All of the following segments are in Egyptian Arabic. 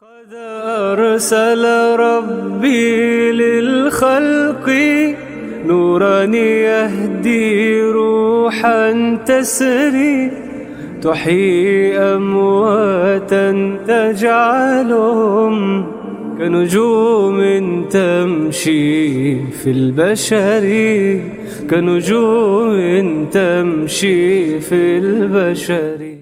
قد أرسل ربي للخلق نورا يهدي روحا تسري تحيي أمواتا تجعلهم كنجوم تمشي في البشر كنجوم تمشي في البشر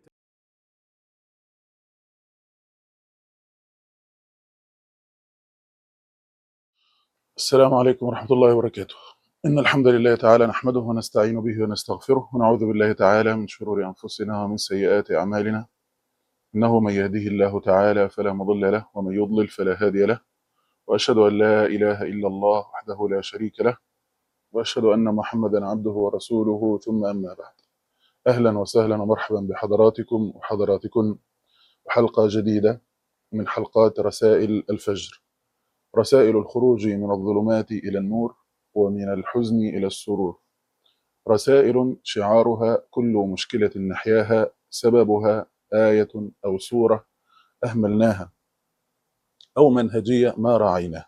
السلام عليكم ورحمة الله وبركاته إن الحمد لله تعالى نحمده ونستعين به ونستغفره ونعوذ بالله تعالى من شرور أنفسنا ومن سيئات أعمالنا إنه من يهده الله تعالى فلا مضل له ومن يضلل فلا هادي له وأشهد أن لا إله إلا الله وحده لا شريك له وأشهد أن محمدا عبده ورسوله ثم أما بعد أهلا وسهلا ومرحبا بحضراتكم وحضراتكم وحلقة جديدة من حلقات رسائل الفجر رسائل الخروج من الظلمات إلى النور ومن الحزن إلى السرور رسائل شعارها كل مشكلة نحياها سببها آية أو سورة أهملناها أو منهجية ما راعيناها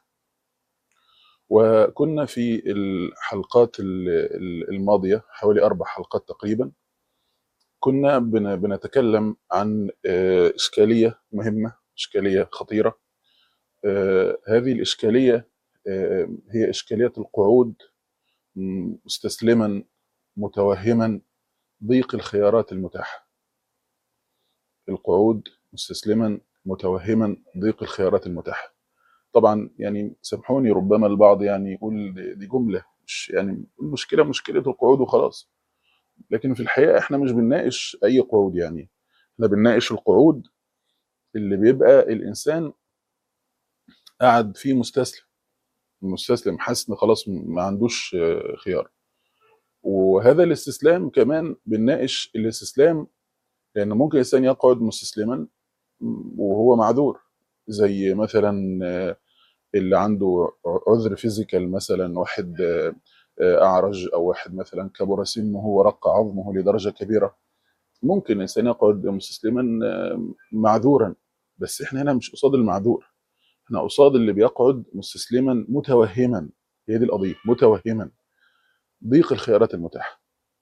وكنا في الحلقات ال- ال- الماضية حوالي أربع حلقات تقريبا كنا بن- بنتكلم عن آه، إشكالية مهمة إشكالية خطيرة آه، هذه الإشكالية آه، هي إشكالية القعود م- مستسلما متوهما ضيق الخيارات المتاحة القعود مستسلما متوهما ضيق الخيارات المتاحة طبعا يعني سامحوني ربما البعض يعني يقول دي دي جملة مش يعني المشكلة مشكلة القعود وخلاص لكن في الحقيقة احنا مش بنناقش أي قعود يعني احنا بنناقش القعود اللي بيبقى الإنسان قاعد فيه مستسلم مستسلم حاسس ان خلاص ما عندوش آه، خيار وهذا الاستسلام كمان بنناقش الاستسلام لان ممكن الانسان يقعد مستسلما وهو معذور زي مثلا آه، اللي عنده عذر فيزيكال مثلا واحد آه، آه، اعرج او واحد مثلا كبر سنه ورق عظمه لدرجه كبيره ممكن الانسان يقعد مستسلما آه، معذورا بس احنا هنا مش قصاد المعذور احنا قصاد اللي بيقعد مستسلما متوهما هي دي القضيه متوهما ضيق الخيارات المتاحه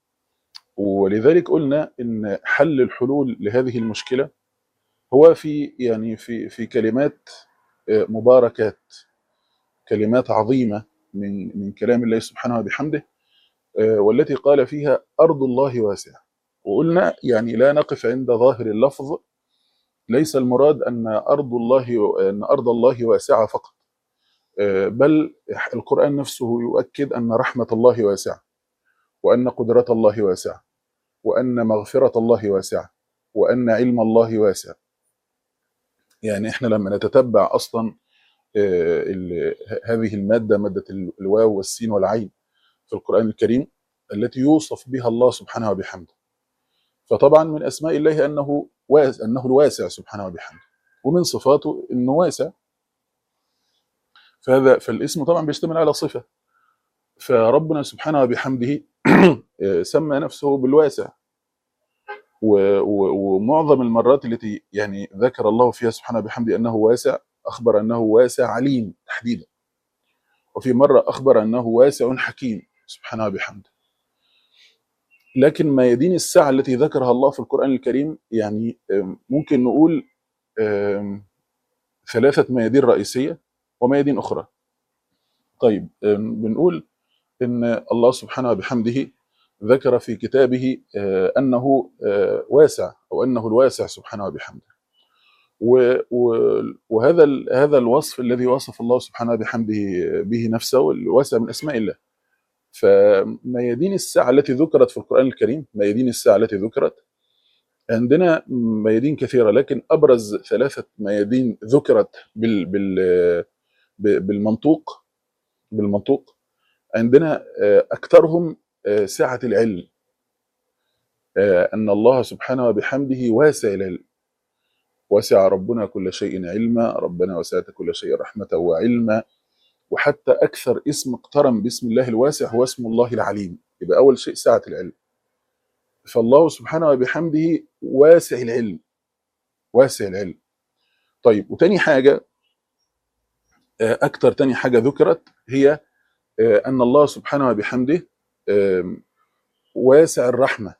ولذلك قلنا ان حل الحلول لهذه المشكله هو في يعني في في كلمات آه، مباركات كلمات عظيمه من من كلام الله سبحانه وبحمده آه، والتي قال فيها ارض الله واسعه وقلنا يعني لا نقف عند ظاهر اللفظ ليس المراد ان ارض الله ان ارض الله واسعه فقط آه، بل القران نفسه يؤكد ان رحمه الله واسعه وان قدره الله واسعه وان مغفره الله واسعه وان علم الله واسع يعني احنا لما نتتبع اصلا آه، ال- ه- هذه الماده ماده ال- الواو والسين والعين في القران الكريم التي يوصف بها الله سبحانه وبحمده فطبعا من اسماء الله انه واسع انه الواسع سبحانه وبحمده ومن صفاته انه واسع فهذا فالاسم طبعا بيشتمل على صفه فربنا سبحانه وبحمده آه، سمى نفسه بالواسع و- و- ومعظم المرات التي يعني ذكر الله فيها سبحانه وبحمده انه واسع اخبر انه واسع عليم تحديدا وفي مره اخبر انه واسع حكيم سبحانه وبحمده لكن ميادين السعه التي ذكرها الله في القران الكريم يعني آم، ممكن نقول آم، ثلاثه ميادين رئيسيه وميادين اخرى طيب آم، بنقول ان الله سبحانه وبحمده ذكر في كتابه آه، انه آه، واسع او انه الواسع سبحانه وبحمده و- و- وهذا ال- هذا الوصف الذي وصف الله سبحانه وبحمده به نفسه الواسع من اسماء الله فميادين الساعه التي ذكرت في القران الكريم ميادين الساعه التي ذكرت عندنا ميادين كثيره لكن ابرز ثلاثه ميادين ذكرت بال بال ب- بالمنطوق بالمنطوق عندنا آه، اكثرهم آه، سعه العلم آه، ان الله سبحانه وبحمده واسع العلم وسع ربنا كل شيء علما ربنا وسعت كل شيء رحمة وعلما وحتى أكثر اسم اقترن باسم الله الواسع هو اسم الله العليم يبقى أول شيء سعة العلم فالله سبحانه وبحمده واسع العلم واسع العلم طيب وتاني حاجه آه، اكتر تاني حاجه ذكرت هي آه، ان الله سبحانه وبحمده آم، واسع الرحمه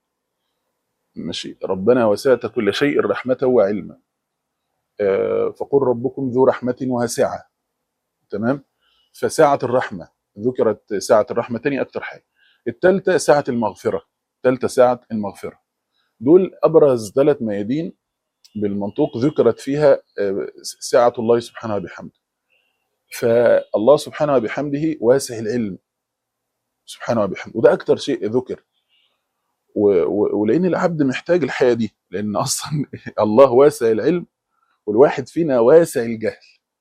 ماشي ربنا وسعت كل شيء رحمه وعلما آه، فقل ربكم ذو رحمه واسعه تمام فساعه الرحمه ذكرت ساعه الرحمه تاني اكتر حاجه الثالثه ساعه المغفره الثالثه ساعه المغفره دول ابرز ثلاث ميادين بالمنطوق ذكرت فيها آه، سعه الله سبحانه وبحمده فالله سبحانه وبحمده واسع العلم سبحانه وبحمده وده اكتر شيء ذكر و- و- ولان العبد محتاج الحياه دي لان اصلا الله واسع العلم والواحد فينا واسع الجهل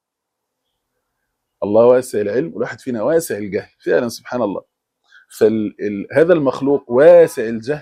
الله واسع العلم والواحد فينا واسع الجهل فعلا سبحان الله فهذا المخلوق واسع الجهل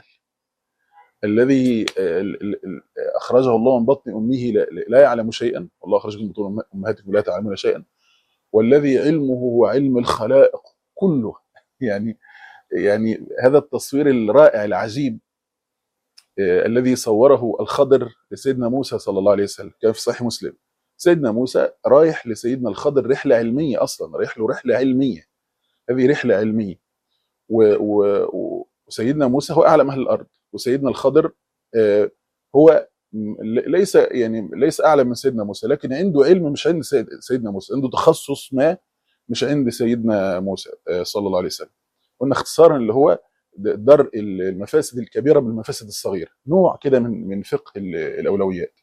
الذي آه، ال- ال- ال- اخرجه الله من بطن امه لا, لا يعلم شيئا والله اخرجكم من بطون امهاتكم لا تعلمون شيئا والذي علمه هو علم الخلائق كله يعني يعني هذا التصوير الرائع العجيب آه، الذي صوره الخضر لسيدنا موسى صلى الله عليه وسلم كان في صحيح مسلم سيدنا موسى رايح لسيدنا الخضر رحله علميه اصلا رايح له رحله علميه هذه رحله علميه و- و- و- وسيدنا موسى هو اعلم اهل الارض وسيدنا الخضر آه، هو م- ل- ليس يعني ليس اعلم من سيدنا موسى لكن عنده علم مش عند سيد سيدنا موسى عنده تخصص ما مش عند سيدنا موسى آه، صلى الله عليه وسلم قلنا اختصارا اللي هو د- درء المفاسد الكبيره بالمفاسد الصغيره نوع كده من من فقه ال- الاولويات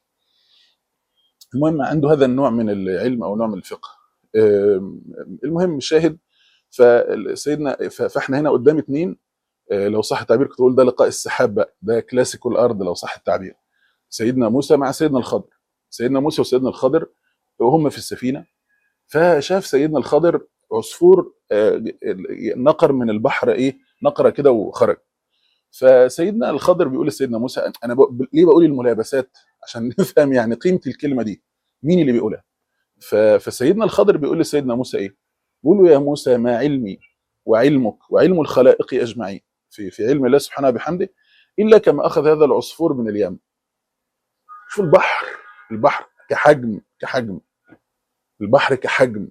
المهم عنده هذا النوع من العلم او نوع من الفقه آم، المهم الشاهد فسيدنا ف- فاحنا هنا قدام اتنين آه، لو صح التعبير كنت اقول ده لقاء السحاب بقى ده كلاسيكو الارض لو صح التعبير سيدنا موسى مع سيدنا الخضر سيدنا موسى وسيدنا الخضر وهم في السفينه فشاف سيدنا الخضر عصفور آه، نقر من البحر ايه نقره كده وخرج فسيدنا الخضر بيقول لسيدنا موسى انا ب... ليه بقول الملابسات عشان نفهم يعني قيمه الكلمه دي مين اللي بيقولها ف... فسيدنا الخضر بيقول لسيدنا موسى ايه بيقول له يا موسى ما علمي وعلمك وعلم الخلائق اجمعين في في علم الله سبحانه وبحمده الا كما اخذ هذا العصفور من اليم شوف البحر البحر كحجم كحجم البحر كحجم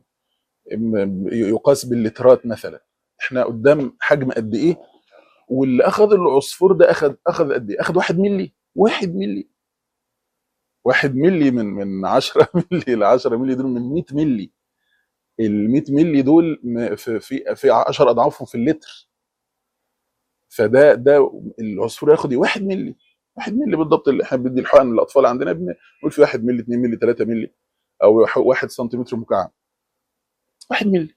م- يقاس باللترات مثلا احنا قدام حجم قد ايه واللي اخذ العصفور ده اخذ اخذ قد ايه اخذ واحد ملي واحد ملي واحد ملي من من 10 ملي ل 10 ملي دول من 100 ملي ال 100 ملي دول م- في في في 10 اضعافهم في اللتر فده ده العصفور ياخد ايه 1 ملي 1 ملي بالضبط اللي احنا بندي الحقن للاطفال عندنا بنقول في 1 ملي 2 ملي 3 ملي او 1 سنتيمتر مكعب 1 ملي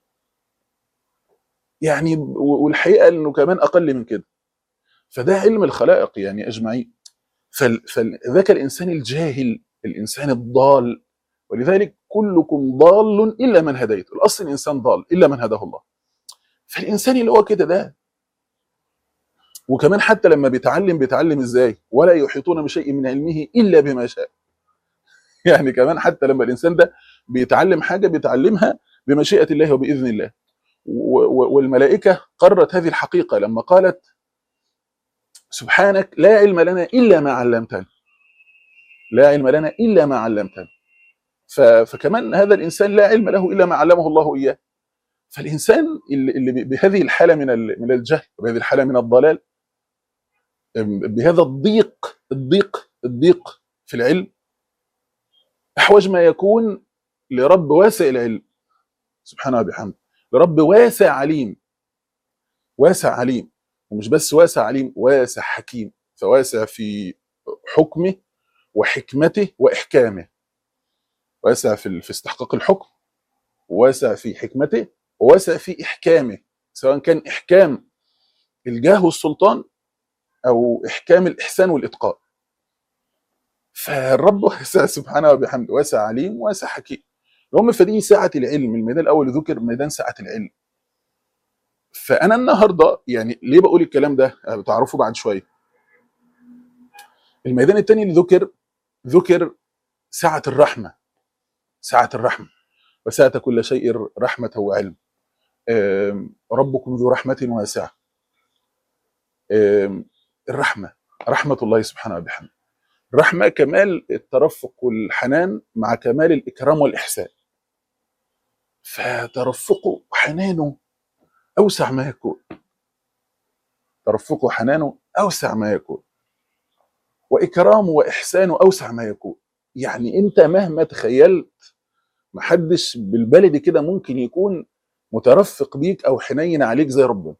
يعني و- والحقيقه انه كمان اقل من كده فده علم الخلائق يعني اجمعين فال- فذاك الانسان الجاهل الانسان الضال ولذلك كلكم ضال الا من هديته الاصل الانسان ضال الا من هداه الله فالانسان اللي هو كده ده وكمان حتى لما بيتعلم بيتعلم ازاي ولا يحيطون بشيء من علمه الا بما شاء يعني كمان حتى لما الانسان ده بيتعلم حاجه بيتعلمها بمشيئه الله وباذن الله و- و- والملائكه قررت هذه الحقيقه لما قالت سبحانك لا علم لنا الا ما علمتنا لا علم لنا الا ما علمتنا ف- فكمان هذا الانسان لا علم له الا ما علمه الله اياه فالانسان اللي اللي ب- بهذه الحاله من ال- من الجهل وبهذه الحاله من الضلال بهذا الضيق الضيق الضيق في العلم احوج ما يكون لرب واسع العلم سبحانه وبحمده لرب واسع عليم واسع عليم ومش بس واسع عليم واسع حكيم فواسع في حكمه وحكمته واحكامه واسع في في استحقاق الحكم واسع في حكمته وواسع في احكامه سواء كان احكام الجاه والسلطان او احكام الاحسان والاتقان فالرب واسع سبحانه وبحمده واسع عليم واسع حكيم المهم فدي ساعه العلم الميدان الاول ذكر ميدان ساعه العلم فانا النهارده يعني ليه بقول الكلام ده بتعرفوا بعد شويه الميدان الثاني اللي ذكر ذكر سعه الرحمه سعه الرحمه وسعت كل شيء رحمه وعلم آم، ربكم ذو رحمه واسعه آم، الرحمه رحمه الله سبحانه وبحمده الرحمه كمال الترفق والحنان مع كمال الاكرام والاحسان فترفقه وحنانه اوسع ما يكون ترفقه وحنانه اوسع ما يكون واكرامه واحسانه اوسع ما يكون يعني انت مهما تخيلت محدش بالبلدي كده ممكن يكون مترفق بيك او حنين عليك زي ربنا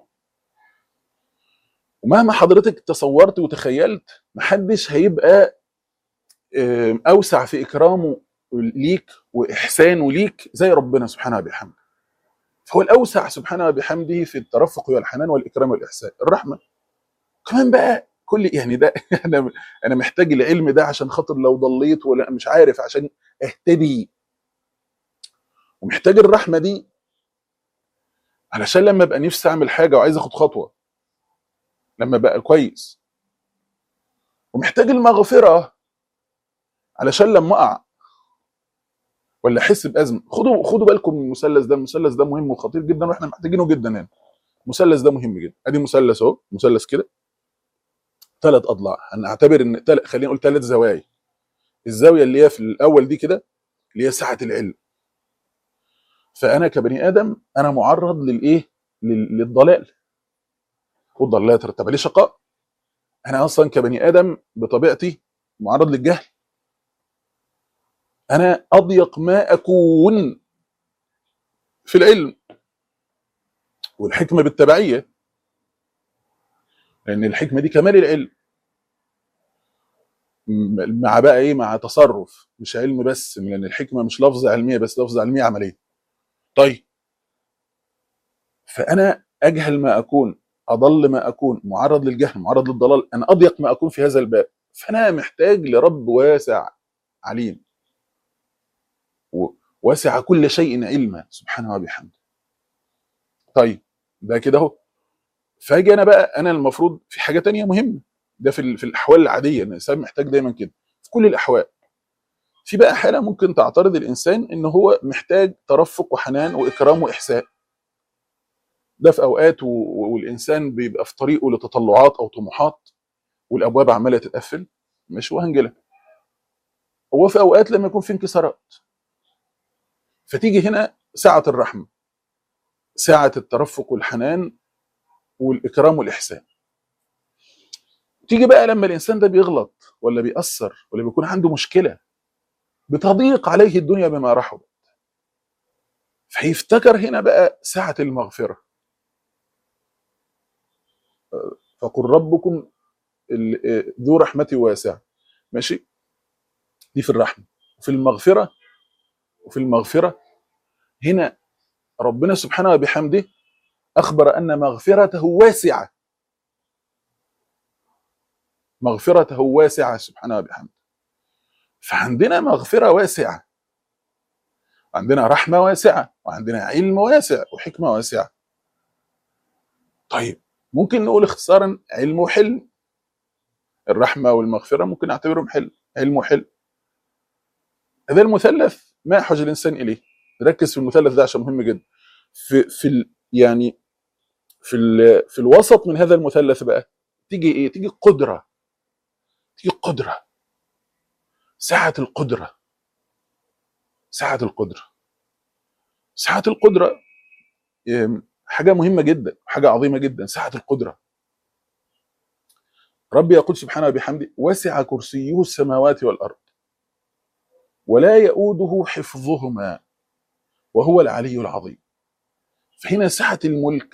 ومهما حضرتك تصورت وتخيلت محدش هيبقى آم، اوسع في اكرامه ليك واحسانه ليك زي ربنا سبحانه وبحمده فهو الاوسع سبحانه وبحمده في الترفق والحنان والاكرام والاحسان الرحمه كمان بقى كل يعني ده انا انا محتاج العلم ده عشان خاطر لو ضليت ولا مش عارف عشان اهتدي ومحتاج الرحمه دي علشان لما ابقى نفسي اعمل حاجه وعايز اخد خطوه لما بقى كويس ومحتاج المغفره علشان لما اقع ولا احس بازمه خدوا خدوا بالكم من المثلث ده المثلث ده مهم وخطير جدا واحنا محتاجينه جدا هنا المثلث ده مهم جدا ادي مثلث اهو مثلث كده ثلاث اضلاع هنعتبر ان تل... خلينا نقول ثلاث زوايا الزاويه اللي هي في الاول دي كده اللي هي سعه العلم فانا كبني ادم انا معرض للايه لل- للضلال والضلال لا يترتب عليه شقاء انا اصلا كبني ادم بطبيعتي معرض للجهل انا اضيق ما اكون في العلم والحكمه بالتبعيه لان الحكمه دي كمال العلم م- مع بقى ايه مع تصرف مش علم بس لان الحكمه مش لفظه علميه بس لفظه علميه عمليه طيب فانا اجهل ما اكون اضل ما اكون معرض للجهل معرض للضلال انا اضيق ما اكون في هذا الباب فانا محتاج لرب واسع عليم و- واسع كل شيء علما سبحانه وبحمده طيب ده كده اهو فاجي انا بقى انا المفروض في حاجه تانية مهمه ده في ال- في الاحوال العاديه ان الانسان محتاج دايما كده في كل الاحوال في بقى حاله ممكن تعترض الانسان ان هو محتاج ترفق وحنان واكرام واحسان ده في اوقات و- والانسان بيبقى في طريقه لتطلعات او طموحات والابواب عماله تتقفل مش وهنجله هو في اوقات لما يكون في انكسارات فتيجي هنا ساعه الرحمه ساعه الترفق والحنان والاكرام والاحسان تيجي بقى لما الانسان ده بيغلط ولا بيأثر ولا بيكون عنده مشكله بتضيق عليه الدنيا بما رحبت فيفتكر هنا بقى ساعه المغفره فقل ربكم ال- ذو رحمة واسعة ماشي دي في الرحمة وفي المغفرة وفي المغفرة هنا ربنا سبحانه وبحمده أخبر أن مغفرته واسعة مغفرته واسعة سبحانه وبحمده فعندنا مغفرة واسعة عندنا رحمة واسعة وعندنا علم واسع وحكمة واسعة طيب ممكن نقول اختصارا علم وحلم الرحمة والمغفرة ممكن نعتبرهم حلم علم وحلم هذا المثلث ما يحوج الإنسان إليه ركز في المثلث ده عشان مهم جدا في في ال يعني في ال في الوسط من هذا المثلث بقى تيجي ايه تيجي قدرة تيجي قدرة سعة القدرة سعة القدرة سعة القدرة إيه، حاجة مهمة جدا حاجة عظيمة جدا سعة القدرة ربي يقول سبحانه وبحمده وسع كرسيه السماوات والأرض ولا يؤوده حفظهما وهو العلي العظيم فهنا سعة الملك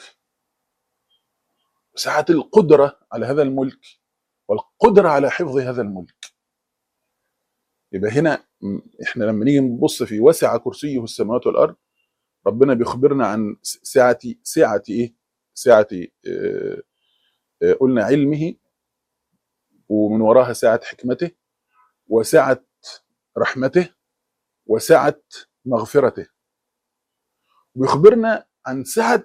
سعة القدرة على هذا الملك والقدرة على حفظ هذا الملك يبقى هنا م، احنا لما نيجي نبص في وسع كرسيه السماوات والأرض ربنا بيخبرنا عن س- سعة سعة ايه؟ سعة آه، آه، قلنا علمه ومن وراها سعة حكمته وسعة رحمته وسعة مغفرته ويخبرنا عن سعة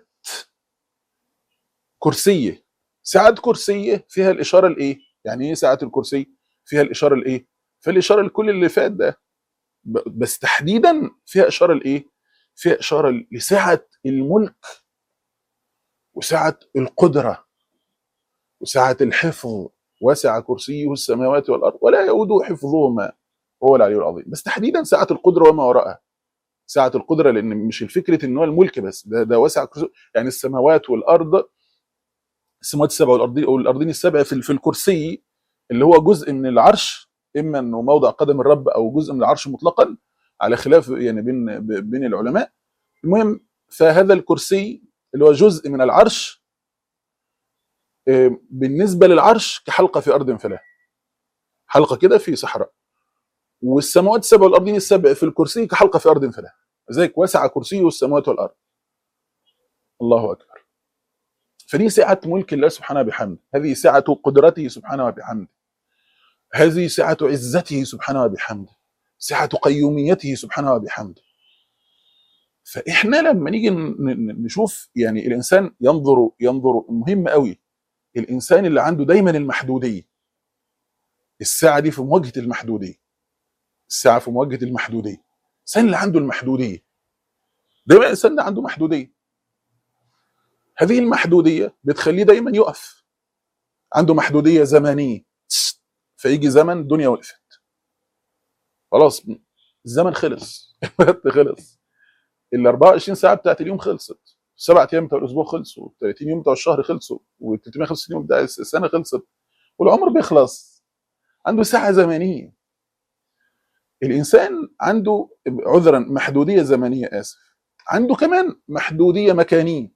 كرسيه سعة كرسيه فيها الإشارة الإيه؟ يعني إيه سعة الكرسي؟ فيها الإشارة الإيه؟ فيها الإشارة لكل اللي فات ده ب- بس تحديدا فيها إشارة لإيه؟ فيها إشارة لسعة الملك وسعة القدرة وسعة الحفظ وسع كرسيه السماوات والارض ولا يؤوده حفظهما وهو العلي العظيم بس تحديدا سعه القدره وما وراءها سعه القدره لان مش الفكره ان هو الملك بس ده ده وسع كرسي يعني السماوات والارض السماوات السبع والارضين والارضين السبع في في الكرسي اللي هو جزء من العرش اما انه موضع قدم الرب او جزء من العرش مطلقا على خلاف يعني بين بين العلماء المهم فهذا الكرسي اللي هو جزء من العرش آه، بالنسبه للعرش كحلقه في ارض فلاة حلقه كده في صحراء والسماوات السبع والارضين السبع في الكرسي كحلقه في ارض فلاة ذلك وسع كرسيه السماوات والارض الله اكبر فدي سعه ملك الله سبحانه بحمده هذه سعه قدرته سبحانه وبحمده هذه سعه عزته سبحانه وبحمده سعه قيوميته سبحانه وبحمده فاحنا لما نيجي ن- ن- نشوف يعني الانسان ينظر ينظر مهم قوي الانسان اللي عنده دايما المحدوديه الساعه دي في مواجهه المحدوديه الساعه في مواجهه المحدوديه الانسان اللي عنده المحدوديه دايما الانسان ده عنده محدوديه هذه المحدوديه بتخليه دايما يقف عنده محدوديه زمنيه تس، فيجي زمن الدنيا وقفت خلاص الزمن خلص الوقت خلص ال 24 ساعه بتاعت اليوم خلصت السبع ايام بتوع الاسبوع خلصوا 30 يوم بتوع الشهر خلصوا وال 365 يوم بتاع السنه خلصت والعمر بيخلص عنده ساعه زمنيه الانسان عنده عذرا محدوديه زمنيه اسف عنده كمان محدوديه مكانيه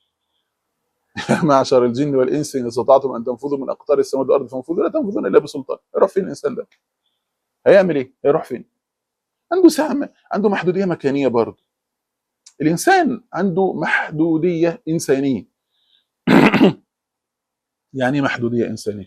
معشر الجن والانس ان استطعتم ان تنفذوا من اقطار السماوات والارض فانفذوا لا تنفذون الا بسلطان يروح فين الانسان ده؟ هيعمل ايه؟ هيروح فين؟ عنده ساعه عنده محدوديه مكانيه برضه الانسان عنده محدوديه انسانيه يعني ايه محدوديه انسانيه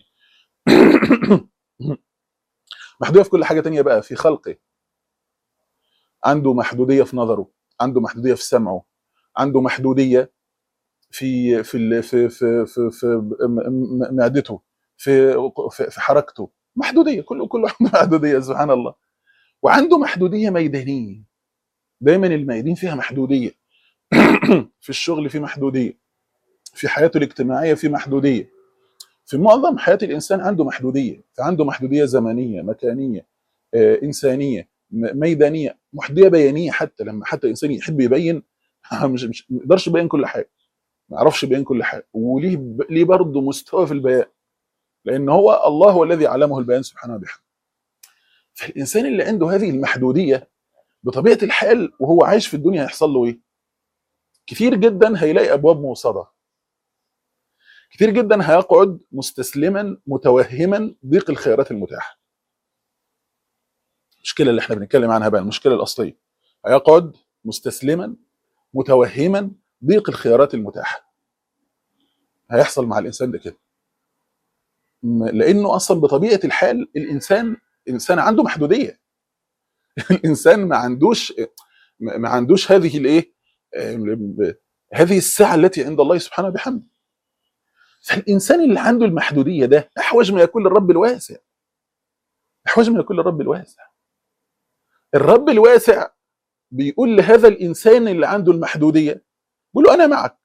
محدوديه في كل حاجه تانية بقى في خلقه عنده محدوديه في نظره عنده محدوديه في سمعه عنده محدوديه في في ال- في في في, في م- م- معدته في في في حركته محدوديه كله كله عنده محدوديه سبحان الله وعنده محدوديه ميدانيه دايما الميادين فيها محدوديه في الشغل في محدوديه في حياته الاجتماعيه في محدوديه في معظم حياه الانسان عنده محدوديه فعنده محدوديه زمنيه مكانيه آه، انسانيه م- ميدانيه محدوديه بيانيه حتى لما حتى الانسان يحب يبين مش مش ما يقدرش يبين كل حاجه ما يعرفش يبين كل حاجه وليه ب- ليه برضه مستوى في البيان لان هو الله هو الذي علمه البيان سبحانه وبحمده فالانسان اللي عنده هذه المحدوديه بطبيعه الحال وهو عايش في الدنيا هيحصل له ايه؟ كتير جدا هيلاقي ابواب موصده كتير جدا هيقعد مستسلما متوهما ضيق الخيارات المتاحه المشكله اللي احنا بنتكلم عنها بقى المشكله الاصليه هيقعد مستسلما متوهما ضيق الخيارات المتاحه هيحصل مع الانسان ده كده م- لانه اصلا بطبيعه الحال الانسان الانسان عنده محدوديه الانسان ما عندوش ما ما عندوش هذه الايه آم، هذه السعه التي عند الله سبحانه وبحمده فالانسان اللي عنده المحدوديه ده احوج ما يكون للرب الواسع احوج ما يكون للرب الواسع الرب الواسع بيقول لهذا الانسان اللي عنده المحدوديه بيقول له انا معك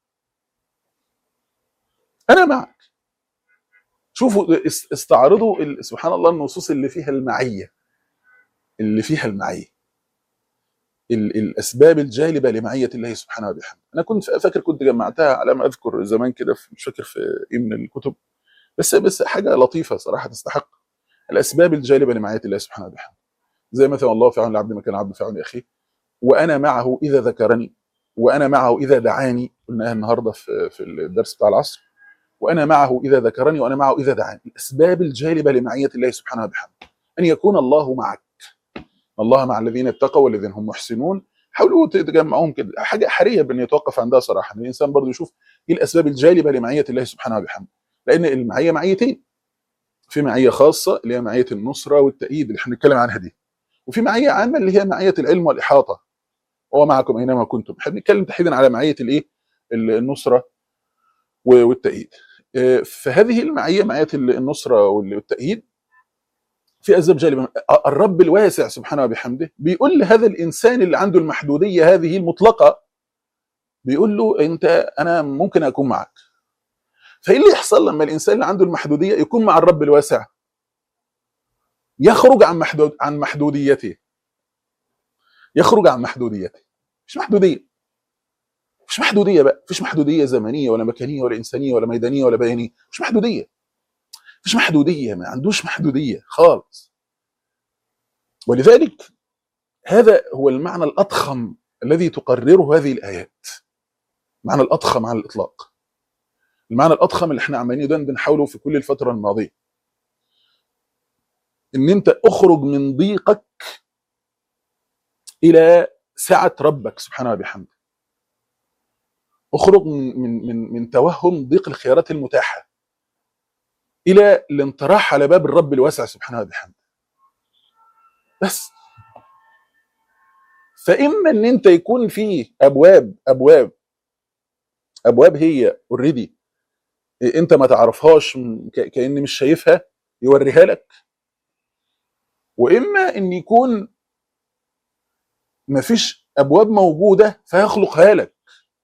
انا معك شوفوا اس- استعرضوا ال- سبحان الله النصوص اللي فيها المعيه اللي فيها المعيه ال- الاسباب الجالبه لمعيه الله سبحانه وبحمده انا كنت فاكر كنت جمعتها على ما اذكر زمان كده في- مش فاكر في ايه من الكتب بس بس حاجه لطيفه صراحه تستحق الاسباب الجالبه لمعيه الله سبحانه وبحمده زي مثلا الله في عون العبد ما كان العبد في عون اخيه وانا معه اذا ذكرني وانا معه اذا دعاني قلناها النهارده في في الدرس بتاع العصر وانا معه اذا ذكرني وانا معه اذا دعاني الاسباب الجالبه لمعيه الله سبحانه وبحمده ان يكون الله معك الله مع الذين اتقوا والذين هم محسنون حاولوا تجمعوهم كده حاجه حريه بان يتوقف عندها صراحه إن الانسان برضه يشوف ايه الاسباب الجالبه لمعيه الله سبحانه وبحمده لان المعيه معيتين في معيه خاصه اللي هي معيه النصره والتأييد اللي احنا بنتكلم عنها دي وفي معيه عامه اللي هي معيه العلم والاحاطه هو معكم اينما كنتم احنا بنتكلم تحديدا على معيه الايه النصره و- والتأييد آه، فهذه المعيه معيه النصره والتأييد في اسباب جالبه الرب الواسع سبحانه وبحمده بيقول لهذا الانسان اللي عنده المحدوديه هذه المطلقه بيقول له انت انا ممكن اكون معك فايه اللي يحصل لما الانسان اللي عنده المحدوديه يكون مع الرب الواسع يخرج عن محدود عن محدوديته يخرج عن محدوديته مش محدوديه مش محدوديه بقى مفيش محدوديه زمنيه ولا مكانيه ولا انسانيه ولا ميدانيه ولا بيانيه مش محدوديه مفيش محدوديه ما عندوش محدوديه خالص ولذلك هذا هو المعنى الاضخم الذي تقرره هذه الايات المعنى الاضخم على الاطلاق المعنى الاضخم اللي احنا عمالين ده بنحاوله في كل الفتره الماضيه ان انت اخرج من ضيقك الى سعه ربك سبحانه وبحمده اخرج من من من, من توهم ضيق الخيارات المتاحه الى الانطراح على باب الرب الواسع سبحانه وبحمده بس فاما ان انت يكون فيه ابواب ابواب ابواب هي اوريدي انت ما تعرفهاش م- ك- كان مش شايفها يوريها لك واما ان يكون مفيش ابواب موجوده فيخلقها لك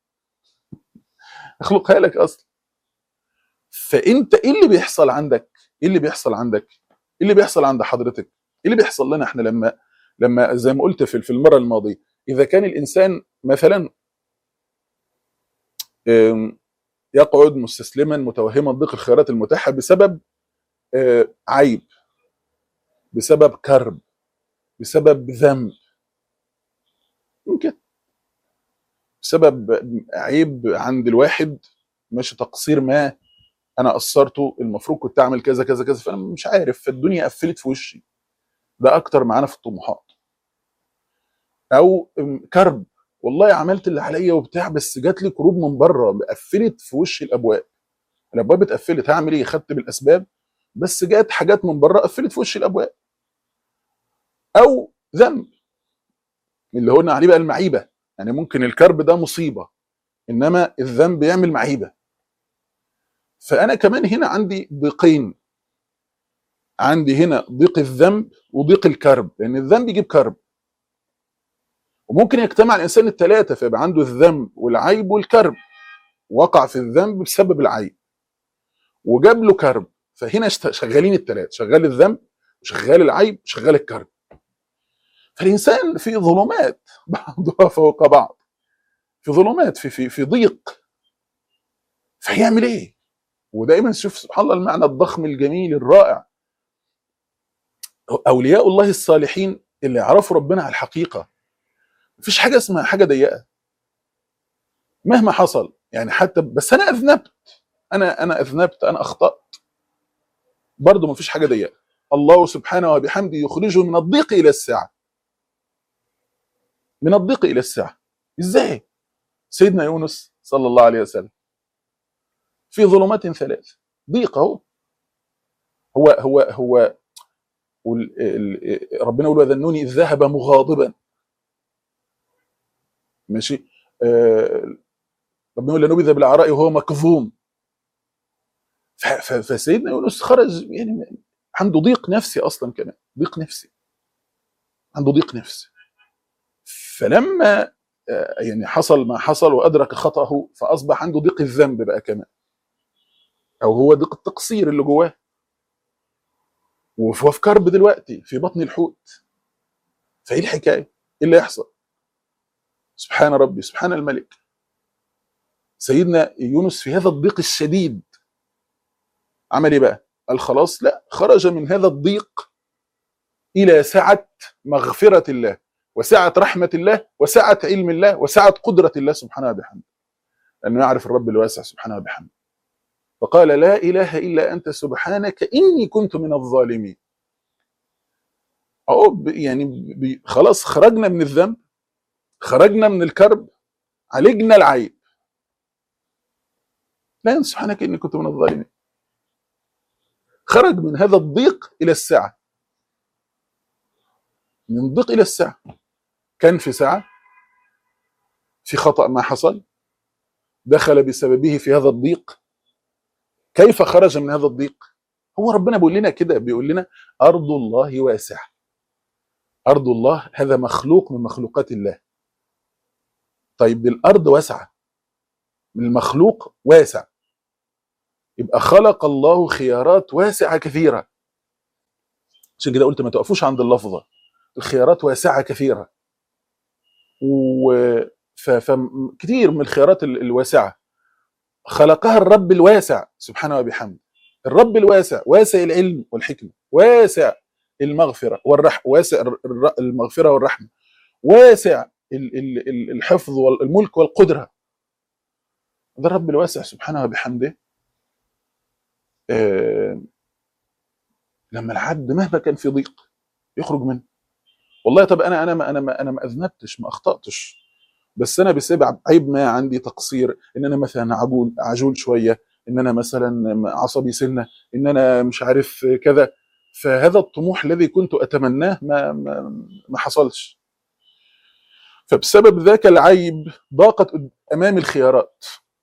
يخلقها لك اصلا فانت ايه اللي بيحصل عندك ايه اللي بيحصل عندك ايه اللي بيحصل عند حضرتك ايه اللي بيحصل لنا احنا لما لما زي ما قلت في في المره الماضيه اذا كان الانسان مثلا آم، يقعد مستسلما متوهما ضيق الخيارات المتاحه بسبب آه، عيب بسبب كرب بسبب ذنب ممكن بسبب عيب عند الواحد ماشي تقصير ما انا قصرته المفروض كنت اعمل كذا كذا كذا فانا مش عارف فالدنيا قفلت في وشي ده اكتر معانا في الطموحات او كرب والله عملت اللي عليا وبتاع بس جات لي كروب من بره قفلت في وشي الابواب الابواب اتقفلت هعمل ايه خدت بالاسباب بس جات حاجات من بره قفلت في وشي الابواب او ذنب اللي قلنا عليه بقى المعيبه يعني ممكن الكرب ده مصيبه انما الذنب يعمل معيبه فانا كمان هنا عندي ضيقين عندي هنا ضيق الذنب وضيق الكرب لان الذنب يجيب كرب وممكن يجتمع الانسان الثلاثه فيبقى عنده الذنب والعيب والكرب وقع في الذنب بسبب العيب وجاب له كرب فهنا اشت- شغالين الثلاثه شغال الذنب وشغال العيب وشغال الكرب فالانسان في ظلمات بعضها فوق بعض في ظلمات في في في ضيق فهيعمل ايه؟ ودايما شوف سبحان الله المعنى الضخم الجميل الرائع اولياء الله الصالحين اللي يعرفوا ربنا على الحقيقه مفيش حاجه اسمها حاجه ضيقه مهما حصل يعني حتى بس انا اذنبت انا انا اذنبت انا اخطات برضه مفيش حاجه ضيقه الله سبحانه وبحمده يخرجه من الضيق الى السعه من الضيق الى السعه ازاي سيدنا يونس صلى الله عليه وسلم في ظلمات ثلاث ضيق اهو هو هو هو وال- ال- ربنا يقول وذنوني اذ ذهب مغاضبا ماشي آه، ربنا يقول لنبذ بالعراء وهو مكظوم ف- ف- فسيدنا يونس خرج يعني عنده ضيق نفسي اصلا كمان ضيق نفسي عنده ضيق نفسي فلما آه، يعني حصل ما حصل وادرك خطأه فاصبح عنده ضيق الذنب بقى كمان او هو ضيق التقصير اللي جواه وهو في كرب دلوقتي في بطن الحوت فايه الحكايه؟ ايه اللي يحصل؟ سبحان ربي سبحان الملك سيدنا يونس في هذا الضيق الشديد عمل ايه بقى؟ قال خلاص لا خرج من هذا الضيق الى سعه مغفره الله وسعه رحمه الله وسعه علم الله وسعه قدره الله سبحانه وبحمده لانه يعرف الرب الواسع سبحانه وبحمده فقال لا اله الا انت سبحانك اني كنت من الظالمين اهو ب- يعني ب- خلاص خرجنا من الذنب خرجنا من الكرب عالجنا العيب لا سبحانك اني كنت من الظالمين خرج من هذا الضيق الى السعه من الضيق الى السعه كان في سعه في خطا ما حصل دخل بسببه في هذا الضيق كيف خرج من هذا الضيق هو ربنا بيقول لنا كده بيقول لنا ارض الله واسعه ارض الله هذا مخلوق من مخلوقات الله طيب دي الارض واسعه المخلوق واسع يبقى خلق الله خيارات واسعه كثيره عشان كده قلت ما توقفوش عند اللفظه الخيارات واسعه كثيره و ف... فكتير من الخيارات ال- الواسعه خلقها الرب الواسع سبحانه وبحمده الرب الواسع واسع العلم والحكمه واسع المغفره والرحمه واسع الر- الر- المغفره والرحمه واسع ال- ال- ال- الحفظ والملك والقدره ده الرب الواسع سبحانه وبحمده آه، لما العبد مهما كان في ضيق يخرج منه والله طب انا انا ما انا ما انا ما اذنبتش ما اخطاتش بس انا بسبب عيب ما عندي تقصير ان انا مثلا عجول عجول شويه ان انا مثلا عصبي سنه ان انا مش عارف كذا فهذا الطموح الذي كنت اتمناه ما ما, ما حصلش فبسبب ذاك العيب ضاقت امام الخيارات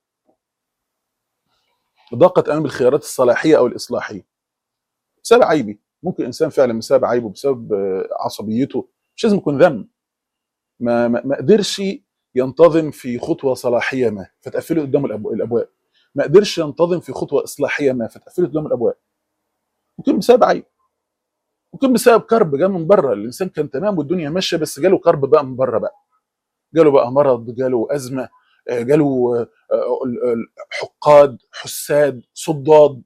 ضاقت امام الخيارات الصلاحيه او الاصلاحيه بسبب عيبي ممكن انسان فعلا بسبب عيبه بسبب آه، عصبيته مش لازم يكون ذنب ما ما ما قدرش ينتظم في خطوه صلاحيه ما فتقفله قدامه الأبو- الابواب ما قدرش ينتظم في خطوه اصلاحيه ما فتقفله قدامه الابواب ممكن بسبب عيب ممكن بسبب كرب جاء من بره الانسان كان تمام والدنيا ماشيه بس جاله كرب بقى من بره بقى جاله بقى مرض جاله ازمه آه، جاله آه، آه، ال- ال- حقاد حساد صداد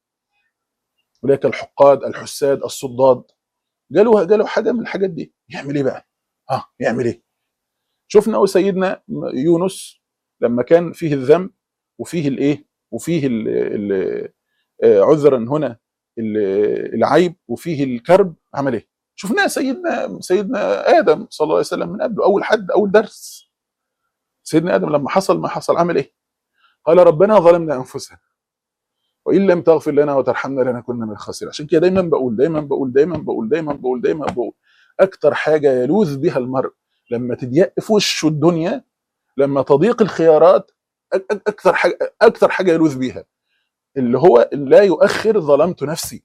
هناك الحقاد الحساد الصداد جاله جاله حاجه من الحاجات دي يعمل ايه بقى؟ ها يعمل ايه؟ شفنا سيدنا يونس لما كان فيه الذنب وفيه الايه؟ وفيه ال ال آه، عذرا هنا ال- العيب وفيه الكرب عمل ايه؟ شفناه سيدنا سيدنا ادم صلى الله عليه وسلم من قبله اول حد اول درس سيدنا ادم لما حصل ما حصل عمل ايه؟ قال ربنا ظلمنا انفسنا وان لم تغفر لنا وترحمنا لنكن من الخاسرين عشان كده دايما بقول دايما بقول دايما بقول دايما بقول دايما بقول اكتر حاجه يلوذ بها المرء لما تضيق في وشه الدنيا لما تضيق الخيارات أك- أك- اكثر حاجه اكثر حاجه يلوذ بيها اللي هو لا يؤخر ظلمت نفسي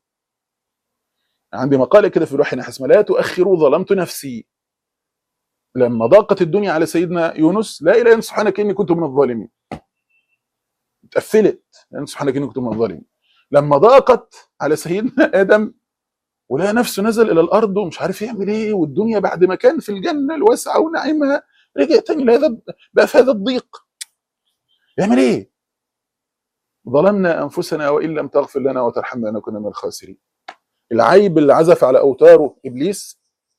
عندي مقاله كده في الوحي نحس لا تؤخروا ظلمت نفسي لما ضاقت الدنيا على سيدنا يونس لا اله الا سبحانك اني كنت من الظالمين اتقفلت لان سبحانك اني كنت من الظالمين لما ضاقت على سيدنا ادم ولقى نفسه نزل الى الارض ومش عارف يعمل ايه والدنيا بعد ما كان في الجنه الواسعه ونعيمها رجع تاني لهذا بقى في هذا الضيق يعمل ايه؟ ظلمنا انفسنا وان لم تغفر لنا وترحمنا لنكن من الخاسرين. العيب اللي عزف على اوتاره ابليس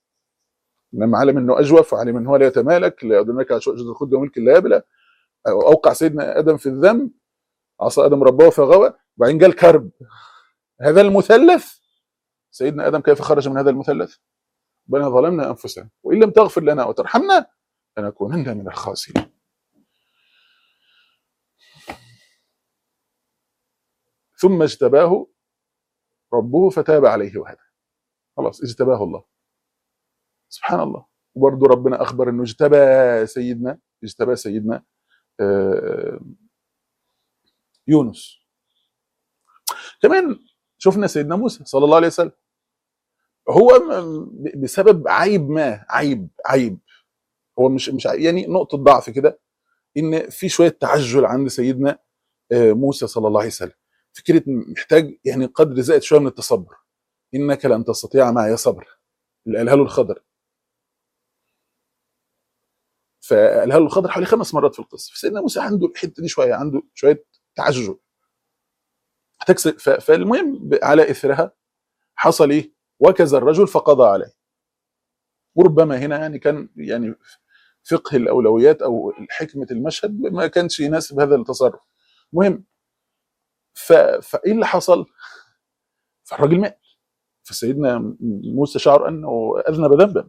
لما علم انه اجوف وعلم انه هو لا يتمالك لا يدنك على شجره الخلد وملك لا يبلى اوقع سيدنا ادم في الذنب عصى ادم ربه فغوى وبعدين جاء الكرب هذا المثلث سيدنا ادم كيف خرج من هذا المثلث؟ ربنا ظلمنا انفسنا وان لم تغفر لنا وترحمنا لنكونن من الخاسرين. ثم اجتباه ربه فتاب عليه وهدى. خلاص اجتباه الله. سبحان الله. وبرضه ربنا اخبر انه اجتبى سيدنا اجتبى سيدنا آه، يونس. كمان شفنا سيدنا موسى صلى الله عليه وسلم. هو م- ب- بسبب عيب ما عيب عيب هو مش مش عيب، يعني نقطه ضعف كده ان في شويه تعجل عند سيدنا آه، موسى صلى الله عليه وسلم فكره محتاج يعني قدر زائد شويه من التصبر انك لن تستطيع معي صبر اللي قالها له الخضر فقالها له الخضر حوالي خمس مرات في القصه فسيدنا موسى عنده الحته دي شويه عنده شويه تعجل محتاج س- ف- فالمهم ب- على اثرها حصل ايه وكز الرجل فقضى عليه وربما هنا يعني كان يعني فقه الاولويات او حكمه المشهد ما كانش يناسب هذا التصرف مهم ف... فايه اللي حصل؟ فالراجل مات فسيدنا م- موسى شعر انه اذنب ذنبا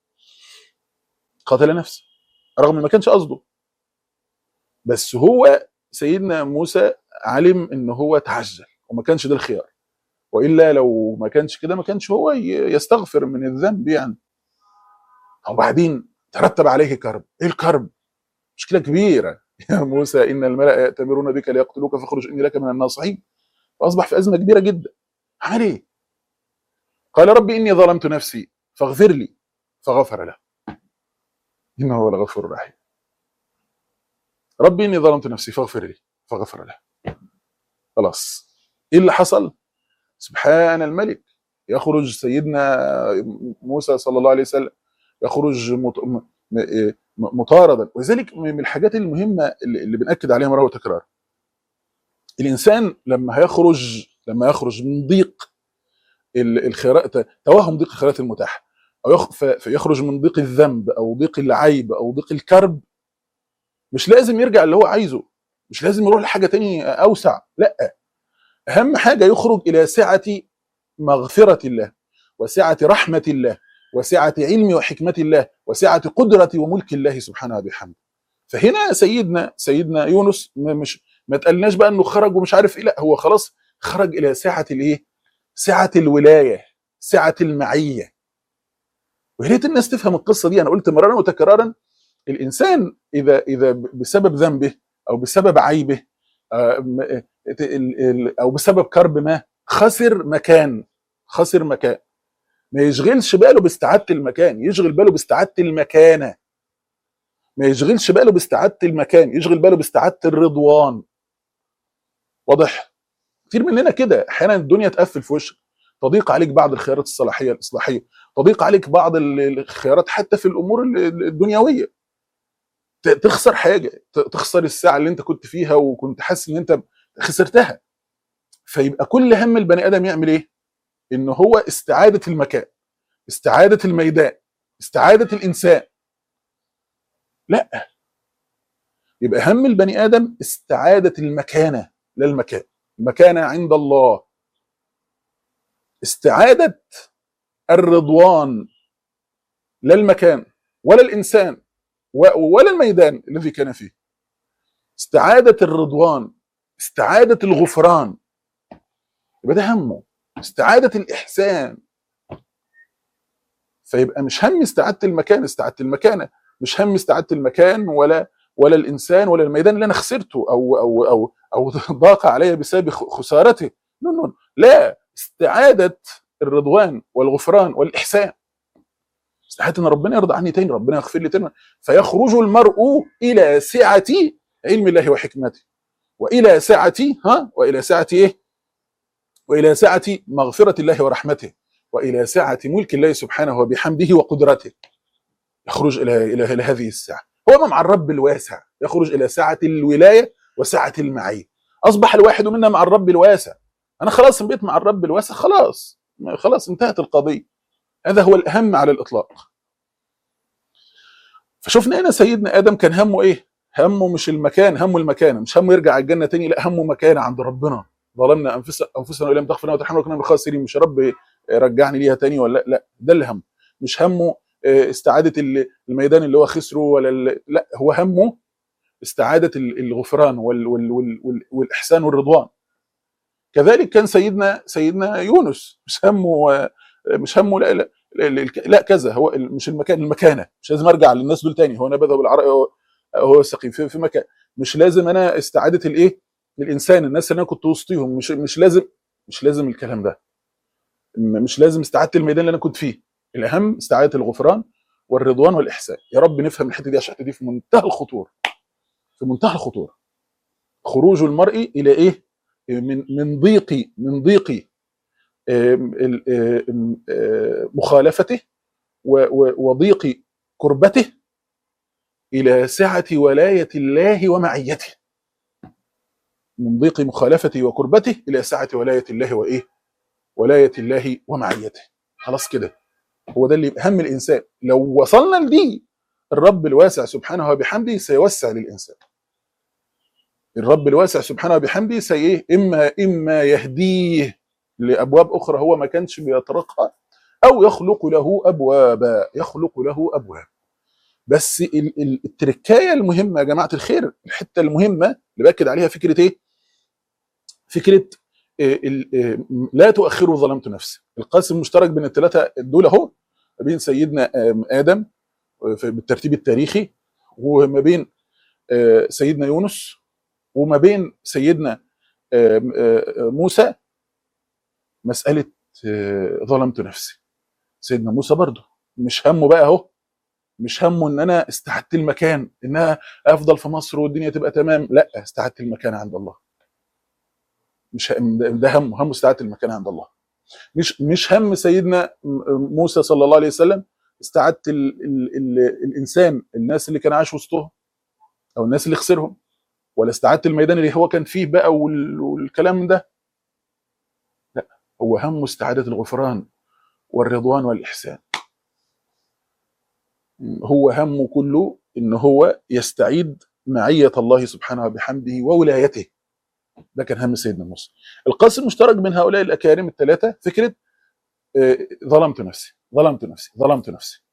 قتل نفسه رغم ما كانش قصده بس هو سيدنا موسى علم ان هو تعجل وما كانش ده الخيار والا لو ما كانش كده ما كانش هو ي- يستغفر من الذنب يعني وبعدين ترتب عليه كرب ايه الكرب مشكله كبيره يا موسى ان الملا ياتمرون بك ليقتلوك فاخرج اني لك من الناصحين فاصبح في ازمه كبيره جدا عمل ايه قال ربي اني ظلمت نفسي فاغفر لي فغفر له انه هو الغفور الرحيم ربي اني ظلمت نفسي فاغفر لي فغفر له خلاص ايه اللي حصل سبحان الملك يخرج سيدنا موسى صلى الله عليه وسلم يخرج مط- م- م- مطاردا ولذلك من الحاجات المهمه اللي اللي بناكد عليها مره وتكرار الانسان لما هيخرج لما يخرج من ضيق ال- الخيرات توهم ضيق الخيرات المتاحه او يخ- ف- فيخرج من ضيق الذنب او ضيق العيب او ضيق الكرب مش لازم يرجع اللي هو عايزه مش لازم يروح لحاجه تاني اوسع لا اهم حاجه يخرج الى سعه مغفره الله وسعه رحمه الله وسعه علم وحكمه الله وسعه قدره وملك الله سبحانه وبحمده فهنا سيدنا سيدنا يونس م- مش ما تقلناش بقى انه خرج ومش عارف ايه لا هو خلاص خرج الى سعه الايه سعه الولايه سعه المعيه ويا ريت الناس تفهم القصه دي انا قلت مرارا وتكرارا الانسان اذا اذا بسبب ذنبه او بسبب عيبه آه، م- ال- ال- او بسبب كرب ما خسر مكان خسر مكان ما يشغلش باله باستعاده المكان يشغل باله باستعاده المكانه ما يشغلش باله باستعاده المكان يشغل باله باستعاده الرضوان واضح كتير مننا كده احيانا الدنيا تقفل في وشك تضيق عليك بعض الخيارات الصلاحيه الاصلاحيه تضيق عليك بعض ال- الخيارات حتى في الامور ال- ال- الدنيويه ت- تخسر حاجه ت- تخسر الساعه اللي انت كنت فيها وكنت حاسس ان انت خسرتها فيبقى كل هم البني ادم يعمل ايه ان هو استعاده المكان استعاده الميدان استعاده الانسان لا يبقى هم البني ادم استعاده المكانه لا المكان المكانه عند الله استعاده الرضوان لا المكان ولا الانسان و- ولا الميدان الذي كان فيه استعاده الرضوان استعاده الغفران يبقى ده همه استعاده الاحسان فيبقى مش هم استعاده المكان استعاده المكانه مش هم استعاده المكان ولا ولا الانسان ولا الميدان اللي انا خسرته او او او او ضاق علي بسبب خ- خسارته نو نو لا استعاده الرضوان والغفران والاحسان استعاده ان ربنا يرضى عني تاني ربنا يغفر لي تاني فيخرج المرء الى سعه علم الله وحكمته والى سعه ها والى سعه ايه والى سعه مغفره الله ورحمته والى سعه ملك الله سبحانه وبحمده وقدرته يخرج الى الى الى هذه السعه هو مع الرب الواسع يخرج الى سعه الولايه وسعه المعيه اصبح الواحد منا مع الرب الواسع انا خلاص بقيت مع الرب الواسع خلاص خلاص انتهت القضيه هذا هو الاهم على الاطلاق فشفنا هنا سيدنا ادم كان همه ايه همه مش المكان همه المكانه مش همه يرجع الجنه تاني لا همه مكانه عند ربنا ظلمنا انفسنا انفسنا ولم تغفر لنا وترحمنا وكنا من الخاسرين مش يا رب رجعني ليها تاني ولا لا لا ده اللي همه مش همه آه، استعاده ال- الميدان اللي هو خسره ولا ال- لا هو همه استعاده ال- الغفران وال وال وال وال والاحسان والرضوان كذلك كان سيدنا سيدنا يونس مش همه آه، مش همه لا لا, لا, لا, لا كذا هو ال- مش المكان المكانه مش لازم ارجع للناس دول تاني هو نبذ بالعراء هو هو السقيم في, في مكان مش لازم انا استعاده الايه الانسان الناس اللي انا كنت وسطيهم مش مش لازم مش لازم الكلام ده م- مش لازم استعاده الميدان اللي انا كنت فيه الاهم استعاده الغفران والرضوان والاحسان يا رب نفهم الحته دي عشان الحته دي في منتهى الخطوره في منتهى الخطوره خروج المرء الى ايه من من ضيق من ضيق آم، ال- آم، آم، مخالفته و- و- وضيق كربته الى سعه ولايه الله ومعيته من ضيق مخالفته وكربته الى سعه ولايه الله وايه ولايه الله ومعيته خلاص كده هو ده اللي يبقى هم الانسان لو وصلنا لدي الرب الواسع سبحانه وبحمده سيوسع للانسان الرب الواسع سبحانه وبحمده سي إيه؟ اما اما يهديه لابواب اخرى هو ما كانش بيطرقها او يخلق له ابوابا يخلق له ابواب بس ال- ال- التركايه المهمه يا جماعه الخير الحته المهمه اللي باكد عليها فكره ايه؟ فكره آه، ال- آه، لا تؤخروا ظلمت نفسي القاسم المشترك بين الثلاثه دول اهو ما بين سيدنا آم، ادم آه، في- بالترتيب التاريخي وما بين آه، سيدنا يونس وما بين سيدنا آم، آه، آه، موسى مساله آه، ظلمت نفسي سيدنا موسى برضه مش همه بقى اهو مش همه ان انا استعدت المكان ان انا افضل في مصر والدنيا تبقى تمام لا استعدت المكان عند الله مش هم ده ده هم هم استعاده المكان عند الله مش مش هم سيدنا م- موسى صلى الله عليه وسلم استعاده ال ال ال الانسان الناس اللي كان عايش وسطهم او الناس اللي خسرهم ولا استعاده الميدان اللي هو كان فيه بقى وال- والكلام ده لا هو هم استعاده الغفران والرضوان والاحسان هو همه كله ان هو يستعيد معيه الله سبحانه وبحمده وولايته ده كان هم سيدنا موسى القاسم المشترك بين هؤلاء الاكارم الثلاثه فكره آه، ظلمت نفسي ظلمت نفسي ظلمت نفسي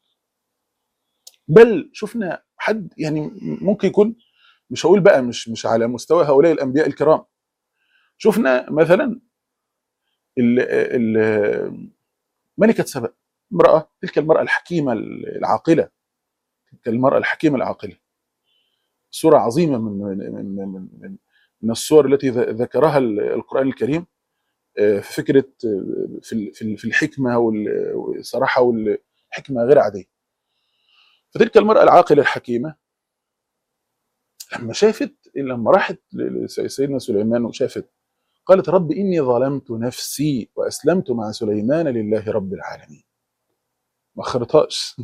بل شفنا حد يعني ممكن يكون مش هقول بقى مش مش على مستوى هؤلاء الانبياء الكرام شفنا مثلا ال ال ملكه سبأ امراه تلك المراه الحكيمه العاقله تلك المراه الحكيمه العاقله سوره عظيمه من من من من, من, من الصور التي ذ- ذكرها ال- القران الكريم آه، في فكره آه، في ال- في ال- في الحكمه وال- والصراحه والحكمه غير عاديه فتلك المراه العاقله الحكيمه لما شافت لما راحت ل- لسيدنا سليمان وشافت قالت رب اني ظلمت نفسي واسلمت مع سليمان لله رب العالمين ما خرطاش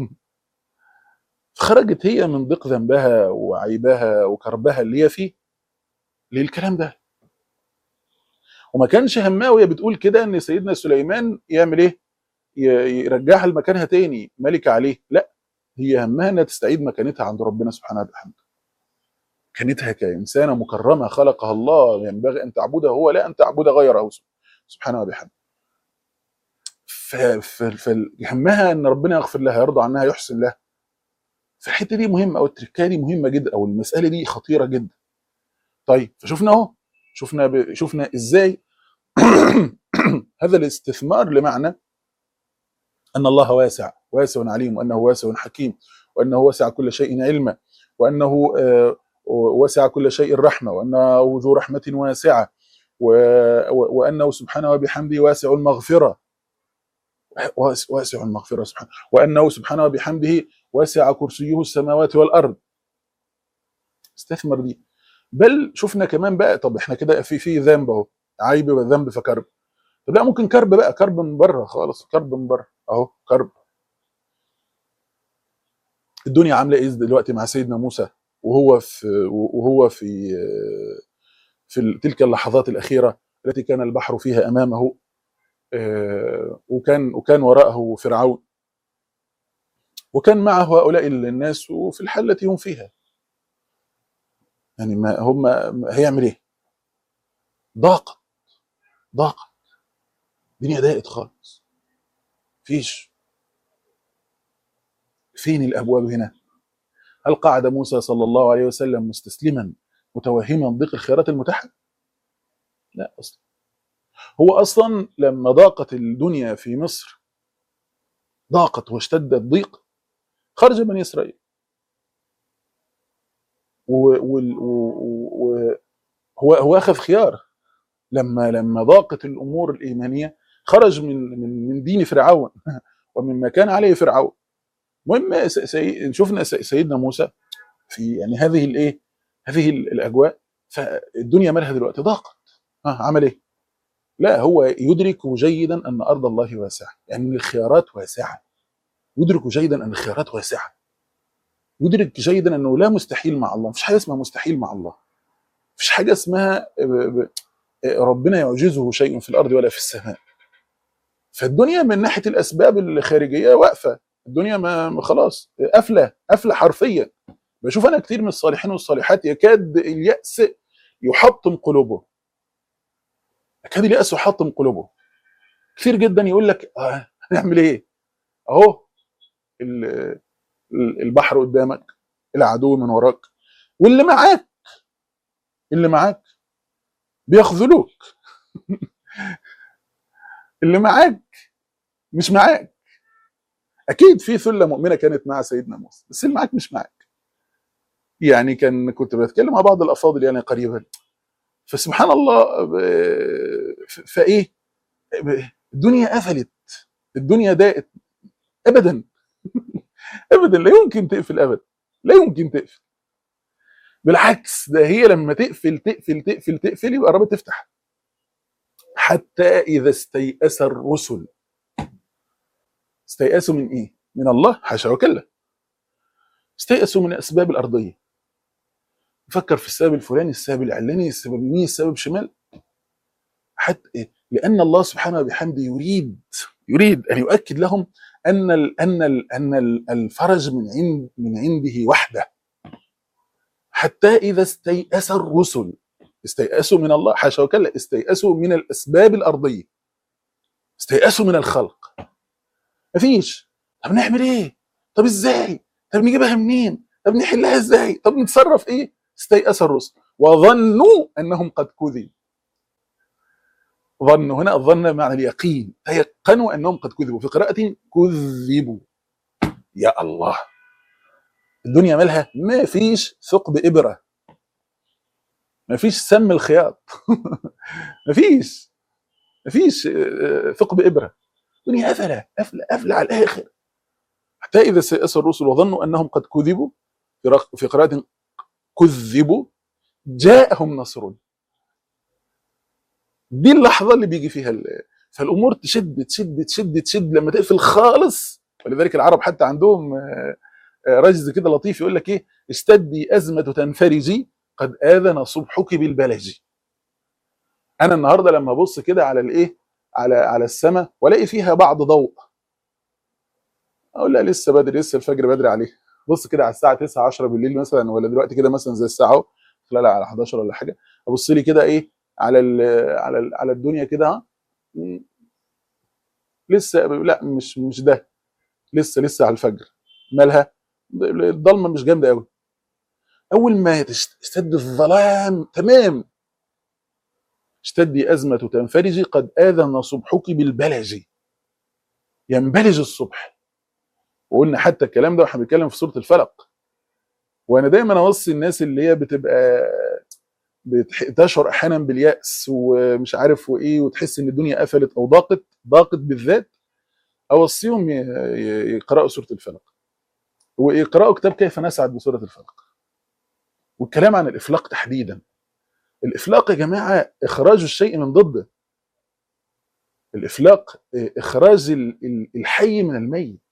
خرجت هي من ضيق ذنبها وعيبها وكربها اللي هي فيه للكلام ده وما كانش همها وهي بتقول كده ان سيدنا سليمان يعمل ايه ي- يرجعها لمكانها تاني ملكة عليه لا هي همها انها تستعيد مكانتها عند ربنا سبحانه وتعالى مكانتها كإنسانة مكرمة خلقها الله ينبغي أن تعبده هو لا أن تعبد غيره سبحانه وبحمده ف- ف- فهمها ان ربنا يغفر لها يرضى عنها يحسن لها فالحته دي مهمه او التركه دي مهمه جدا او المساله دي خطيره جدا طيب فشفنا اهو شفنا ب... شفنا ازاي هذا الاستثمار لمعنى ان الله واسع واسع عليم وانه واسع حكيم وانه وسع كل شيء علما وانه آه، وسع كل شيء رحمه وانه ذو رحمه واسعه و... و- وانه سبحانه وبحمده واسع المغفره واس- واسع المغفره سبحانه وانه سبحانه وبحمده وسع كرسيه السماوات والارض استثمر دي بل شفنا كمان بقى طب احنا كده في في ذنب اهو عيب وذنب فكرب طب لا ممكن كرب بقى كرب من بره خالص كرب من بره اهو كرب الدنيا عامله ايه دلوقتي مع سيدنا موسى وهو في وهو في في تلك اللحظات الاخيره التي كان البحر فيها امامه آه، وكان وكان وراءه فرعون وكان معه هؤلاء الناس وفي الحاله التي هم فيها يعني ما هم هيعمل ايه؟ ضاق ضاق الدنيا ضاقت خالص فيش فين الابواب هنا؟ هل قعد موسى صلى الله عليه وسلم مستسلما متوهما ضيق الخيارات المتاحه؟ لا اصلا هو اصلا لما ضاقت الدنيا في مصر ضاقت واشتد الضيق خرج بني اسرائيل و- وال- و- و- و- هو هو اخذ خيار لما لما ضاقت الامور الايمانيه خرج من من من دين فرعون ومما كان عليه فرعون المهم س- سي- شفنا س- سيدنا موسى في يعني هذه الايه هذه ال- الاجواء فالدنيا مالها دلوقتي ضاقت ها عمل ايه؟ لا هو يدرك جيدا ان ارض الله واسعه يعني ان الخيارات واسعه يدرك جيدا ان الخيارات واسعه يدرك جيدا انه لا مستحيل مع الله مفيش حاجه اسمها مستحيل مع الله مفيش حاجه اسمها ب- ب- ربنا يعجزه شيء في الارض ولا في السماء فالدنيا من ناحيه الاسباب الخارجيه واقفه الدنيا ما ما خلاص قافله قافله حرفيا بشوف انا كتير من الصالحين والصالحات يكاد الياس يحطم قلوبهم يكاد الياس يحطم قلوبهم كتير جدا يقول لك آه هنعمل ايه اهو ال- ال- البحر قدامك العدو من وراك واللي معاك اللي معاك بيخذلوك اللي معاك مش معاك اكيد في ثله مؤمنه كانت مع سيدنا موسى بس اللي معاك مش معاك يعني كان كنت بتكلم مع بعض الافاضل يعني قريبا فسبحان الله ب- ف- فايه ب- الدنيا قفلت الدنيا ضاقت ابدا ابدا لا يمكن تقفل ابدا لا يمكن تقفل بالعكس ده هي لما تقفل تقفل تقفل تقفل يبقى قربت تفتح حتى اذا استيأس الرسل استيأسوا من ايه؟ من الله حاشا وكلا استيأسوا من الاسباب الارضيه فكر في السبب الفلاني السبب العلاني السبب يمين السبب شمال حتى إيه؟ لان الله سبحانه وبحمده يريد يريد ان يؤكد لهم ان ال ان ال ان ال- الفرج من عند من عنده وحده حتى اذا استيأس الرسل استيأسوا من الله حاشا وكلا استيأسوا من الاسباب الارضيه استيأسوا من الخلق مفيش طب نعمل ايه؟ طب ازاي؟ طب نجيبها منين؟ طب نحلها ازاي؟ طب نتصرف ايه؟ استيأس الرسل وظنوا انهم قد كذبوا ظنوا هنا الظن معنى اليقين تيقنوا انهم قد كذبوا في قراءة كذبوا يا الله الدنيا مالها ما فيش ثقب ابره ما فيش سم الخياط ما فيش ما فيش آه، ثقب ابره الدنيا قفله قفله قفله على الاخر حتى اذا استيأس الرسل وظنوا انهم قد كذبوا في رق- في قراءة كذبوا جاءهم نصرنا دي اللحظه اللي بيجي فيها ال- فالامور تشد تشد تشد تشد لما تقفل خالص ولذلك العرب حتى عندهم آه، آه، رجز كده لطيف يقول لك ايه استدي ازمه تنفرجي قد اذن صبحك بالبلج انا النهارده لما ابص كده على الايه على على السماء والاقي فيها بعض ضوء اقول لا لسه بدري لسه الفجر بدري عليه بص كده على الساعه 9 10 بالليل مثلا ولا دلوقتي كده مثلا زي الساعه اهو لا لا على 11 ولا حاجه ابص لي كده ايه على ال على ال على الدنيا كده ها م، لسه لا مش مش ده لسه لسه على الفجر مالها الضلمه مش جامده قوي اول ما تشت- تشتد الظلام تمام اشتدي ازمه تنفرجي قد اذن صبحك بالبلج ينبلج الصبح وقلنا حتى الكلام ده واحنا بنتكلم في سوره الفلق وانا دايما اوصي الناس اللي هي بتبقى بتح- تشعر احيانا بالياس ومش عارف وايه وتحس ان الدنيا قفلت او ضاقت ضاقت بالذات اوصيهم ي- ي- يقراوا سوره الفلق ويقراوا كتاب كيف نسعد بسوره الفلق والكلام عن الافلاق تحديدا الافلاق يا جماعه اخراج الشيء من ضده الافلاق إيه، اخراج ال- ال- الحي من الميت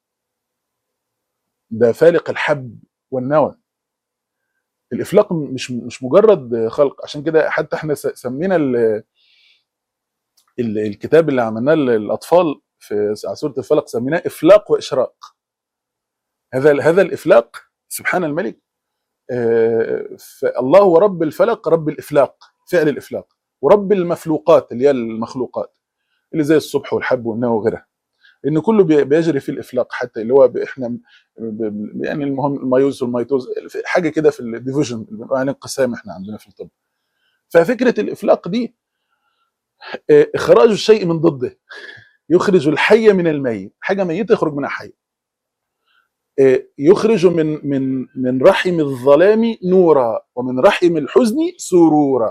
ده فالق الحب والنوى الافلاق م- مش مش مجرد خلق عشان كده حتى احنا س- سمينا ال- ال- الكتاب اللي عملناه للاطفال في على سوره الفلق سميناه افلاق واشراق هذا هذا الافلاق سبحان الملك آه، فالله هو رب الفلق رب الافلاق فعل الافلاق ورب المفلوقات اللي هي المخلوقات اللي زي الصبح والحب والنوى وغيرها لان كله بي- بيجري في الافلاق حتى اللي هو ب- احنا ب- ب- يعني المهم الميوز والميتوز في حاجه كده في الديفيجن اللي بنقول عليه انقسام احنا عندنا في الطب ففكره الافلاق دي آه، اخراج الشيء من ضده يخرج الحي من الميت حاجه ميته يخرج منها حي آه، يخرج من من من رحم الظلام نورا ومن رحم الحزن سرورا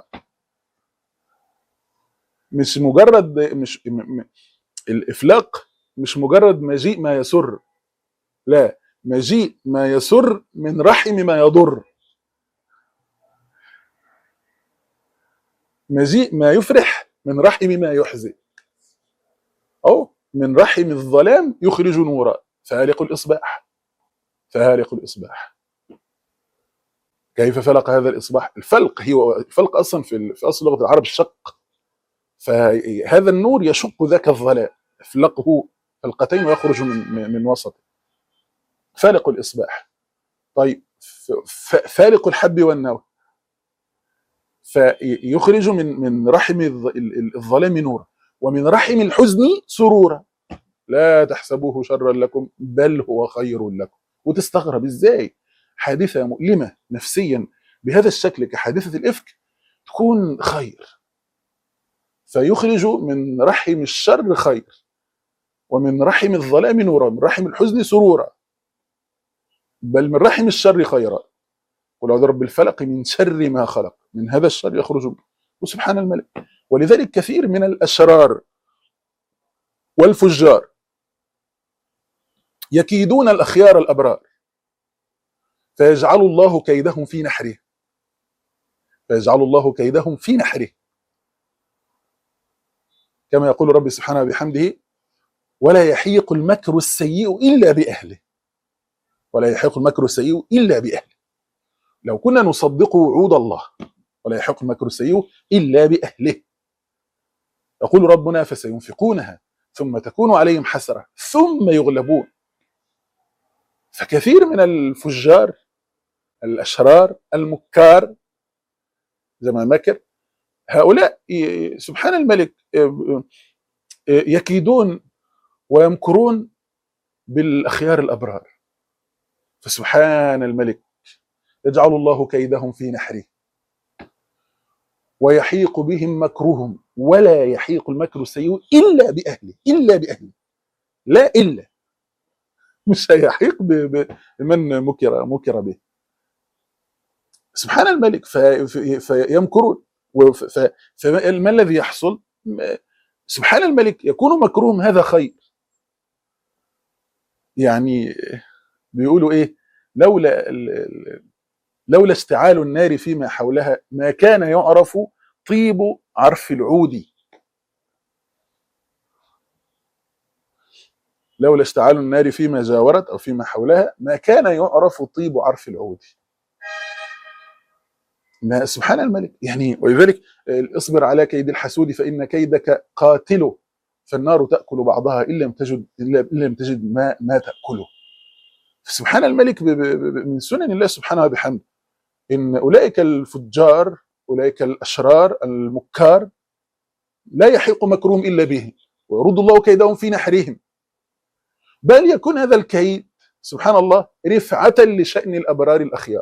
مش مجرد مش م- م- الافلاق مش مجرد مجيء ما يسر لا مجيء ما يسر من رحم ما يضر مجيء ما يفرح من رحم ما يحزن أو من رحم الظلام يخرج نورا فالق الإصباح فالق الإصباح كيف فلق هذا الإصباح الفلق هو الفلق أصلا في ال- في أصل لغة العرب الشق فهذا النور يشق ذاك الظلام يفلقه فلقتين ويخرج من من من وسطه فالق الإصباح طيب ف- ف- فالق الحب والنوى فيخرج من من رحم الظ- ال- ال- الظلام نورا ومن رحم الحزن سرورا لا تحسبوه شرا لكم بل هو خير لكم وتستغرب ازاي حادثه مؤلمه نفسيا بهذا الشكل كحادثه الافك تكون خير فيخرج من رحم الشر خير ومن رحم الظلام نورا من رحم الحزن سرورا بل من رحم الشر خيرا قل اعوذ برب الفلق من شر ما خلق من هذا الشر يخرج وسبحان الملك ولذلك كثير من الاشرار والفجار يكيدون الاخيار الابرار فيجعل الله كيدهم في نحره فيجعل الله كيدهم في نحره كما يقول ربي سبحانه وبحمده ولا يحيق المكر السيء الا باهله ولا يحيق المكر السيء الا باهله لو كنا نصدق وعود الله ولا يحيق المكر السيء الا باهله يقول ربنا فسينفقونها ثم تكون عليهم حسره ثم يغلبون فكثير من الفجار الاشرار المكار زي ما مكر هؤلاء ي- سبحان الملك ي- يكيدون ويمكرون بالاخيار الابرار فسبحان الملك يجعل الله كيدهم في نحره ويحيق بهم مكرهم ولا يحيق المكر السيء الا باهله الا باهله لا الا مش هيحيق ب- ب- بمن مكر مكر به سبحان الملك في- في- فيمكرون وف- ف- فما الذي يحصل م- سبحان الملك يكون مكرهم هذا خير يعني بيقولوا ايه لولا ال- ال- لولا اشتعال النار فيما حولها ما كان يعرف طيب عرف العود لولا اشتعال النار فيما جاورت او فيما حولها ما كان يعرف طيب عرف العود ما سبحان الملك يعني ولذلك آه، اصبر على كيد الحسود فان كيدك قاتله فالنار تاكل بعضها ان لم تجد الا إن لم تجد ما ما تاكله سبحان الملك ب- ب- ب- من سنن الله سبحانه وبحمده ان اولئك الفجار اولئك الاشرار المكار لا يحيق مكرهم الا به ويرد الله كيدهم في نحرهم بل يكون هذا الكيد سبحان الله رفعه لشان الابرار الاخيار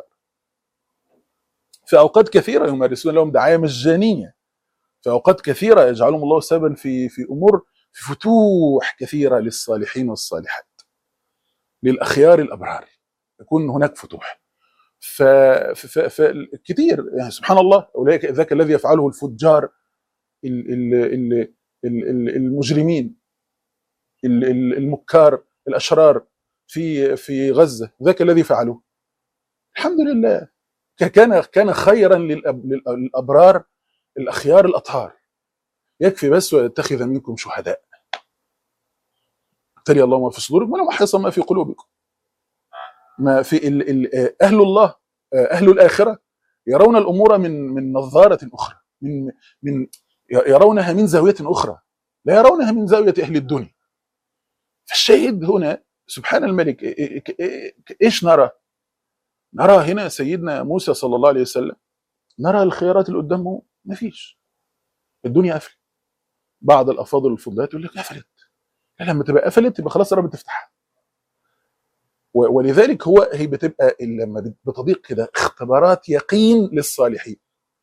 في اوقات كثيره يمارسون لهم دعايه مجانيه في اوقات كثيره يجعلهم الله سببا في في امور في فتوح كثيره للصالحين والصالحات للاخيار الابرار يكون هناك فتوح ف... ف... ف... كتير يعني سبحان الله اولئك ذاك الذي يفعله الفجار ال... ال... ال... ال... ال- المجرمين ال- ال- المكار الاشرار في في غزه ذاك الذي فعلوه الحمد لله ك- كان كان خيرا للأب... للأ- للابرار الاخيار الاطهار يكفي بس ويتخذ منكم شهداء ابتلي الله ما في صدوركم ولا محصن ما في قلوبكم ما في ال... ال... اهل الله اهل الاخره يرون الامور من من نظاره اخرى من من يرونها من زاويه اخرى لا يرونها من زاويه اهل الدنيا فالشاهد هنا سبحان الملك إيه- إيه- إيه- ايش نرى؟ نرى هنا سيدنا موسى صلى الله عليه وسلم نرى الخيارات اللي قدامه ما فيش الدنيا قفلت بعض الافاضل الفضلات يقول لك قفلت لا، لما تبقى قفلت يبقى خلاص قربت تفتحها و- ولذلك هو هي بتبقى لما بت- بتضيق كده اختبارات يقين للصالحين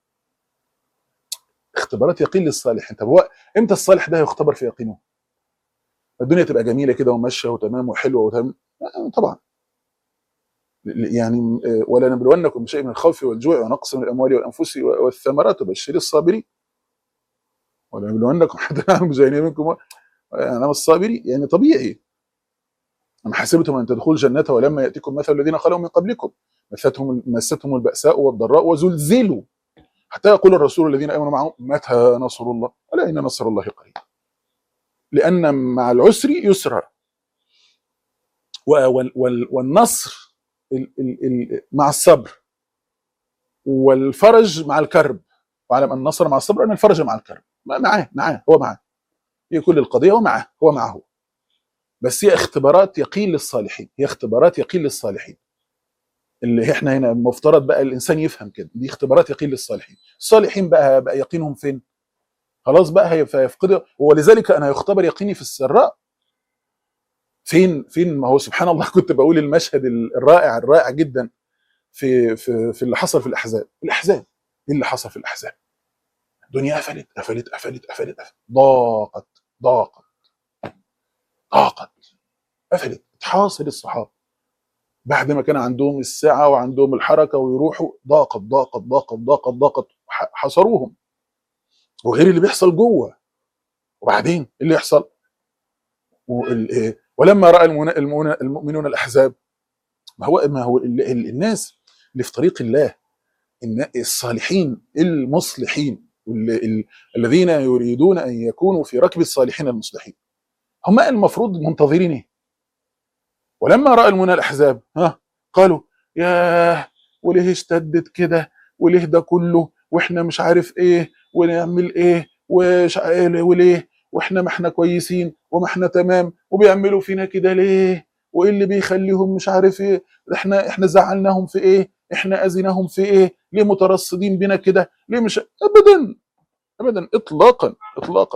اختبارات يقين للصالحين طب هو امتى الصالح ده يختبر في يقينه؟ الدنيا تبقى جميله كده وماشيه وتمام وحلوه وتمام آه، طبعا ل- يعني آه، ولا نبلونكم بشيء من الخوف والجوع ونقص من الاموال والانفس والثمرات وبشر الصابرين ولا نبلونكم حتى نعلم المجاهدين منكم انا الصابرين يعني طبيعي أم حسبتم أن تدخلوا الجنة ولما يأتكم مثل الذين خلوا من قبلكم مستهم مستهم البأساء والضراء وزلزلوا حتى يقول الرسول الذين آمنوا معه متى نصر الله ألا إن نصر الله قريب لأن مع العسر يسرا و- وال- وال- والنصر ال- ال- ال- مع الصبر والفرج مع الكرب واعلم أن النصر مع الصبر أن الفرج مع الكرب ما- معاه معاه هو معاه هي كل القضية هو معاه هو معه بس هي اختبارات يقين للصالحين هي اختبارات يقين للصالحين اللي احنا هنا مفترض بقى الانسان يفهم كده دي اختبارات يقين للصالحين الصالحين بقى بقى يقينهم فين خلاص بقى هي- فيفقد ولذلك انا يختبر يقيني في السراء فين فين ما هو سبحان الله كنت بقول المشهد الرائع الرائع جدا في في في اللي حصل في الاحزاب الاحزاب ايه اللي حصل في الاحزاب الدنيا قفلت قفلت قفلت قفلت قفلت ضاقت ضاقت ضاقت قفلت تحاصر الصحابه بعد ما كان عندهم السعه وعندهم الحركه ويروحوا ضاقت ضاقت ضاقت ضاقت ضاقت ح- حصروهم وغير اللي بيحصل جوه وبعدين إيه اللي يحصل وال- إيه، ولما راى المنا- المؤمنون المؤمنون الاحزاب ما هو ما هو ال- ال- الناس اللي في طريق الله النا- الصالحين المصلحين وال- ال- الذين يريدون ان يكونوا في ركب الصالحين المصلحين هم المفروض منتظرين ايه ولما راى المنى الاحزاب ها قالوا ياه وليه اشتدت كده وليه ده كله واحنا مش عارف ايه ونعمل ايه وش وليه واحنا ما احنا كويسين وما احنا تمام وبيعملوا فينا كده ليه وايه اللي بيخليهم مش عارف ايه احنا احنا زعلناهم في ايه احنا اذيناهم في ايه ليه مترصدين بنا كده ليه مش ابدا ابدا اطلاقا اطلاقا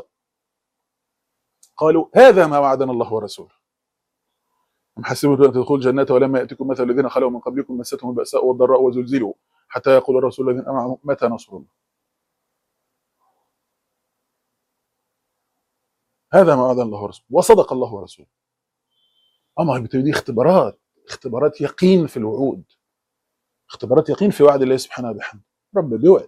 قالوا هذا ما وعدنا الله ورسوله أم حسبتم أن تدخلوا الجنة ولما يأتكم مثل الذين خلوا من قبلكم مستهم البأساء والضراء وزلزلوا حتى يقول الرسول الذين أمعوا متى نصر الله هذا ما وعد الله ورسوله وصدق الله ورسوله أما هي دي اختبارات اختبارات يقين في الوعود اختبارات يقين في وعد الله سبحانه وبحمده رب بيوعد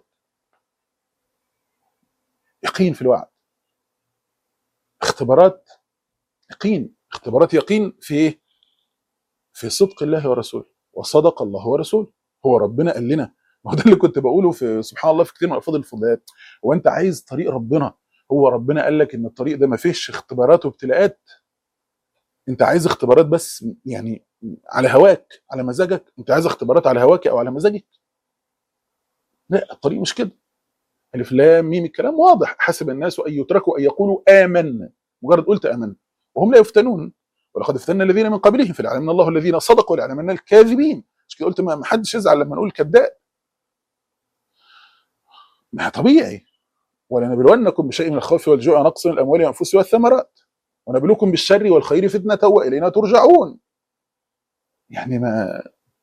يقين في الوعد اختبارات يقين اختبارات يقين في ايه؟ في صدق الله ورسوله وصدق الله ورسوله هو ربنا قال لنا ما هو ده اللي كنت بقوله في سبحان الله في كتير من الفاظ الفضلات هو انت عايز طريق ربنا هو ربنا قال لك ان الطريق ده ما فيهش اختبارات وابتلاءات انت عايز اختبارات بس يعني على هواك على مزاجك انت عايز اختبارات على هواك او على مزاجك لا الطريق مش كده الف لام ميم الكلام واضح حسب الناس ان يتركوا ان يقولوا امنا مجرد قلت امنا وهم لا يفتنون ولقد فتنا الذين من قبلهم فليعلمن الله الذين صدقوا وليعلمن الكاذبين مش كده قلت ما ما حدش يزعل لما نقول كذاب ما طبيعي ولنبلونكم بشيء من الخوف والجوع ونقص من الاموال والانفس والثمرات ونبلوكم بالشر والخير فتنه والينا ترجعون يعني ما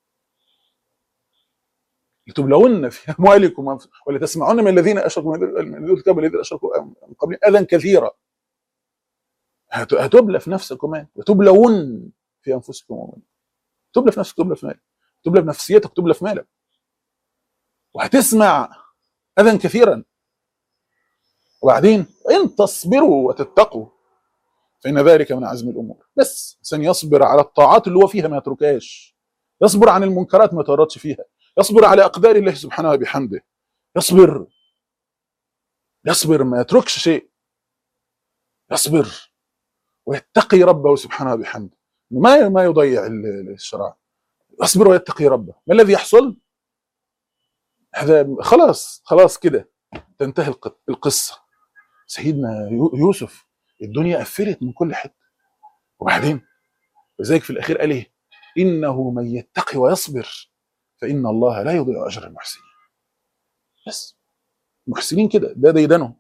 لتبلون في اموالكم وأنفس- ولتسمعن من الذين اشركوا من من ذوي الكتاب الذين اشركوا من قبل اذى كثيرا هت- هتبلى في نفسك كمان وتبلون في انفسكم ومالكم تبلى في نفسك تبلى في مالك تبلى بنفسيتك تبلى في مالك وهتسمع اذى كثيرا وبعدين ان تصبروا وتتقوا فان ذلك من عزم الامور بس انسان يصبر على الطاعات اللي هو فيها ما يتركهاش يصبر عن المنكرات ما يتورطش فيها يصبر على اقدار الله سبحانه وبحمده يصبر يصبر ما يتركش شيء يصبر ويتقي ربه سبحانه وبحمده ما ما يضيع ال- الشرع يصبر ويتقي ربه ما الذي يحصل هذا خلاص خلاص كده تنتهي الق- القصه سيدنا يو- يوسف الدنيا قفلت من كل حته وبعدين لذلك في الاخير قال ايه انه من يتقي ويصبر فان الله لا يضيع اجر المحسنين بس محسنين كده ده ديدنهم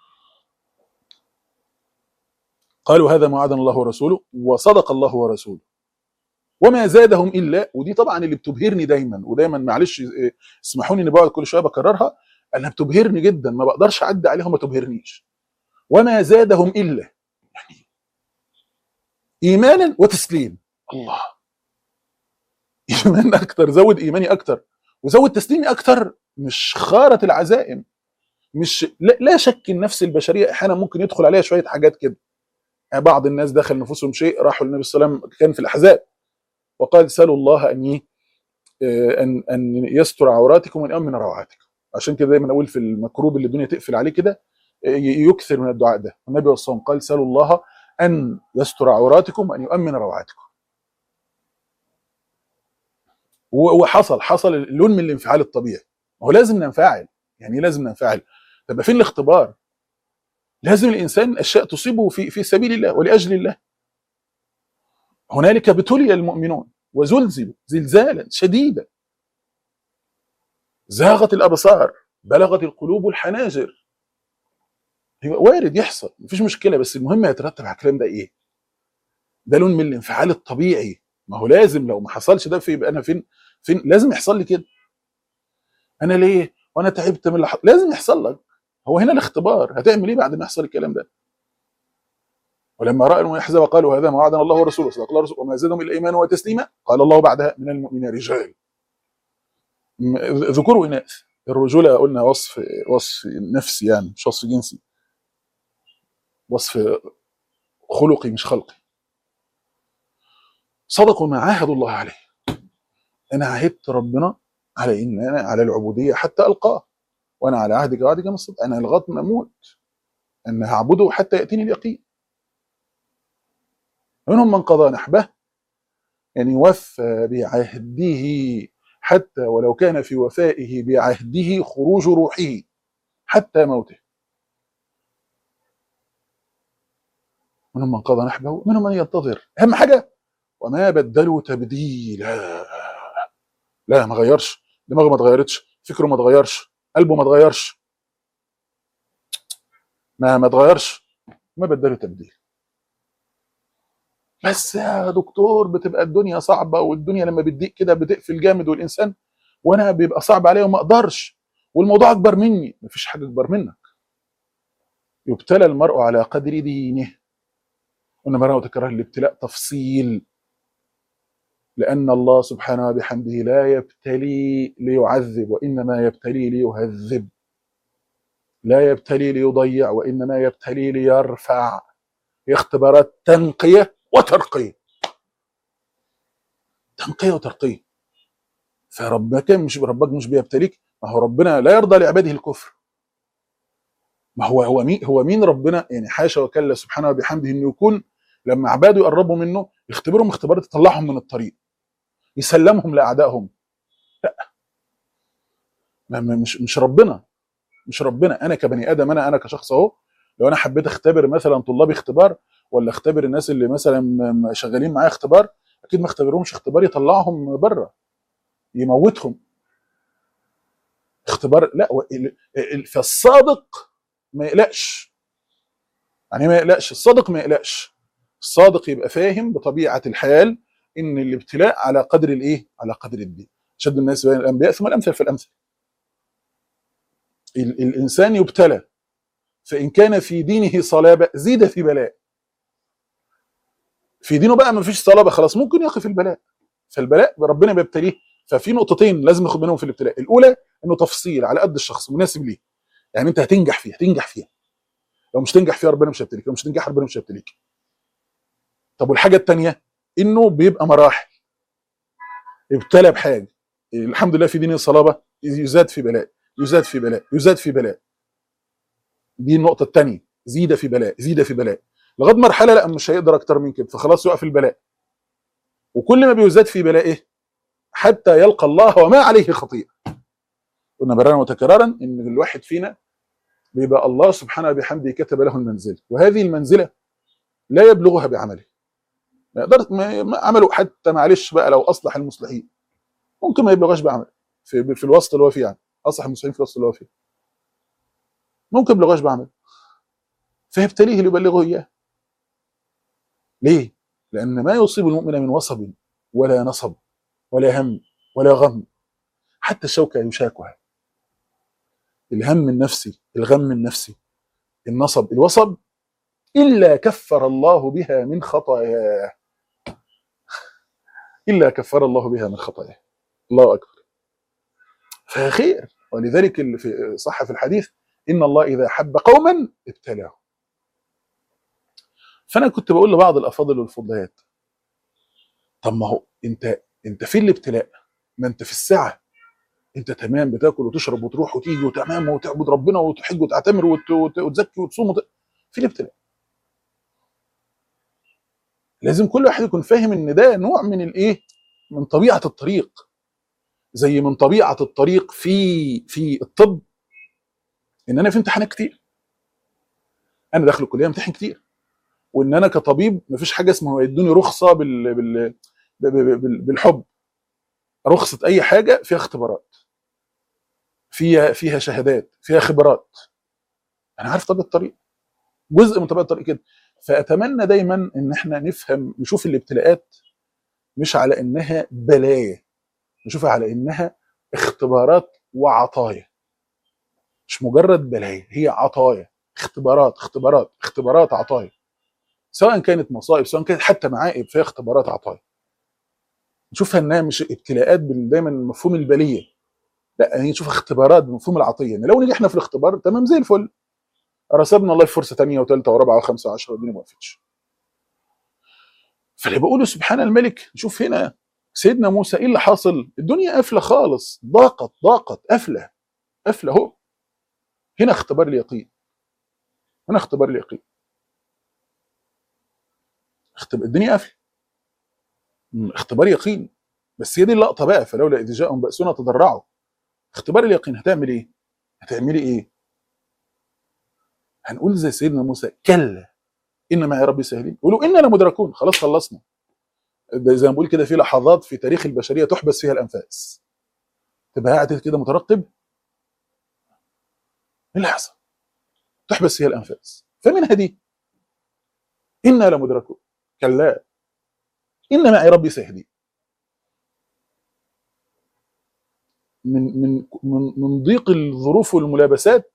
قالوا هذا ما وعدنا الله ورسوله وصدق الله ورسوله وما زادهم الا ودي طبعا اللي بتبهرني دايما ودايما معلش إيه، اسمحوا لي اني بقعد كل شويه بكررها انها بتبهرني جدا ما بقدرش اعدي عليها وما تبهرنيش وما زادهم الا يعني ايمانا وتسليم الله ايمان اكتر زود ايماني اكتر وزود تسليمي اكتر مش خارة العزائم مش لا, لا شك النفس البشريه احيانا ممكن يدخل عليها شويه حاجات كده يعني بعض الناس دخل نفوسهم شيء راحوا للنبي صلى الله عليه وسلم كان في الاحزاب وقال سالوا الله ان ي- آه، ان ان يستر عوراتكم وان يامن روعاتكم عشان كده دايما اقول في المكروب اللي الدنيا تقفل عليه كده آه، ي- يكثر من الدعاء ده النبي صلى الله عليه وسلم قال سالوا الله ان يستر عوراتكم وان يؤمن روعاتكم و- وحصل حصل لون من الانفعال الطبيعي ما هو لازم ننفعل يعني إيه لازم ننفعل طب فين الاختبار لازم الانسان اشياء تصيبه في في سبيل الله ولاجل الله هنالك ابتلي المؤمنون وزلزلوا زلزالا شديدا زاغت الابصار بلغت القلوب الحناجر هو وارد يحصل مفيش مشكله بس المهم يترتب على الكلام ده ايه ده لون من الانفعال الطبيعي ما هو لازم لو ما حصلش ده في يبقى انا فين فين لازم يحصل لي كده انا ليه وانا تعبت من اللي حصل لازم يحصل لك هو هنا الاختبار هتعمل ايه بعد ما يحصل الكلام ده ولما راى المحزب قالوا هذا ما وعدنا الله ورسوله صدق الله ورسوله وما زادهم الا ايمانا وتسليما قال الله بعدها من المؤمنين رجال م- ذكور واناث الرجوله قلنا وصف وصف نفسي يعني مش وصف جنسي وصف خلقي مش خلقي صدقوا ما عاهدوا الله عليه انا عهدت ربنا على ان انا على العبوديه حتى القاه وانا على عهدك وعهدك ما استطعت انا لغايه ما اموت ان هعبده حتى ياتيني اليقين منهم من قضى نحبه يعني وفى بعهده حتى ولو كان في وفائه بعهده خروج روحه حتى موته منهم من قضى نحبه منهم من ينتظر اهم حاجه وما بدلوا تبديلا لا ما غيرش دماغه ما اتغيرتش فكره ما اتغيرش قلبه ما اتغيرش ما ما اتغيرش ما بدلوا تبديل بس يا دكتور بتبقى الدنيا صعبه والدنيا لما بتضيق كده بتقفل جامد والانسان وانا بيبقى صعب عليا وما اقدرش والموضوع اكبر مني مفيش حاجه اكبر منك يبتلى المرء على قدر دينه قلنا مرة وتكرر الابتلاء تفصيل لأن الله سبحانه وبحمده لا يبتلي ليعذب وإنما يبتلي ليهذب لا يبتلي ليضيع وإنما يبتلي ليرفع هي اختبارات تنقية وترقية تنقية وترقية فربك مش ربك مش بيبتليك ما هو ربنا لا يرضى لعباده الكفر ما هو هو مين هو مين ربنا يعني حاشا وكلا سبحانه وبحمده انه يكون لما عباده يقربوا منه يختبرهم اختبارات تطلعهم من الطريق يسلمهم لاعدائهم لا ما- ما- مش مش ربنا مش ربنا انا كبني ادم انا انا كشخص اهو لو انا حبيت اختبر مثلا طلابي اختبار ولا اختبر الناس اللي مثلا م- م- شغالين معايا اختبار اكيد ما اختبرهمش اختبار يطلعهم بره يموتهم اختبار لا و- ال- ال- فالصادق ما يقلقش يعني ما يقلقش الصادق ما يقلقش الصادق يبقى فاهم بطبيعه الحال ان الابتلاء على قدر الايه؟ على قدر الدين. شد الناس بين الانبياء ثم الامثل فالامثل. ال- الانسان يبتلى فان كان في دينه صلابه زيد في بلاء. في دينه بقى ما فيش صلابه خلاص ممكن يقف البلاء. فالبلاء ربنا بيبتليه ففي نقطتين لازم ناخد منهم في الابتلاء، الاولى انه تفصيل على قد الشخص مناسب ليه. يعني انت هتنجح فيها هتنجح فيها. لو مش تنجح فيها ربنا مش هيبتليك، لو مش تنجح ربنا مش هيبتليك. طب والحاجه الثانيه انه بيبقى مراحل ابتلى بحاجه الحمد لله في دين الصلابه يزاد في بلاء يزاد في بلاء يزاد في بلاء دي النقطه الثانيه زيد في بلاء زيد في بلاء لغايه مرحله لا مش هيقدر اكتر من كده فخلاص يقف البلاء وكل ما بيزداد في بلائه حتى يلقى الله وما عليه خطيئه قلنا مرارا وتكرارا ان الواحد فينا بيبقى الله سبحانه وبحمده كتب له المنزل وهذه المنزله لا يبلغها بعمله ما يقدر ما ما عمله حتى معلش بقى لو اصلح المصلحين ممكن ما يبلغش بعمل في في الوسط اللي هو فيه يعني اصلح المصلحين في الوسط اللي هو فيه ممكن ما يبلغش بعمل فيبتليه ليبلغه اياه ليه؟ لان ما يصيب المؤمن من وصب ولا نصب ولا هم ولا غم حتى الشوكه يشاكها الهم النفسي الغم النفسي النصب الوصب الا كفر الله بها من خطاياه الا كفر الله بها من خطاياه الله اكبر فخير ولذلك اللي في صح في الحديث ان الله اذا حب قوما ابتلاهم فانا كنت بقول لبعض الافاضل والفضليات طب ما هو انت انت في الابتلاء ما انت في السعه انت تمام بتاكل وتشرب وتروح وتيجي وتمام وتعبد ربنا وتحج وتعتمر وت- وت- وتزكي وتصوم وت... في الابتلاء لازم كل واحد يكون فاهم ان ده نوع من الايه من طبيعه الطريق زي من طبيعه الطريق في في الطب ان انا في امتحانات كتير انا داخل الكليه امتحن كتير وان انا كطبيب مفيش حاجه اسمها يدوني رخصه بال بال ب- ب- بال- بالحب رخصه اي حاجه فيها اختبارات فيها فيها شهادات فيها خبرات انا عارف طبيعه الطريق جزء من طبيعه الطريق كده فاتمنى دايما ان احنا نفهم نشوف الابتلاءات مش على انها بلايا نشوفها على انها اختبارات وعطايا مش مجرد بلايا هي عطايا اختبارات اختبارات اختبارات عطايا سواء كانت مصائب سواء كانت حتى معائب فهي اختبارات عطايا نشوفها انها مش ابتلاءات بال- دايما مفهوم البليه لا هي نشوفها اختبارات بمفهوم العطيه ان لو نجحنا في الاختبار تمام زي الفل رسبنا الله في فرصه ثانيه وثالثه ورابعه وخمسه وعشره والدنيا ما وقفتش فاللي بقوله سبحان الملك شوف هنا سيدنا موسى ايه اللي حاصل الدنيا قافله خالص ضاقت ضاقت قافله قافله اهو هنا اختبار اليقين هنا اختبار اليقين اختبار الدنيا قافله م، اختبار يقين بس هي دي اللقطه بقى فلولا اذ جاءهم باسنا تضرعوا اختبار اليقين هتعمل ايه؟ هتعملي ايه؟ هنقول زي سيدنا موسى كلا ان معي ربي سهلين قولوا انا لمدركون خلاص خلصنا ده زي ما بقول كده في لحظات في تاريخ البشريه تحبس فيها الانفاس تبقى قاعد كده مترقب ايه اللي حصل؟ تحبس فيها الانفاس فمنها دي انا لمدركون كلا ان معي ربي سيهدين من من من من ضيق الظروف والملابسات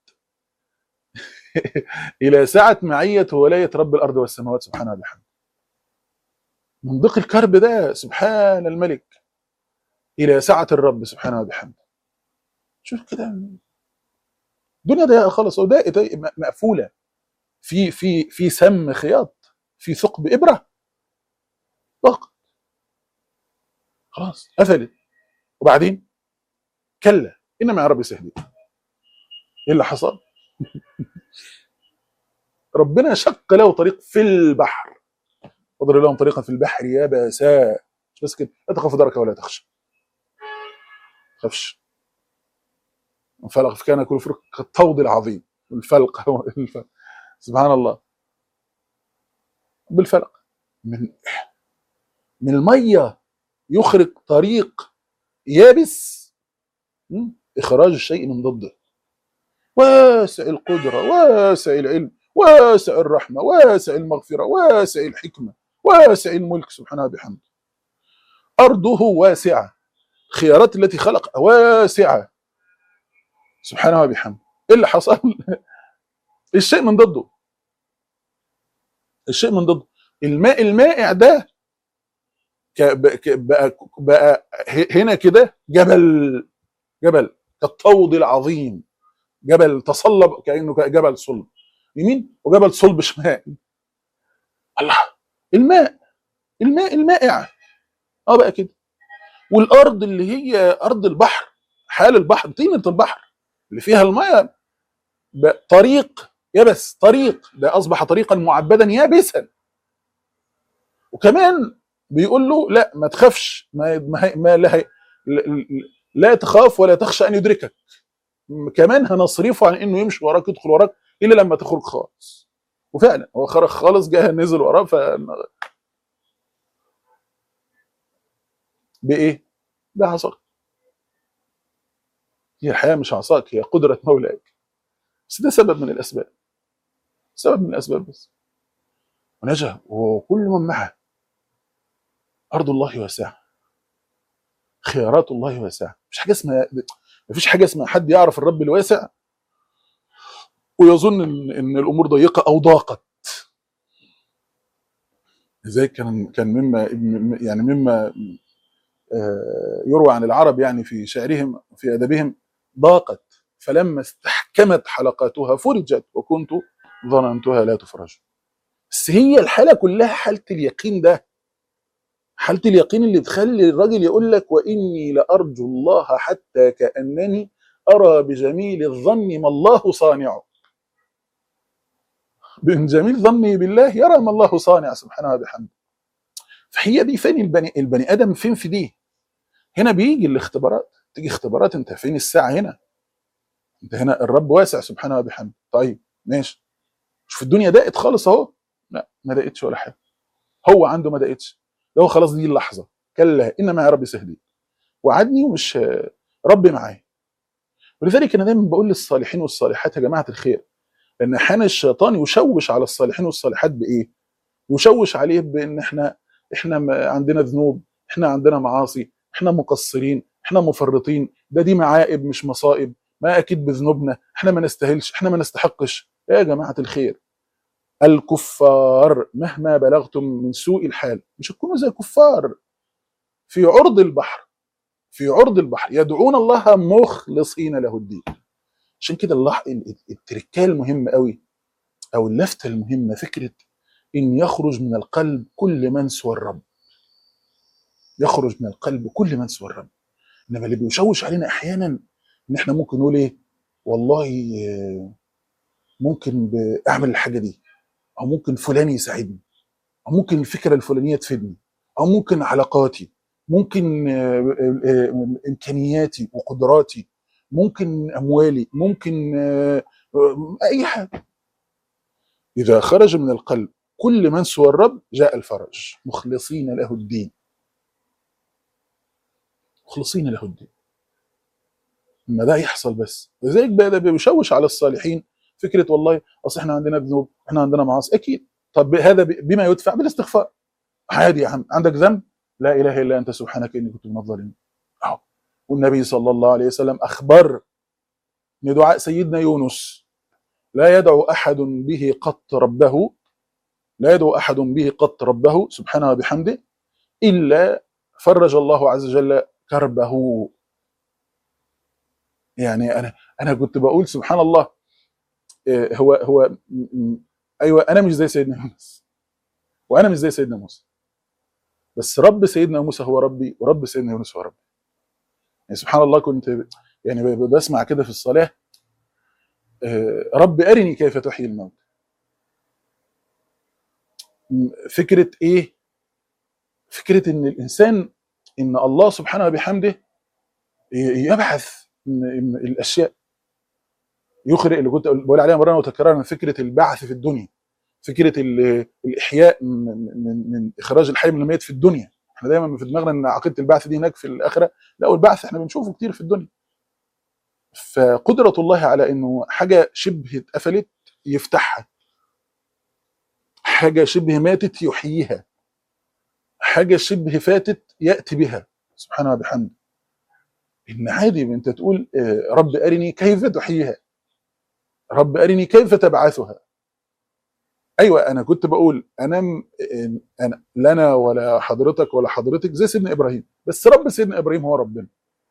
الى سعه معيه ولايه رب الارض والسماوات سبحانه وبحمده من ضيق الكرب ده سبحان الملك الى سعه الرب سبحانه وبحمده شوف كده الدنيا ضيقه خالص وده مقفوله في في في سم خياط في ثقب ابره ضغط خلاص قفلت وبعدين كلا ان معي ربي سيهدين ايه اللي حصل؟ ربنا شق له طريق في البحر وضرب لهم طريقا في البحر يابسا مش بس كده لا تخاف دركه ولا تخشى ما تخافش انفلق كان كل فرق كالطود العظيم الفلق الفلق. سبحان الله بالفلق من من الميه يخرج طريق يابس م? اخراج الشيء من ضده واسع القدره واسع العلم واسع الرحمه واسع المغفره واسع الحكمه واسع الملك سبحانه بحمده ارضه واسعه الخيارات التي خلق واسعه سبحانه وبحمده ايه اللي حصل الشيء من ضده الشيء من ضده الماء المائع ده ك- ب- ك- بقى بقى ه- هنا كده جبل جبل كالطود العظيم جبل تصلب كانه جبل صلب يمين وجبل صلب شمال الله الماء الماء المائع اه بقى كده والارض اللي هي ارض البحر حال البحر طينه البحر اللي فيها الماء بقى طريق يبس طريق ده اصبح طريقا معبدا يابسا وكمان بيقول له لا ما تخافش ما ما, ما لا, هي- لا, لا تخاف ولا تخشى ان يدركك كمان هنصرفه عن انه يمشي وراك يدخل وراك الا لما تخرج خالص وفعلا هو خرج خالص جه نزل وراه ف بايه؟ بعصاك هي الحياه مش عصاك هي قدره مولاك بس ده سبب من الاسباب سبب من الاسباب بس ونجا وكل من معه ارض الله واسعه خيارات الله واسعه مش حاجه اسمها مفيش حاجه اسمها حد يعرف الرب الواسع ويظن ان ان الامور ضيقه او ضاقت لذلك كان كان مما يعني مما آه، يروى عن العرب يعني في شعرهم في ادبهم ضاقت فلما استحكمت حلقاتها فرجت وكنت ظننتها لا تفرج بس هي الحاله كلها حاله اليقين ده حاله اليقين اللي تخلي الراجل يقول لك واني لارجو الله حتى كانني ارى بجميل الظن ما الله صانعه من جميل ظني بالله يرى ما الله صانع سبحانه وبحمده فهي دي فين البني البني ادم فين في دي هنا بيجي الاختبارات تيجي اختبارات انت فين الساعه هنا انت هنا الرب واسع سبحانه وبحمده طيب ماشي شوف الدنيا ضاقت خالص اهو لا ما ضاقتش ولا حاجه هو عنده ما ضاقتش ده هو خلاص دي اللحظه كلا ان معي ربي سهدي وعدني ومش ربي معايا ولذلك انا دايما بقول للصالحين والصالحات يا جماعه الخير لان احيانا الشيطان يشوش على الصالحين والصالحات بايه؟ يشوش عليه بان احنا احنا م- عندنا ذنوب احنا عندنا معاصي احنا مقصرين احنا مفرطين ده دي معائب مش مصائب ما اكيد بذنوبنا احنا ما نستاهلش احنا ما نستحقش يا جماعه الخير الكفار مهما بلغتم من سوء الحال مش هتكونوا زي الكفار في عرض البحر في عرض البحر يدعون الله مخلصين له الدين عشان كده الله التركيه المهمه قوي او اللفته المهمه فكره ان يخرج من القلب كل من سوى الرب يخرج من القلب كل من سوى الرب انما اللي بيشوش علينا احيانا ان احنا ممكن نقول ايه والله آه، ممكن ب- اعمل الحاجه دي او ممكن فلان يساعدني او ممكن الفكره الفلانيه تفيدني او ممكن علاقاتي ممكن آه، آه، آه، امكانياتي وقدراتي ممكن اموالي ممكن آه، آه، اي حاجه اذا خرج من القلب كل من سوى الرب جاء الفرج مخلصين له الدين مخلصين له الدين لما ده يحصل بس لذلك بقى ده بيشوش على الصالحين فكره والله اصل احنا عندنا ذنوب احنا عندنا معاصي اكيد طب هذا ب- بما يدفع بالاستغفار عادي يا عم عندك ذنب لا اله الا انت سبحانك اني كنت من الظالمين اهو والنبي صلى الله عليه وسلم اخبر ان دعاء سيدنا يونس لا يدعو احد به قط ربه لا يدعو احد به قط ربه سبحانه وبحمده الا فرج الله عز وجل كربه يعني انا انا كنت بقول سبحان الله إيه، هو هو م- م- ايوه انا مش زي سيدنا يونس وانا مش زي سيدنا موسى بس رب سيدنا موسى هو ربي ورب سيدنا يونس هو ربي يعني سبحان الله كنت يعني ب- ب- بسمع كده في الصلاه آه، رب ارني كيف تحيي الموت م- فكره ايه فكره ان الانسان ان الله سبحانه وبحمده ي- يبحث م- م- الاشياء يخرج اللي كنت بقول عليها مره وتكرارا فكره البعث في الدنيا فكره ال- الاحياء من, من, من اخراج الحي من الميت في الدنيا احنا دايما في دماغنا ان عقيده البعث دي هناك في الاخره لا والبعث احنا بنشوفه كتير في الدنيا فقدره الله على انه حاجه شبه اتقفلت يفتحها حاجه شبه ماتت يحييها حاجه شبه فاتت ياتي بها سبحانه وبحمده ان عادي انت تقول آه، رب ارني كيف تحييها رب ارني كيف تبعثها ايوه انا كنت بقول انا م- انا لنا ولا حضرتك ولا حضرتك زي سيدنا ابراهيم بس رب سيدنا ابراهيم هو ربنا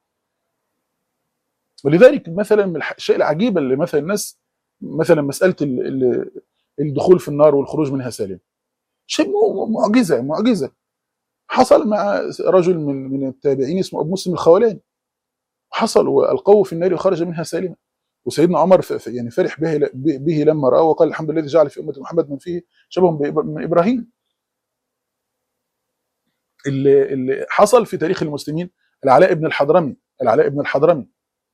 ولذلك مثلا من الح- الشيء العجيب اللي مثلا الناس مثلا مساله ال- ال- الدخول في النار والخروج منها سالم شيء م- معجزه معجزه حصل مع رجل من من التابعين اسمه ابو مسلم الخولاني حصل والقوه في النار وخرج منها سالما وسيدنا عمر ف- ف- يعني فرح به به لما راه وقال الحمد لله الذي جعل في امه محمد من فيه شبه بإبر- من ابراهيم اللي, اللي حصل في تاريخ المسلمين العلاء بن الحضرمي العلاء بن الحضرمي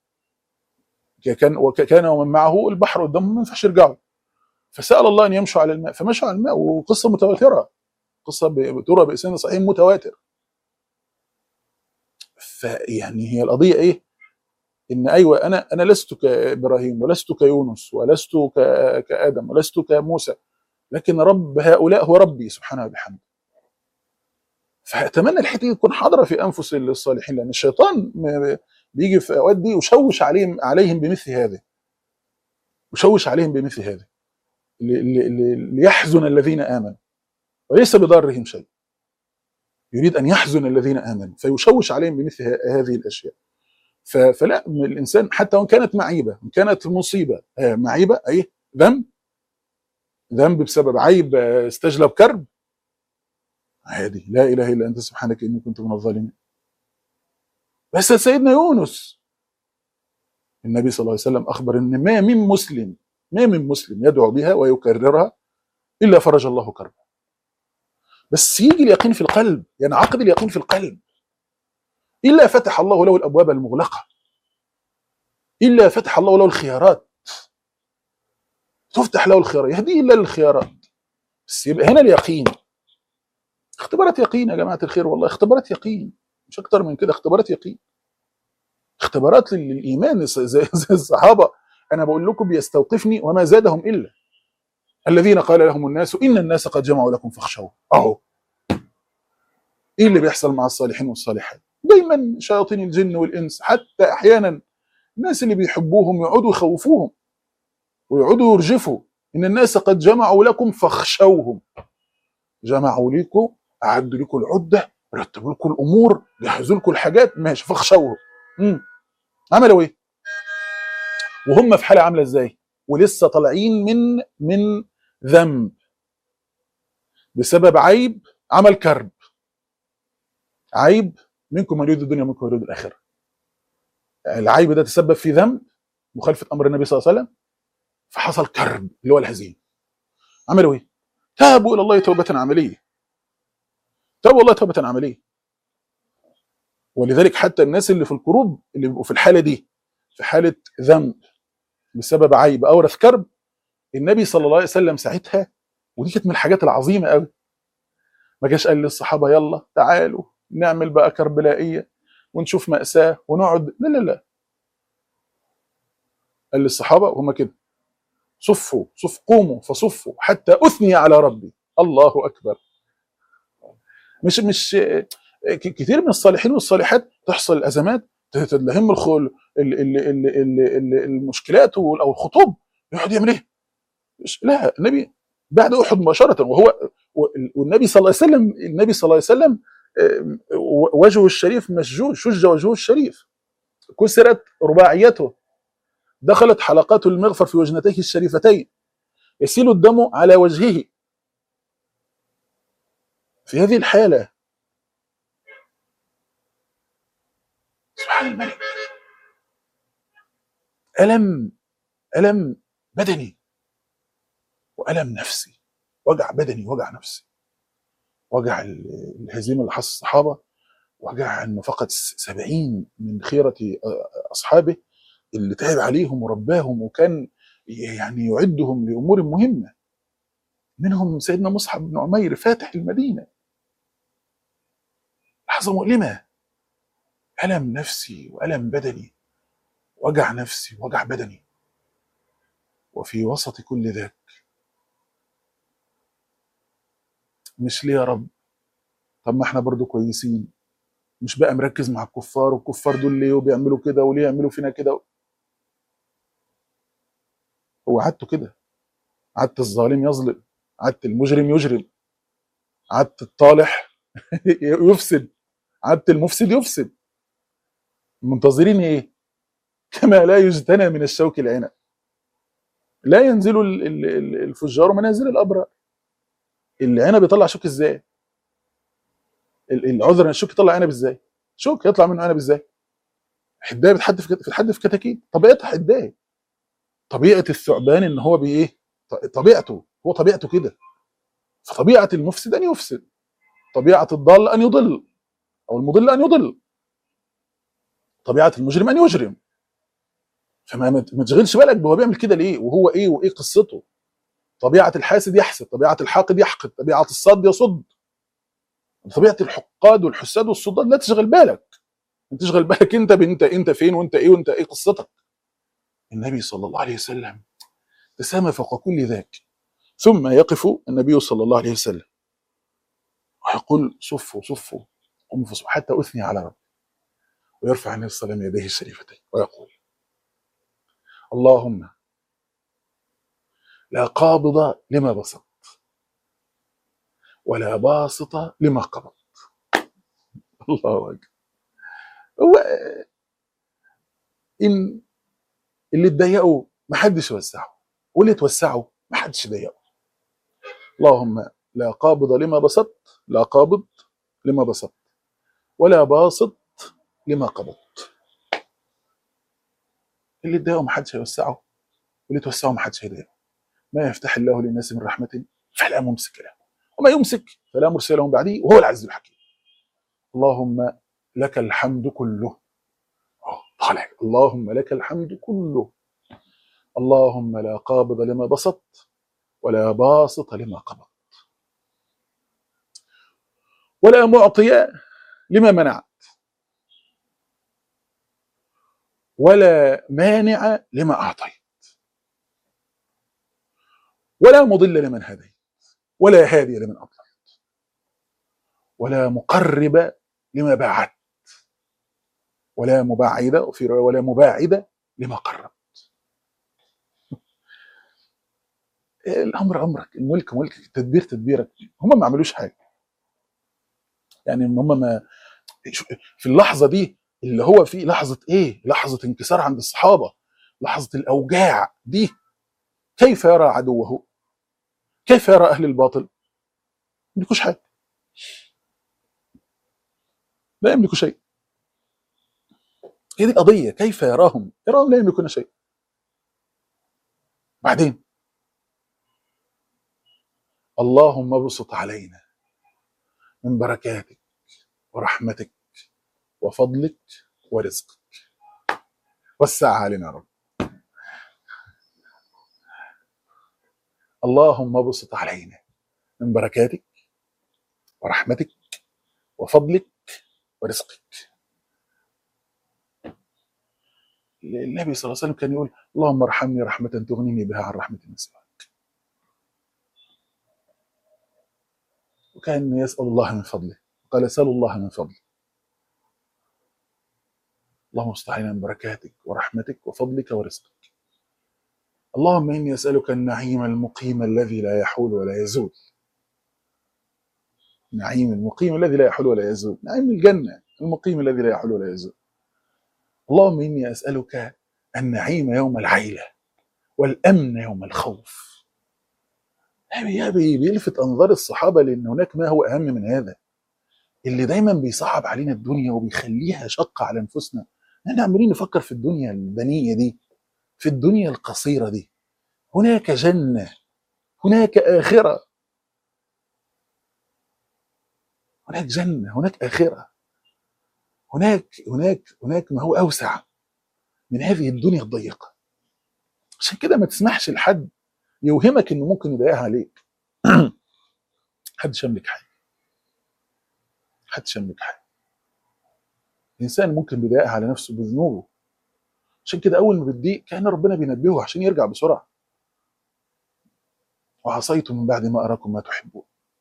كان وكان ومن معه البحر قدامهم ما ينفعش يرجعوا فسال الله ان يمشوا على الماء فمشوا على الماء وقصه متواتره قصه ب- بتروى باسناد صحيح متواتر فيعني هي القضيه ايه؟ ان ايوه انا انا لست كابراهيم ولست كيونس ولست ك- كادم ولست كموسى لكن رب هؤلاء هو ربي سبحانه وبحمده فاتمنى الحته دي تكون حاضره في انفس الصالحين لان الشيطان م- بيجي في اوقات دي يشوش عليهم عليهم بمثل هذا يشوش عليهم بمثل هذا ل- ل- ل- ليحزن الذين امنوا وليس بضارهم شيء يريد ان يحزن الذين امنوا فيشوش عليهم بمثل ه- هذه الاشياء ف- فلا الانسان حتى وان كانت معيبه ان كانت مصيبه آه، معيبه اي ذنب ذنب بسبب عيب آه، استجلب كرب عادي لا اله الا انت سبحانك اني كنت من الظالمين بس سيدنا يونس النبي صلى الله عليه وسلم اخبر ان ما من مسلم ما من مسلم يدعو بها ويكررها الا فرج الله كربه بس يجي اليقين في القلب ينعقد اليقين في القلب الا فتح الله له الابواب المغلقه الا فتح الله له الخيارات تفتح له الخيارات يهديه الا للخيارات بس يبقى هنا اليقين اختبارات يقين يا جماعه الخير والله اختبارات يقين مش اكتر من كده اختبارات يقين اختبارات لل- للايمان زي, زي زي الصحابه انا بقول لكم بيستوقفني وما زادهم الا الذين قال لهم الناس ان الناس قد جمعوا لكم فاخشوا اهو ايه اللي بيحصل مع الصالحين والصالحات دايما شياطين الجن والانس حتى احيانا الناس اللي بيحبوهم يقعدوا يخوفوهم ويقعدوا يرجفوا ان الناس قد جمعوا لكم فاخشوهم جمعوا لكم اعدوا لكم العده رتبوا لكم الامور جهزوا لكم الحاجات ماشي فاخشوهم امم عملوا ايه وهم في حاله عامله ازاي ولسه طالعين من من ذنب بسبب عيب عمل كرب عيب منكم من يريد الدنيا ومنكم من يريد الاخره العيب ده تسبب في ذنب مخالفه امر النبي صلى الله عليه وسلم فحصل كرب اللي هو الهزيمه عملوا ايه؟ تابوا الى الله توبه عمليه تابوا الله توبه عمليه ولذلك حتى الناس اللي في الكروب اللي بيبقوا في الحاله دي في حاله ذنب بسبب عيب اورث كرب النبي صلى الله عليه وسلم ساعتها ودي كانت من الحاجات العظيمه قوي ما جاش قال للصحابه يلا تعالوا نعمل بقى كربلائيه ونشوف مأساة ونقعد لا لا لا قال للصحابة وهم كده صفوا صف قوموا فصفوا حتى أثني على ربي الله أكبر مش مش ك- كتير من الصالحين والصالحات تحصل الأزمات تتلهم الخل ال- ال- ال- ال- ال- المشكلات وال- أو الخطوب يقعد يعمل إيه؟ مش- لا النبي بعد أحد مباشرة وهو والنبي صلى الله عليه وسلم النبي صلى الله عليه وسلم آم، وجهه الشريف مسجون شج وجهه الشريف كسرت رباعيته دخلت حلقات المغفر في وجنتيه الشريفتين يسيل الدم على وجهه في هذه الحالة سبحان الملك ألم ألم بدني وألم نفسي وجع بدني وجع نفسي وجع ال- الهزيمة اللي حصل الصحابة وجع أنه فقد س- سبعين من خيرة أ- أصحابه اللي تعب عليهم ورباهم وكان يعني يعدهم لأمور مهمة منهم سيدنا مصعب بن عمير فاتح المدينة لحظة مؤلمة ألم نفسي وألم بدني وجع نفسي وجع بدني وفي وسط كل ذاك مش ليه يا رب طب ما احنا برضو كويسين مش بقى مركز مع الكفار والكفار دول ليه وبيعملوا كده وليه يعملوا فينا كده هو عادته كده عادة الظالم يظلم عادة المجرم يجرم عادة الطالح يفسد عادة المفسد يفسد منتظرين ايه كما لا يجتنى من الشوك العنب لا ينزل ال- ال- ال- الفجار منازل الابرار العنب يطلع شوك ازاي ال- العذر ان الشوك يطلع عنب ازاي شوك يطلع منه عنب ازاي حدايه بتحدف في كت- بتحدف في كتاكيت طبيعتها حدايه طبيعه الثعبان ان هو بايه ط- طبيعته هو طبيعته كده فطبيعه المفسد ان يفسد طبيعه الضال ان يضل او المضل ان يضل طبيعه المجرم ان يجرم فما ما ما تشغلش بالك هو بيعمل كده ليه وهو ايه وايه قصته طبيعه الحاسد يحسد طبيعه الحاقد يحقد طبيعه الصاد يصد طبيعه الحقاد والحساد والصداد لا تشغل بالك انت تشغل بالك انت بانت انت فين وانت ايه وانت ايه قصتك النبي صلى الله عليه وسلم تسامى فوق كل ذاك ثم يقف النبي صلى الله عليه وسلم ويقول صفوا صفوا قوموا فصفوا حتى اثني على ربي ويرفع النبي صلى الله عليه وسلم يديه الشريفتين ويقول اللهم لا قابض لما بسط ولا باسط لما قبض الله اكبر هو ان اللي اتضيقوا ما حدش وسعه واللي اتوسعوا ما حدش ضيقه اللهم لا قابض لما بسط لا قابض لما بسط ولا باسط لما قبضت اللي اتضايقوا ما حدش هيوسعه واللي توسعوا ما حدش هيضايقه ما يفتح الله للناس من رحمة فلا ممسك له وما يمسك فلا مرسل له من بعده وهو العزيز الحكيم اللهم لك الحمد كله أوه، طالع اللهم لك الحمد كله اللهم لا قابض لما بسط ولا باسط لما قبض ولا معطي لما منعت ولا مانع لما اعطيت ولا مضل لمن هديت ولا هادي لمن اضللت ولا مقرب لما بعدت ولا مبعد وفي رواية ولا مباعد لما قربت الامر امرك الملك ملكك التدبير تدبيرك هم ما عملوش حاجه يعني هم ما في اللحظه دي اللي هو في لحظه ايه لحظه انكسار عند الصحابه لحظه الاوجاع دي كيف يرى عدوه كيف يرى اهل الباطل ما يملكوش حاجه لا يملكوا شيء هي دي القضيه كيف يراهم يراهم لا يملكون شيء بعدين اللهم ابسط علينا من بركاتك ورحمتك وفضلك ورزقك وسع علينا يا رب اللهم ابسط علينا من بركاتك ورحمتك وفضلك ورزقك النبي صلى الله عليه وسلم كان يقول اللهم ارحمني رحمة تغنيني بها عن رحمة من سواك وكان يسأل الله من فضله قال اسأل الله من فضله اللهم ابسط علينا من بركاتك ورحمتك وفضلك ورزقك اللهم إني أسألك النعيم المقيم الذي لا يحول ولا يزول النعيم المقيم الذي لا يحول ولا يزول نعيم الجنة المقيم الذي لا يحول ولا يزول اللهم إني أسألك النعيم يوم العيلة والأمن يوم الخوف يا بي بيلفت أنظار الصحابة لأن هناك ما هو أهم من هذا اللي دايما بيصعب علينا الدنيا وبيخليها شقة على أنفسنا احنا عمالين نفكر في الدنيا البنية دي في الدنيا القصيرة دي هناك جنة هناك آخرة هناك جنة هناك آخرة هناك هناك هناك ما هو أوسع من هذه الدنيا الضيقة عشان كده ما تسمحش لحد يوهمك انه ممكن يضايقها عليك محدش يملك حاجة محدش يملك حاجة الإنسان ممكن بيضايقها على نفسه بذنوبه عشان كده أول ما بتضيق كأن ربنا بينبهه عشان يرجع بسرعة وعصيتم من بعد ما أراكم ما تحبون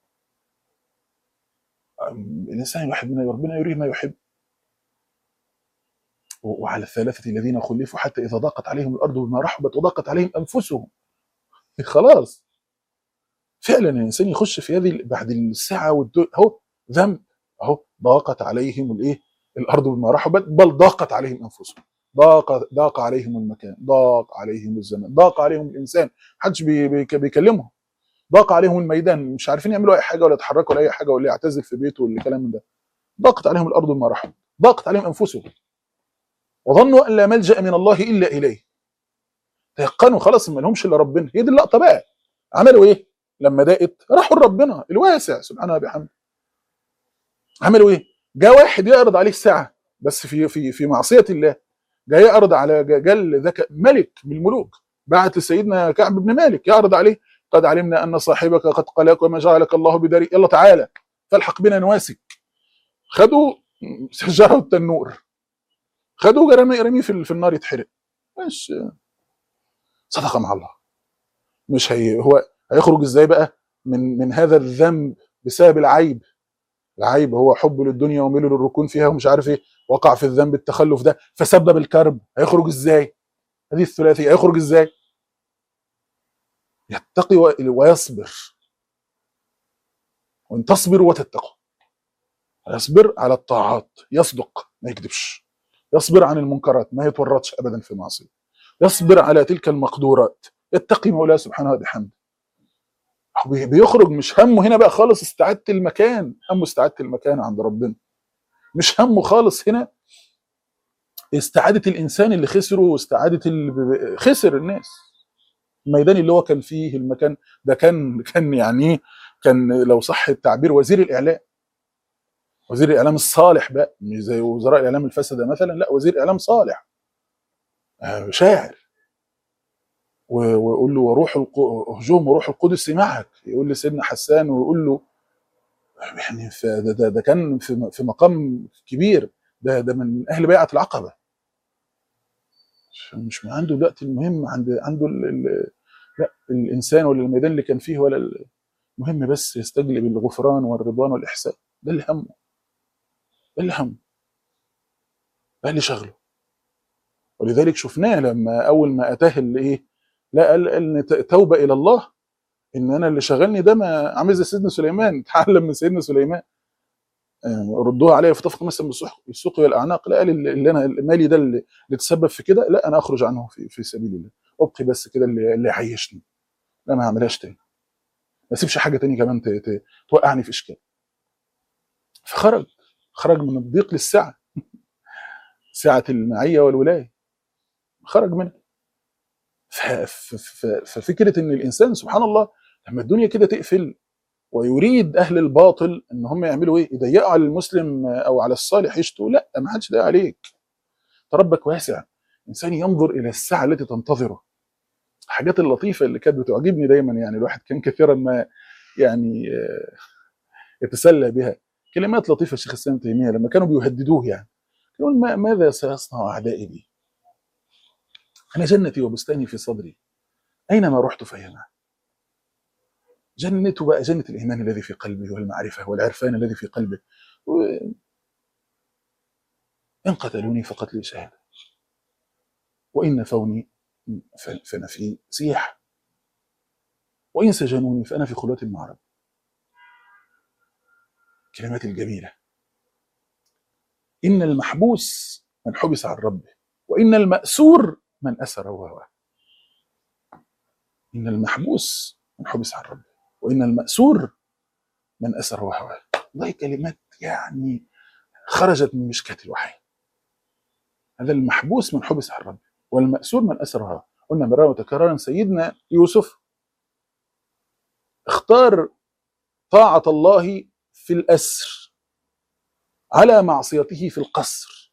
الإنسان يحب ما ربنا يريه ما يحب وعلى الثلاثة الذين خلفوا حتى إذا ضاقت عليهم الأرض بما رحبت وضاقت عليهم أنفسهم خلاص فعلا الإنسان يخش في هذه بعد الساعة والدو... أهو ذنب أهو ضاقت عليهم الإيه الأرض بما رحبت بل ضاقت عليهم أنفسهم ضاق ضاق عليهم المكان ضاق عليهم الزمن ضاق عليهم الإنسان محدش بي... بي... بيكلمهم ضاق عليهم الميدان مش عارفين يعملوا أي حاجة ولا يتحركوا ولا أي حاجة ولا يعتزل في بيته ولا كلام من ده ضاقت عليهم الأرض بما رحبت ضاقت عليهم أنفسهم وظنوا ان لا ملجا من الله الا اليه تيقنوا خلاص ما لهمش الا ربنا هي دي اللقطه بقى عملوا ايه لما ضاقت راحوا لربنا الواسع سبحانه وبحمده عملوا ايه جاء واحد يعرض عليه الساعه بس في في في معصيه الله جاي يعرض على جل ذاك ملك من الملوك بعت لسيدنا كعب بن مالك يعرض عليه قد علمنا ان صاحبك قد قلاك وما جعلك الله بداري يلا تعالى فالحق بنا نواسك خدوا شجره التنور خدوه رمي رميه في, في النار يتحرق مش صدقه مع الله مش هي هو هيخرج ازاي بقى من من هذا الذنب بسبب العيب العيب هو حب للدنيا وميله للركون فيها ومش عارف ايه وقع في الذنب التخلف ده فسبب الكرب هيخرج ازاي هذه الثلاثيه هيخرج ازاي يتقي ويصبر وان تصبروا وتتقوا يصبر على الطاعات يصدق ما يكذبش يصبر عن المنكرات ما يتورطش ابدا في معصيه يصبر على تلك المقدورات يتقي مولاه سبحانه وبحمده بيخرج مش همه هنا بقى خالص استعاده المكان همه استعاده المكان عند ربنا مش همه خالص هنا استعاده الانسان اللي خسره واستعاده اللي خسر الناس الميدان اللي هو كان فيه المكان ده كان كان يعني كان لو صح التعبير وزير الاعلام وزير الاعلام الصالح بقى مش زي وزراء الاعلام الفاسده مثلا لا وزير اعلام صالح شاعر ويقول له وروح هجوم وروح القدس معك يقول لسيدنا حسان ويقول له يعني ده, ده, ده كان في في مقام كبير ده ده من اهل بيعه العقبه مش من عنده دلوقتي المهم عند عنده ال ال لا الانسان ولا الميدان اللي كان فيه ولا المهم بس يستجلب الغفران والرضوان والاحسان ده اللي همه ده اللي همه ده اللي شغله ولذلك شفناه لما اول ما اتاه الايه لا قال ان توبه الى الله ان انا اللي شغلني ده ما عامل زي سيدنا سليمان اتعلم من سيدنا سليمان ردوها عليا فتفق مثلا بالسوق والاعناق لا قال اللي انا مالي ده اللي تسبب في كده لا انا اخرج عنه في, في سبيل الله ابقي بس كده اللي, اللي يعيشني لا ما هعملهاش تاني ما اسيبش حاجه تاني كمان توقعني في اشكال فخرج خرج من الضيق ف- ف- ف- ففكره ان الانسان سبحان الله لما الدنيا كده تقفل ويريد اهل الباطل ان هم يعملوا ايه؟ يضيقوا على المسلم او على الصالح يشتوا لا ما حدش ضايق عليك ربك واسع الانسان ينظر الى الساعه التي تنتظره الحاجات اللطيفه اللي كانت بتعجبني دايما يعني الواحد كان كثيرا ما يعني آه، يتسلى بها كلمات لطيفه الشيخ الاسلام تيميه لما كانوا بيهددوه يعني يقول ما ماذا سيصنع اعدائي بي؟ انا جنتي وبستاني في صدري اينما رحت فهي معي جنته بقى جنة الإيمان الذي في قلبه والمعرفة والعرفان الذي في قلبه و- إن قتلوني فقتلي شهادة وإن نفوني ف- فنفي سياح وإن سجنوني فأنا في خلوة مع رب كلمات الجميلة إن المحبوس من حبس عن ربه وإن المأسور من أسر وهوى إن المحبوس من حبس عن ربه وإن المأسور من أسر وهوى والله كلمات يعني خرجت من مشكاة الوحي هذا المحبوس من حبس عن ربه والمأسور من أسر وهوى قلنا مرة وتكرارا سيدنا يوسف اختار طاعة الله في الأسر على معصيته في القصر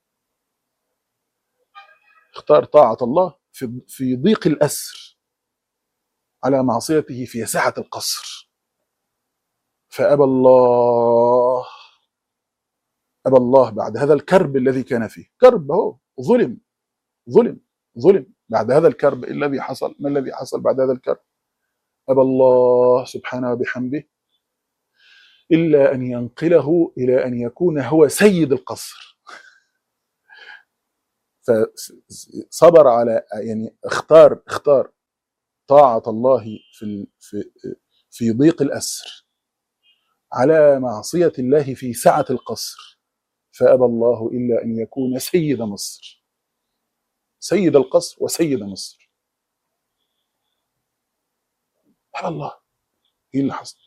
اختار طاعة الله في في ضيق الأسر على معصيته في سعة القصر فأبى الله أبى الله بعد هذا الكرب الذي كان فيه كرب هو ظلم ظلم ظلم بعد هذا الكرب إيه الذي حصل ما الذي حصل بعد هذا الكرب أبى الله سبحانه وبحمده إلا أن ينقله إلى أن يكون هو سيد القصر فصبر على يعني اختار اختار طاعة الله في ال- في في ضيق الأسر على معصية الله في سعة القصر فأبى الله إلا أن يكون سيد مصر سيد القصر وسيد مصر أبى الله إيه اللي حصل؟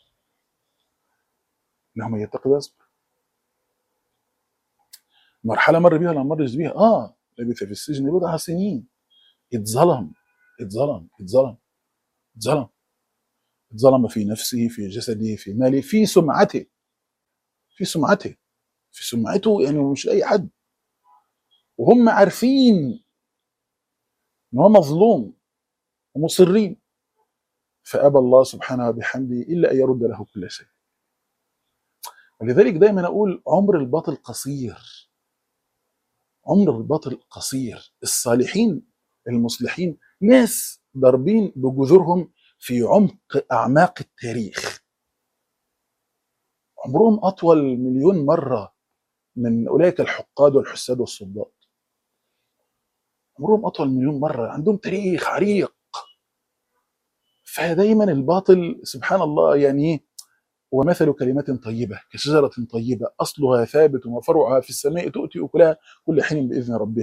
إنه من يتقي ويصبر مرحلة مر بيها ولا ما مرش بيها؟ آه لبث في السجن بضع سنين اتظلم اتظلم اتظلم اتظلم اتظلم في نفسه في جسده في ماله في سمعته في سمعته في سمعته يعني مش اي حد وهم عارفين ان هو مظلوم ومصرين فابى الله سبحانه وبحمده الا ان يرد له كل شيء ولذلك دايما اقول عمر الباطل قصير عمر الباطل قصير الصالحين المصلحين ناس ضاربين بجذورهم في عمق اعماق التاريخ عمرهم اطول مليون مره من اولئك الحقاد والحساد والصداد عمرهم اطول مليون مره عندهم تاريخ عريق فدايما الباطل سبحان الله يعني إيه؟ ومثل كلمة طيبة كشجرة طيبة أصلها ثابت وفرعها في السماء تؤتي أكلها كل حين بإذن ربه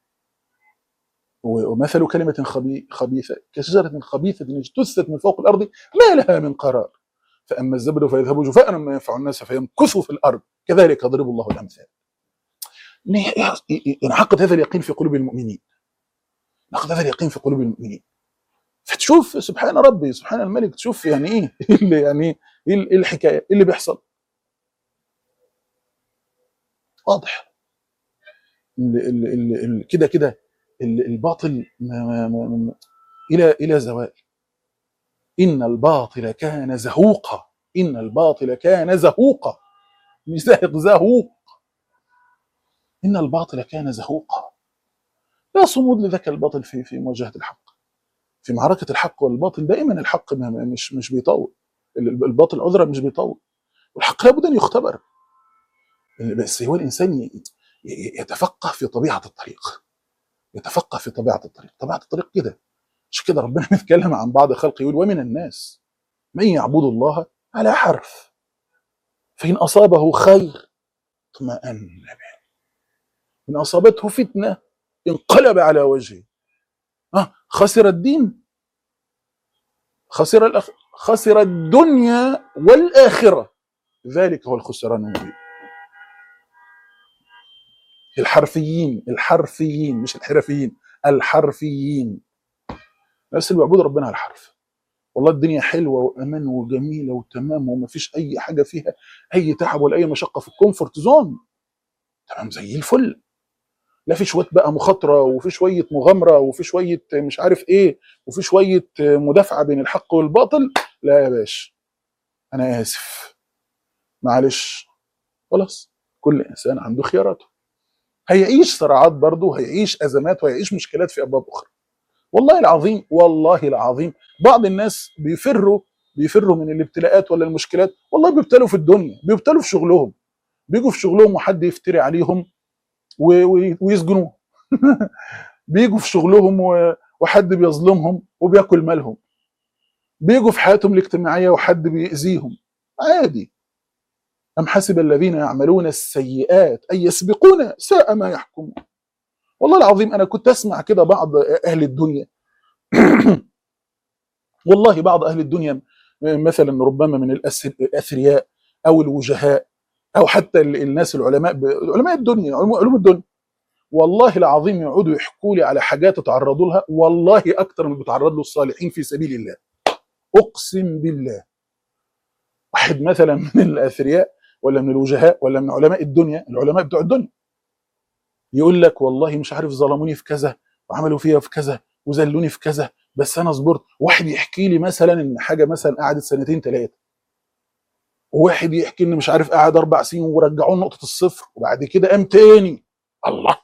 ومثل كلمة خبي- خبيثة كشجرة خبيثة اجتثت من فوق الأرض ما لها من قرار فأما الزبد فيذهب جفاء ما ينفع الناس فيمكث في الأرض كذلك يضرب الله الأمثال ينعقد هذا اليقين في قلوب المؤمنين ينعقد هذا اليقين في قلوب المؤمنين فتشوف سبحان ربي سبحان الملك تشوف يعني ايه إيه اللي يعني ايه إيه الحكايه ايه اللي بيحصل واضح ال- ال- ال- ال- كده كده ال- الباطل ما ما ما ما الى الى زوال ان الباطل كان زهوقا ان الباطل كان زهوقا مش زاهق زهوق ان الباطل كان زهوقا لا صمود لذاك الباطل في في مواجهه الحق في معركه الحق والباطل دائما الحق ما- ما- مش مش بيطول ال- الباطل عذرا مش بيطول والحق لابد ان يختبر بس هو الانسان ي- ي- يتفقه في طبيعه الطريق يتفقه في طبيعه الطريق طبيعه الطريق كده مش كده ربنا بيتكلم عن بعض خلقه يقول ومن الناس من يعبد الله على حرف فإن أصابه خير اطمأن به إن أصابته فتنة انقلب على وجهه آه خسر الدين خسر الأخ... خسر الدنيا والآخرة ذلك هو الخسران المبين الحرفيين الحرفيين مش الحرفيين الحرفيين الناس اللي بيعبدوا ربنا على الحرف والله الدنيا حلوه وامان وجميله وتمام ومفيش اي حاجه فيها اي تعب ولا اي مشقه في الكومفورت زون تمام زي الفل لا في شويه بقى مخاطره وفي شويه مغامره وفي شويه مش عارف ايه وفي شويه مدافعه بين الحق والباطل لا يا باشا انا اسف معلش خلاص كل انسان عنده خياراته هيعيش صراعات برضه هيعيش ازمات وهيعيش مشكلات في ابواب اخرى والله العظيم والله العظيم بعض الناس بيفروا بيفروا من الابتلاءات ولا المشكلات والله بيبتلوا في الدنيا بيبتلوا في شغلهم بيجوا في شغلهم وحد يفتري عليهم و- و- ويسجنوه بيجوا في شغلهم و- وحد بيظلمهم وبياكل مالهم بيجوا في حياتهم الاجتماعيه وحد بيأذيهم عادي أم حسب الذين يعملون السيئات أن يسبقون ساء ما يحكمون والله العظيم أنا كنت أسمع كده بعض أهل الدنيا والله بعض أهل الدنيا مثلا ربما من الأس- الأثرياء أو الوجهاء أو حتى ال- الناس العلماء ب- علماء الدنيا علوم علوم الدنيا والله العظيم يقعدوا يحكوا لي على حاجات تعرضوا لها والله أكتر من بيتعرض له الصالحين في سبيل الله أقسم بالله واحد مثلا من الأثرياء ولا من الوجهاء ولا من علماء الدنيا العلماء بتوع الدنيا يقول لك والله مش عارف ظلموني في كذا وعملوا فيها في كذا وذلوني في كذا بس انا صبرت واحد يحكي لي مثلا ان حاجه مثلا قعدت سنتين ثلاثه وواحد يحكي ان مش عارف قعد اربع سنين ورجعوه نقطه الصفر وبعد كده قام تاني الله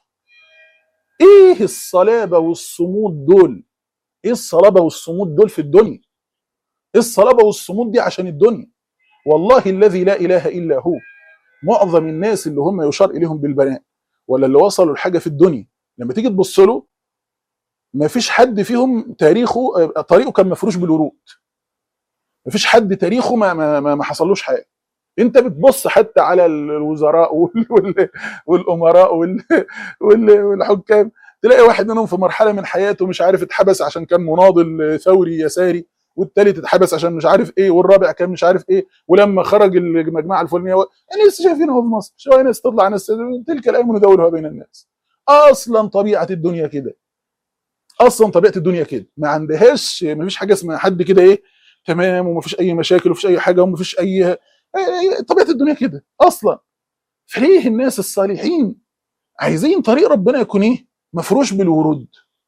ايه الصلابه والصمود دول ايه الصلابه والصمود دول في الدنيا ايه الصلابه والصمود دي عشان الدنيا والله الذي لا اله الا هو معظم الناس اللي هم يشار اليهم بالبناء ولا اللي وصلوا لحاجه في الدنيا لما تيجي تبص له ما فيش حد فيهم تاريخه آه، طريقه كان مفروش بالورود ما فيش حد تاريخه ما ما ما, ما حصلوش حاجه انت بتبص حتى على الوزراء وال- وال- والامراء وال- وال- والحكام تلاقي واحد منهم في مرحله من حياته مش عارف اتحبس عشان كان مناضل ثوري يساري والتالت اتحبس عشان مش عارف ايه والرابع كان مش عارف ايه ولما خرج المجموعه الفلانيه و... يعني لسه شايفينه في مصر شويه ناس تطلع ناس تلك الايام ندولها بين الناس اصلا طبيعه الدنيا كده اصلا طبيعه الدنيا كده ما عندهاش ما فيش حاجه اسمها حد كده ايه تمام وما فيش اي مشاكل وما فيش اي حاجه وما فيش اي أي- طبيعه الدنيا كده اصلا فليه الناس الصالحين عايزين طريق ربنا يكون ايه مفروش بالورود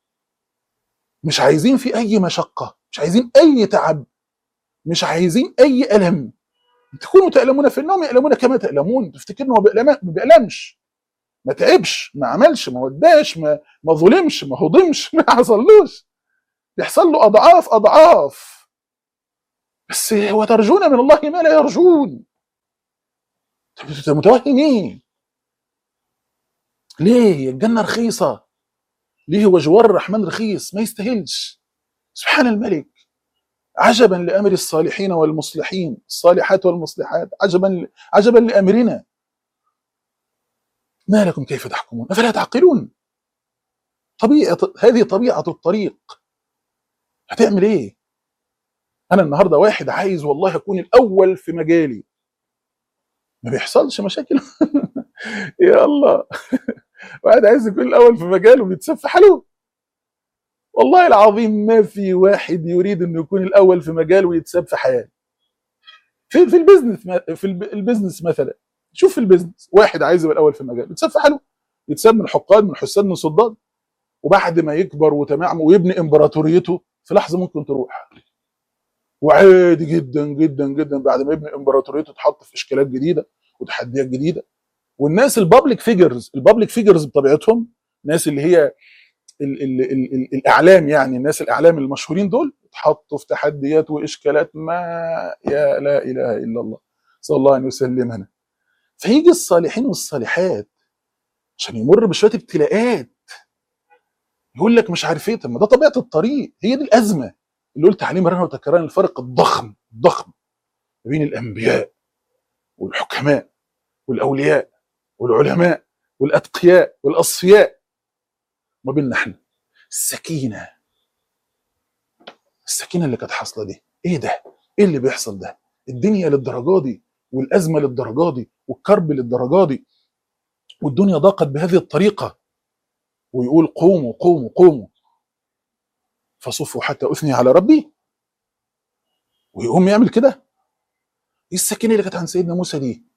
مش عايزين فيه اي مشقه مش عايزين اي تعب مش عايزين اي الم تكونوا تألمون في النوم يألمون كما تألمون تفتكر انه ما بيألم- ما بيألمش ما تعبش ما عملش ما وداش ما ما ظلمش ما هضمش ما حصلوش بيحصل له اضعاف اضعاف بس وترجون من الله ما لا يرجون طب انت متوهم ايه؟ ليه؟ الجنه رخيصه ليه هو جوار الرحمن رخيص ما يستاهلش سبحان الملك عجبا لامر الصالحين والمصلحين الصالحات والمصلحات عجبا عجبا لامرنا ما لكم كيف تحكمون افلا تعقلون طبيعه هذه طبيعه الطريق هتعمل ايه انا النهارده واحد عايز والله اكون الاول في مجالي ما بيحصلش مشاكل يا الله واحد عايز يكون الاول في مجاله بيتسف في حاله والله العظيم ما في واحد يريد انه يكون الاول في مجاله ويتساب في حياته في في البيزنس ما- في الب- البيزنس مثلا شوف في البيزنس واحد عايز يبقى الاول في مجاله يتساب في حاله يتساب من حقاد من حساد من صداد وبعد ما يكبر وتمام ويبني امبراطوريته في لحظه ممكن تروح وعادي جدا جدا جدا بعد ما يبني امبراطوريته تحط في اشكالات جديده وتحديات جديده والناس البابليك فيجرز البابليك فيجرز بطبيعتهم الناس اللي هي ال ال ال ال الاعلام يعني الناس الاعلام المشهورين دول اتحطوا في تحديات واشكالات ما يا لا اله الا الله صلى الله ان يسلمنا فيجي الصالحين والصالحات عشان يمر بشويه ابتلاءات يقول لك مش عارف ايه طب ما ده طبيعه الطريق هي دي الازمه اللي قلت عليه مرارا وتكرارا الفرق الضخم الضخم ما بين الانبياء والحكماء والاولياء والعلماء والاتقياء والاصفياء ما بيننا احنا السكينه السكينه اللي كانت حاصله دي ايه ده؟ ايه اللي بيحصل ده؟ الدنيا للدرجه دي والازمه للدرجه دي والكرب للدرجه دي والدنيا ضاقت بهذه الطريقه ويقول قوموا قوموا قوموا فصفوا حتى اثني على ربي ويقوم يعمل كده ايه السكينه اللي كانت عند سيدنا موسى دي؟ ايه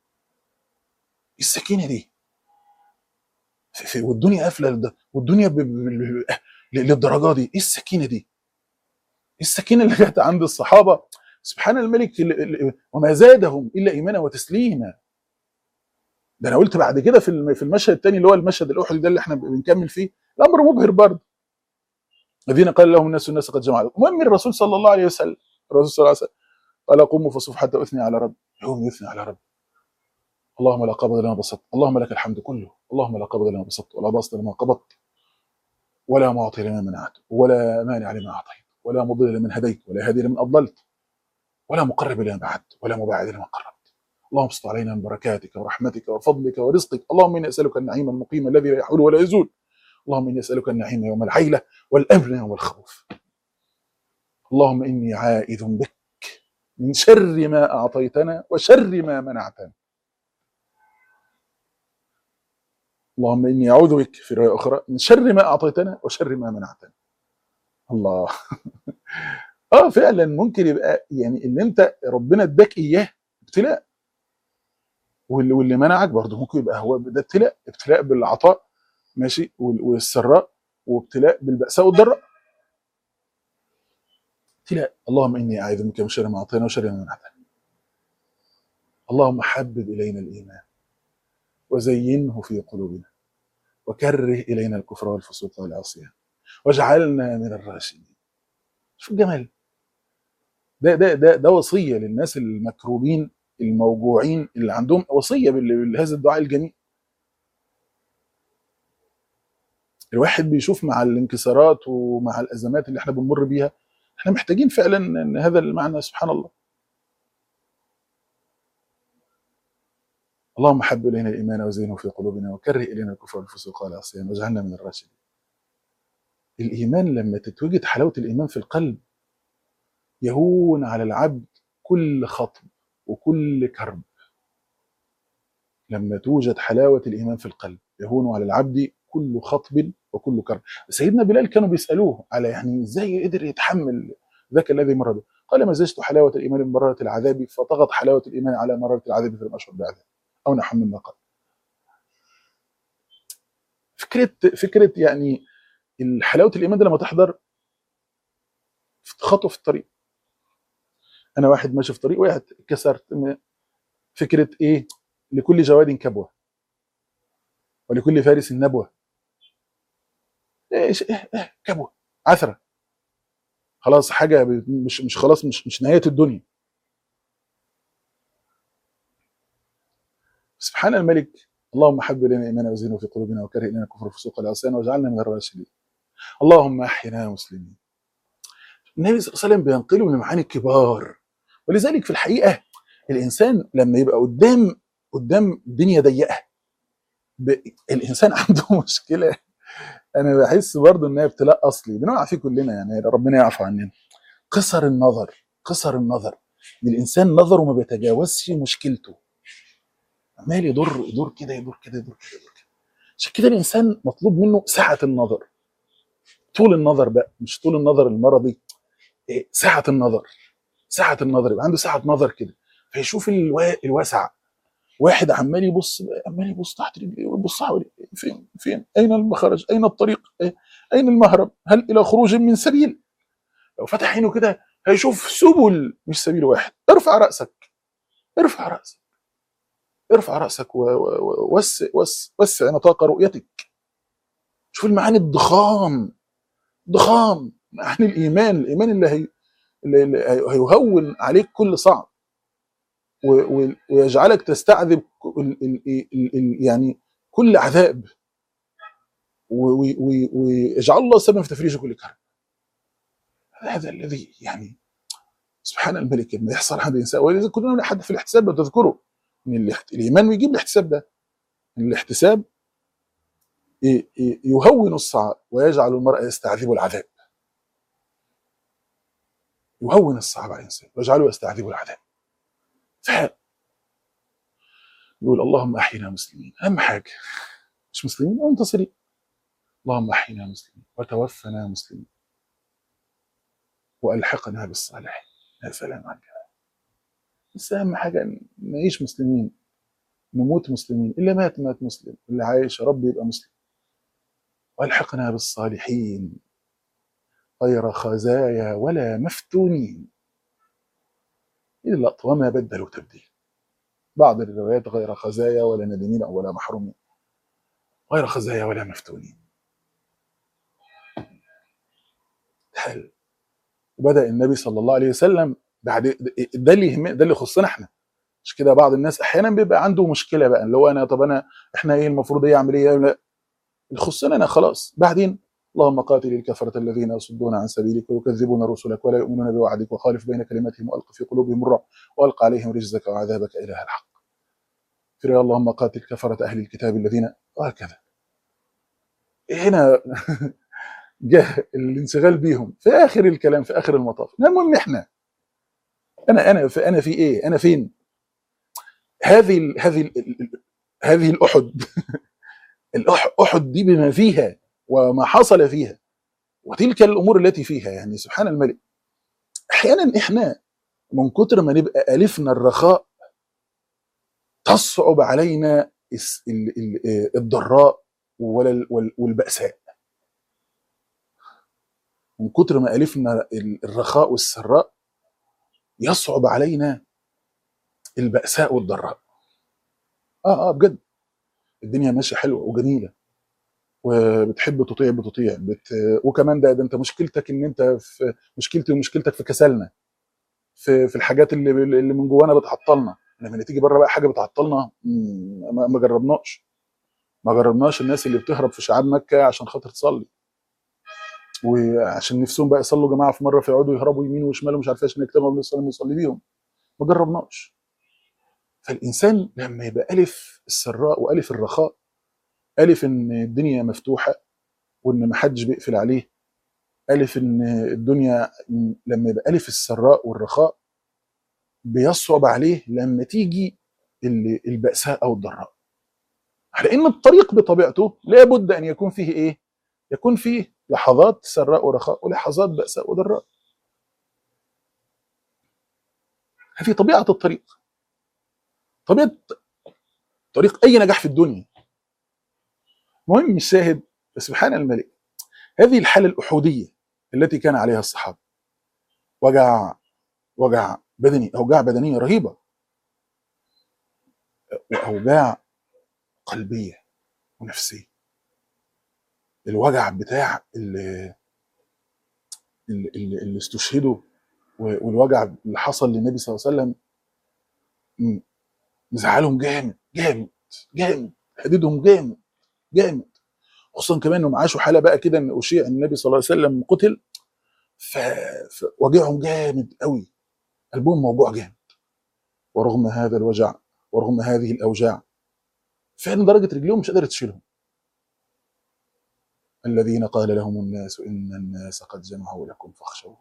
السكينه دي؟ في في والدنيا قافله للد- والدنيا ب- ب- ب- للدرجه دي ايه السكينه دي؟ ايه السكينه اللي كانت عند الصحابه سبحان الملك ال- ال- وما زادهم الا ايمانا وتسليما ده انا قلت بعد كده في الم- في المشهد الثاني اللي هو المشهد الاحدي ده اللي احنا بنكمل فيه الامر مبهر برضه الذين قال لهم الناس الناس قد جمعوا المهم الرسول صلى الله عليه وسلم الرسول صلى الله عليه وسلم قال قوموا فصفوا حتى اثني على رب يوم يثني على رب اللهم لا قبض لما بسطت اللهم لك الحمد كله اللهم لا قبض لما بسطت ولا بسط لما قبضت ولا معطي لما منعت ولا مانع لما اعطيت ولا مضل لمن هديت ولا هادي لمن اضللت ولا مقرب لما بعدت ولا مباعد لما قربت اللهم ابسط علينا من بركاتك ورحمتك وفضلك ورزقك اللهم اني اسالك النعيم المقيم الذي لا يحول ولا يزول اللهم اني اسالك النعيم يوم العيله والامن يوم الخوف اللهم اني عائذ بك من شر ما اعطيتنا وشر ما منعتنا اللهم اني اعوذ بك في روايه اخرى من شر ما اعطيتنا وشر ما منعتنا الله اه فعلا ممكن يبقى يعني ان انت ربنا اداك اياه ابتلاء واللي, واللي منعك برضه ممكن يبقى هو ده ابتلاء ابتلاء بالعطاء ماشي وال- والسراء وابتلاء بالبأساء والضراء ابتلاء اللهم اني اعوذ بك من شر ما اعطينا وشر ما منعتنا اللهم حبب الينا الايمان وزينه في قلوبنا وكره الينا الكفر والفسوق والعصيان واجعلنا من الراشدين شوف الجمال ده ده ده ده وصيه للناس المكروبين الموجوعين اللي عندهم وصيه بال- بهذا الدعاء الجميل الواحد بيشوف مع الانكسارات ومع الازمات اللي احنا بنمر بيها احنا محتاجين فعلا ان هذا المعنى سبحان الله اللهم حب الينا الايمان وزينه في قلوبنا وكره الينا الكفر والفسوق والعصيان واجعلنا من الراشدين الايمان لما تتوجد حلاوه الايمان في القلب يهون على العبد كل خطب وكل كرب لما توجد حلاوه الايمان في القلب يهون على العبد كل خطب وكل كرب سيدنا بلال كانوا بيسالوه على يعني ازاي قدر يتحمل ذاك الذي مر به قال مزجت حلاوه الايمان بمراره العذاب فطغت حلاوه الايمان على مراره العذاب فلم اشعر بعذاب او نحو مما قال فكره فكره يعني حلاوه الايمان ده لما تحضر في خطوه في الطريق انا واحد ماشي في طريق وقعت كسرت فكره ايه لكل جواد كبوه ولكل فارس نبوه ايش إيه إيه كبوه عثره خلاص حاجه ب- مش مش خلاص مش مش نهايه الدنيا سبحان الملك اللهم حب الينا الايمان وزينه في قلوبنا وكره الينا الكفر والفسوق والعصيان واجعلنا من الراشدين اللهم احينا مسلمين النبي صلى الله عليه وسلم بينقله من معاني كبار ولذلك في الحقيقه الانسان لما يبقى قدام قدام دنيا ضيقه ب... الانسان عنده مشكله انا بحس برضه انها ابتلاء اصلي بنقع فيه كلنا يعني ربنا يعفو عننا قصر النظر قصر النظر ان الانسان نظره ما بيتجاوزش مشكلته عمال يضر يدور كده يدور كده يدور كده يدور كده عشان كده الانسان مطلوب منه سعه النظر طول النظر بقى مش طول النظر المرضي إيه، سعه النظر سعه النظر يبقى عنده سعه نظر كده فيشوف الوا... الواسع واحد عمال يبص عمال يبص تحت رجليه ويبص حواليه فين فين اين المخرج اين الطريق إيه؟ اين المهرب هل الى خروج من سبيل لو فتح عينه كده هيشوف سبل مش سبيل واحد ارفع راسك ارفع راسك ارفع راسك و- و- و- وسع وسع وسع نطاق رؤيتك شوف المعاني الضخام ضخام معاني الايمان الايمان اللي هي اللي اللي هي- هيهون عليك كل صعب و- و- ويجعلك تستعذب ال- ال- ال- ال- يعني كل عذاب و- و- و- ويجعل الله سببا في تفريج كل كرب هذا الذي يعني سبحان الملك لما يحصل عند الانسان ولذلك كلنا حد في الاحتساب لو تذكروا ان الاحت- الايمان ويجيب الاحتساب ده ان الاحتساب ي- ي- يهون الصعاب ويجعل المرء يستعذب العذاب يهون الصعاب على الانسان ويجعله يستعذب العذاب ف يقول اللهم احينا مسلمين اهم حاجه مش مسلمين منتصرين اللهم احينا مسلمين وتوفنا مسلمين والحقنا بالصالحين يا سلام على الجمال. بس اهم حاجه إن نعيش مسلمين نموت مسلمين اللي مات مات مسلم اللي عايش يا رب يبقى مسلم والحقنا بالصالحين غير خزايا ولا مفتونين إلى اللقطة وما بدلوا تبديل بعض الروايات غير خزايا ولا ندمين أو ولا محرومين غير خزايا ولا مفتونين حلو وبدأ النبي صلى الله عليه وسلم بعد ده اللي يهم ده اللي يخصنا احنا مش كده بعض الناس احيانا بيبقى عنده مشكله بقى اللي هو انا طب انا احنا ايه المفروض ايه اعمل ايه لا اللي يخصنا انا خلاص بعدين اللهم قاتل الكفرة الذين يصدون عن سبيلك ويكذبون رسلك ولا يؤمنون بوعدك وخالف بين كلمتهم والق في قلوبهم الرعب والق عليهم رجزك وعذابك اله الحق. في رواية اللهم قاتل كفرة اهل الكتاب الذين وهكذا. هنا جاء الانشغال بيهم في اخر الكلام في اخر المطاف المهم احنا انا انا في انا في ايه؟ انا فين؟ هذه ال هذه ال هذه الاحد الأح- احد دي بما فيها وما حصل فيها وتلك الامور التي فيها يعني سبحان الملك احيانا احنا من كتر ما نبقى الفنا الرخاء تصعب علينا الس- ال- ال- آه، الضراء ولا- وال- والبأساء من كتر ما الفنا ال- الرخاء والسراء يصعب علينا البأساء والضراء اه اه بجد الدنيا ماشيه حلوه وجميله وبتحب تطيع بتطيع بت... وكمان ده, ده انت مشكلتك ان انت في مشكلتي ومشكلتك في كسلنا في في الحاجات اللي اللي من جوانا بتعطلنا لما تيجي بره بقى حاجه بتعطلنا مم، ما ما جربناش ما جربناش الناس اللي بتهرب في شعاب مكه عشان خاطر تصلي وعشان نفسهم بقى يصلوا جماعه في مره فيقعدوا يهربوا يمين وشمال ومش عارف ايه عشان يجتمعوا النبي صلى الله عليه وسلم يصلي بيهم ما جربناش فالانسان لما يبقى الف السراء والف الرخاء الف ان الدنيا مفتوحه وان ما حدش بيقفل عليه الف ان الدنيا لما يبقى الف السراء والرخاء بيصعب عليه لما تيجي ال- البأساء او الضراء على ان الطريق بطبيعته لابد ان يكون فيه ايه يكون فيه لحظات سراء ورخاء ولحظات بأساء وضراء هذه طبيعه الطريق طبيعه طريق اي نجاح في الدنيا مهم الشاهد سبحان الملك هذه الحاله الاحوديه التي كان عليها الصحابه وجع وجع بدني اوجاع بدنيه رهيبه واوجاع قلبيه ونفسيه الوجع بتاع اللي, اللي, اللي اللي استشهدوا و- والوجع اللي حصل للنبي صلى الله عليه وسلم م- مزعلهم جامد جامد جامد هددهم جامد جامد خصوصا كمان انهم عاشوا حاله بقى كده ان اشيع إن النبي صلى الله عليه وسلم قتل ف... فوجعهم جامد قوي قلبهم موجوع جامد ورغم هذا الوجع ورغم هذه الاوجاع فعلا درجه رجليهم مش قادره تشيلهم الذين قال لهم الناس ان الناس قد جمعوا لكم فاخشوهم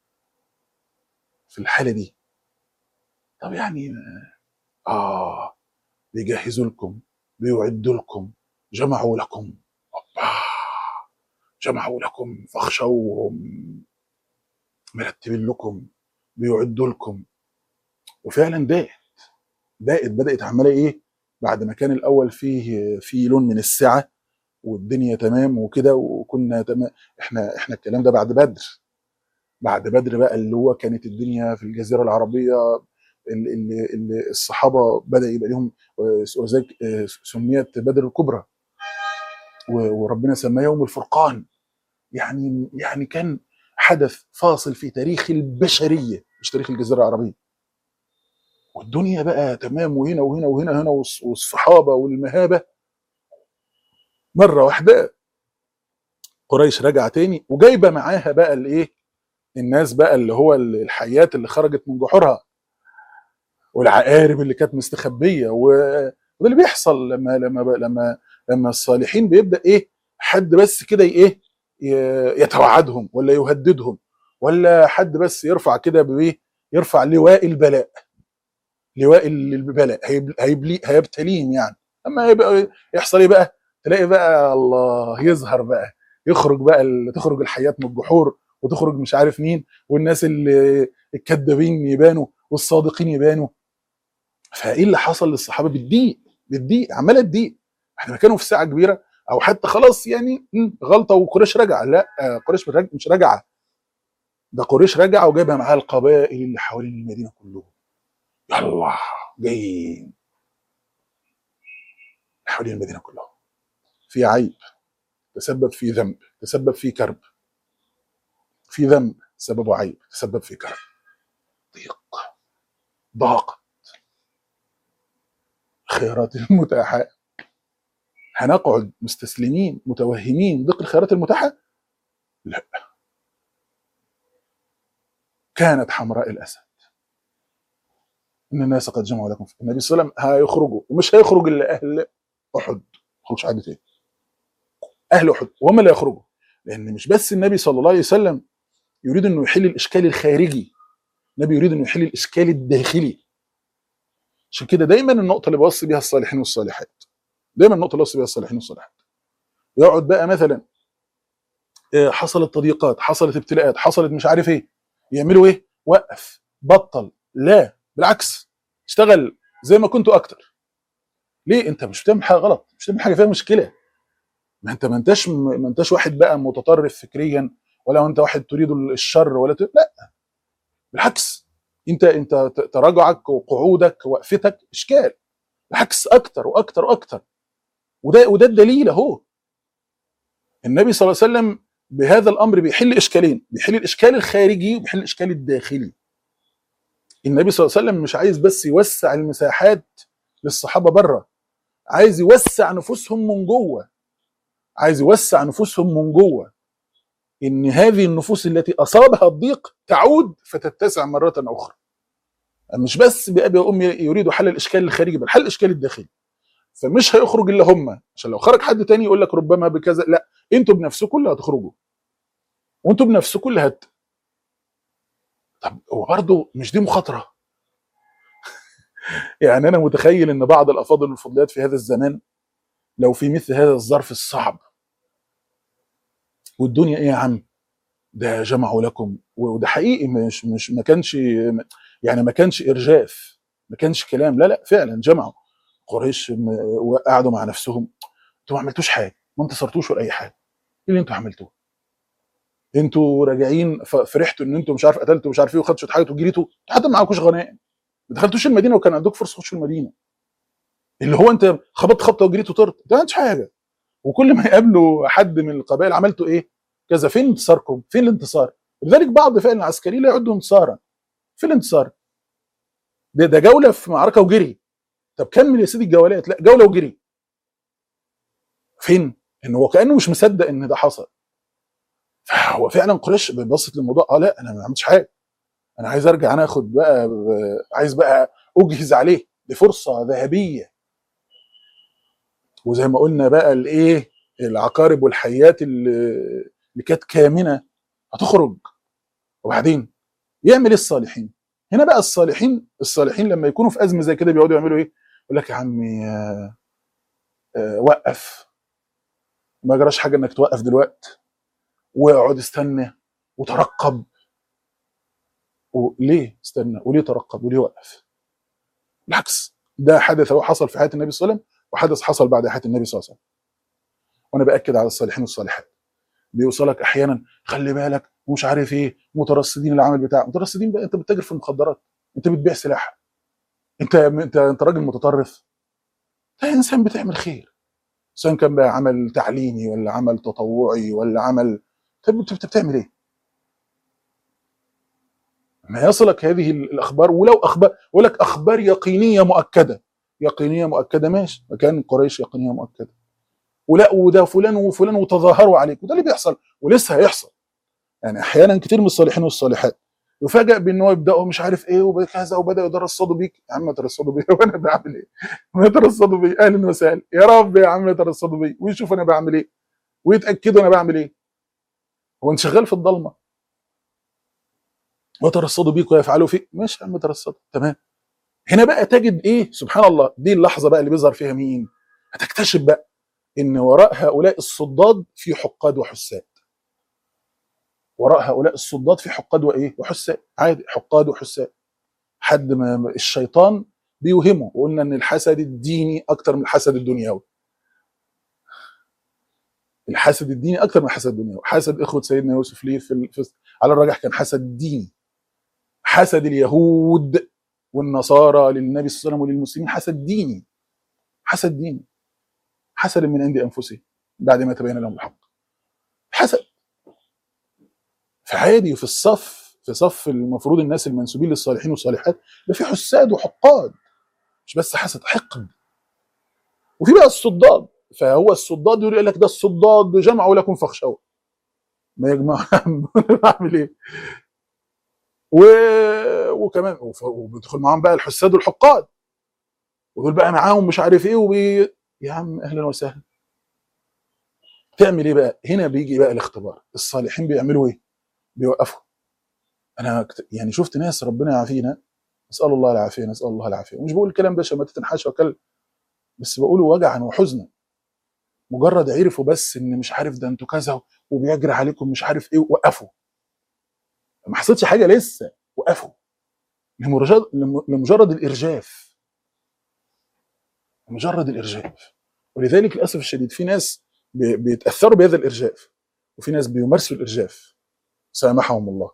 في الحاله دي طب يعني اه بيجهزوا لكم بيعدوا لكم جمعوا لكم أوبا، جمعوا لكم فاخشوهم مرتبين لكم بيعدوا لكم وفعلا ضاقت ضاقت بدات عماله ايه بعد ما كان الاول فيه في لون من السعه والدنيا تمام وكده وكنا تمام احنا احنا الكلام ده بعد بدر بعد بدر بقى اللي هو كانت الدنيا في الجزيره العربيه اللي, اللي, اللي الصحابه بدا يبقى لهم وذلك سميت بدر الكبرى و- وربنا سماه يوم الفرقان يعني يعني كان حدث فاصل في تاريخ البشريه مش تاريخ الجزيره العربيه والدنيا بقى تمام وهنا وهنا وهنا هنا والص- والصحابه والمهابه مره واحده قريش رجع تاني وجايبه معاها بقى الايه الناس بقى اللي هو الحيات اللي خرجت من جحورها والعقارب اللي كانت مستخبيه و- وده اللي بيحصل لما لما لما لما الصالحين بيبدا ايه حد بس كده ايه ي- يتوعدهم ولا يهددهم ولا حد بس يرفع كده بايه يرفع لواء البلاء لواء البلاء هيب- هيبلي هيبتليهم يعني اما يبقى يحصل ايه بقى تلاقي بقى الله يظهر بقى يخرج بقى ال- تخرج الحيات من الجحور وتخرج مش عارف مين والناس اللي الكذابين يبانوا والصادقين يبانوا فايه اللي حصل للصحابه بالضيق بالضيق عماله تضيق احنا كانوا في ساعه كبيره او حتى خلاص يعني مم، غلطه وقريش رجع لا آه، قريش مش راج- مش راجعه ده قريش رجع وجابها معاها القبائل اللي حوالين المدينه كلهم يلا جايين حوالين المدينه كلهم في عيب تسبب في ذنب تسبب في كرب في ذنب سببه عيب تسبب في كرب ضيق ضاق الخيارات المتاحه هنقعد مستسلمين متوهمين ضيق الخيارات المتاحه لا كانت حمراء الاسد ان الناس قد جمعوا لكم النبي صلى الله عليه وسلم هيخرجوا ومش هيخرج الا اهل احد ما يخرجش حد تاني اهل احد وهم اللي هيخرجوا لان مش بس النبي صلى الله عليه وسلم يريد انه يحل الاشكال الخارجي النبي يريد انه يحل الاشكال الداخلي عشان كده دايما النقطه اللي بوصي بيها الصالحين والصالحات دايما النقطه اللي بوصي بيها الصالحين والصالحات يقعد بقى مثلا آه، حصلت تضييقات حصلت ابتلاءات حصلت مش عارف ايه يعملوا ايه وقف بطل لا بالعكس اشتغل زي ما كنتوا اكتر ليه انت مش بتعمل حاجه غلط مش بتعمل حاجه فيها مشكله ما انت ما انتش ما انتش واحد بقى متطرف فكريا ولا انت واحد تريد الشر ولا ت... لا بالعكس انت انت ت- تراجعك وقعودك وقفتك اشكال بالعكس اكتر واكتر واكتر وده وده الدليل اهو النبي صلى الله عليه وسلم بهذا الامر بيحل اشكالين بيحل الاشكال الخارجي وبيحل الاشكال الداخلي النبي صلى الله عليه وسلم مش عايز بس يوسع المساحات للصحابه بره عايز يوسع نفوسهم من جوه عايز يوسع نفوسهم من جوه ان هذه النفوس التي اصابها الضيق تعود فتتسع مره اخرى مش بس بابي وامي يريدوا حل الاشكال الخارجي بل حل الاشكال الداخلي فمش هيخرج الا هم عشان لو خرج حد تاني يقول لك ربما بكذا لا انتوا بنفسكم اللي هتخرجوا وانتوا بنفسكم اللي هت طب هو برضه مش دي مخاطره يعني انا متخيل ان بعض الافاضل والفضليات في هذا الزمان لو في مثل هذا الظرف الصعب والدنيا ايه يا عم ده جمعوا لكم وده حقيقي مش مش ما كانش يعني ما كانش ارجاف ما كانش كلام لا لا فعلا جمعوا قريش م- وقعدوا مع نفسهم انتوا ما عملتوش حاجه ما انتصرتوش ولا اي حاجه ايه اللي انتوا عملتوه انتوا راجعين ف- فرحتوا ان انتوا مش عارف قتلتوا مش عارف ايه وخدتوا شويه حاجات وجريتوا حتى معاكوش غنائم ما دخلتوش المدينه وكان عندكم فرصه تخشوا المدينه اللي هو انت خبطت خبطه وجريت وطرت ده ما عملتش حاجه وكل ما يقابلوا حد من القبائل عملتوا ايه كذا فين انتصاركم فين الانتصار لذلك بعض فئة العسكري لا يعد انتصارا فين الانتصار ده, ده جوله في معركه وجري طب كمل يا سيدي الجولات لا جوله وجري فين ان هو كانه مش مصدق ان ده حصل فهو فعلا قريش بصت للموضوع اه لا انا ما عملتش حاجه انا عايز ارجع انا اخد بقى عايز بقى اجهز عليه دي فرصه ذهبيه وزي ما قلنا بقى الايه العقارب والحيات اللي اللي كانت كامنه هتخرج وبعدين يعمل ايه الصالحين هنا بقى الصالحين الصالحين لما يكونوا في ازمه زي كده بيقعدوا يعملوا ايه يقول لك يا عمي آه، آه، وقف ما جراش حاجه انك توقف دلوقتي واقعد استنى وترقب وليه استنى وليه ترقب وليه وقف بالعكس ده حدث هو حصل في حياه النبي صلى الله عليه وسلم وحدث حصل بعد حياه النبي صلى الله عليه وسلم وانا باكد على الصالحين والصالحات بيوصلك احيانا خلي بالك ومش عارف ايه مترصدين العمل بتاعك مترصدين بقى انت بتتاجر في المخدرات انت بتبيع سلاح انت انت انت راجل متطرف انت انسان بتعمل خير سواء كان بقى عمل تعليمي ولا عمل تطوعي ولا عمل طب انت انت بتعمل ايه؟ ما يصلك هذه الاخبار ولو اخبار يقول لك اخبار يقينيه مؤكده يقينيه مؤكده ماشي مكان قريش يقينيه مؤكده ولا وده فلان وفلان وتظاهروا عليك وده اللي بيحصل ولسه هيحصل يعني احيانا كتير من الصالحين والصالحات يفاجئ بان هو يبداوا مش عارف ايه وكذا وبدا يترصدوا بيك يا عم يترصدوا بيا وانا بعمل ايه؟ ما يترصدوا بيا اهلا وسهلا يا رب يا عم يترصدوا بيا ويشوف انا بعمل ايه ويتاكدوا انا بعمل ايه هو انت شغال في الضلمه وترصدوا بيك ويفعلوا فيك ماشي يا عم ترصدوا تمام هنا بقى تجد ايه سبحان الله دي اللحظه بقى اللي بيظهر فيها مين هتكتشف بقى ان وراء هؤلاء الصداد في حقاد وحساد وراء هؤلاء الصداد في حقاد وايه وحساد عادي حقاد وحساد حد ما ما- الشيطان بيوهمه وقلنا ان الحسد الديني اكتر من الحسد الدنيوي الحسد الديني اكتر من الحسد الدنيوي حسد اخوه سيدنا يوسف ليه في, ال- في على الراجح كان حسد ديني حسد اليهود والنصارى للنبي صلى الله عليه وسلم وللمسلمين حسد ديني حسد ديني حسد من عند انفسهم بعد ما تبين لهم الحق حسد فعادي في الصف في صف المفروض الناس المنسوبين للصالحين والصالحات ده في حساد وحقاد مش بس حسد حقد وفي بقى الصداد فهو الصداد يقول لك ده الصداد جمعوا لكم فاخشوا ما يجمع اعمل ايه و... وكمان وف- وبيدخل معاهم بقى الحساد والحقاد ودول بقى معاهم مش عارف ايه وبي... يا عم اهلا وسهلا تعمل ايه بقى هنا بيجي بقى الاختبار الصالحين بيعملوا ايه بيوقفوا انا كت- يعني شفت ناس ربنا يعافينا نسال الله العافيه نسال الله العافيه ومش بقول الكلام ده شماتة حاشا وكلب بس بقوله وجعا وحزنا مجرد عرفوا بس ان مش عارف ده انتوا كذا وبيجري عليكم مش عارف ايه وقفوا ما حصلش حاجه لسه وقفوا لمجرد لم- لمجرد الارجاف مجرد الارجاف ولذلك للاسف الشديد في ناس بي- بيتاثروا بهذا الارجاف وفي ناس بيمارسوا الارجاف سامحهم الله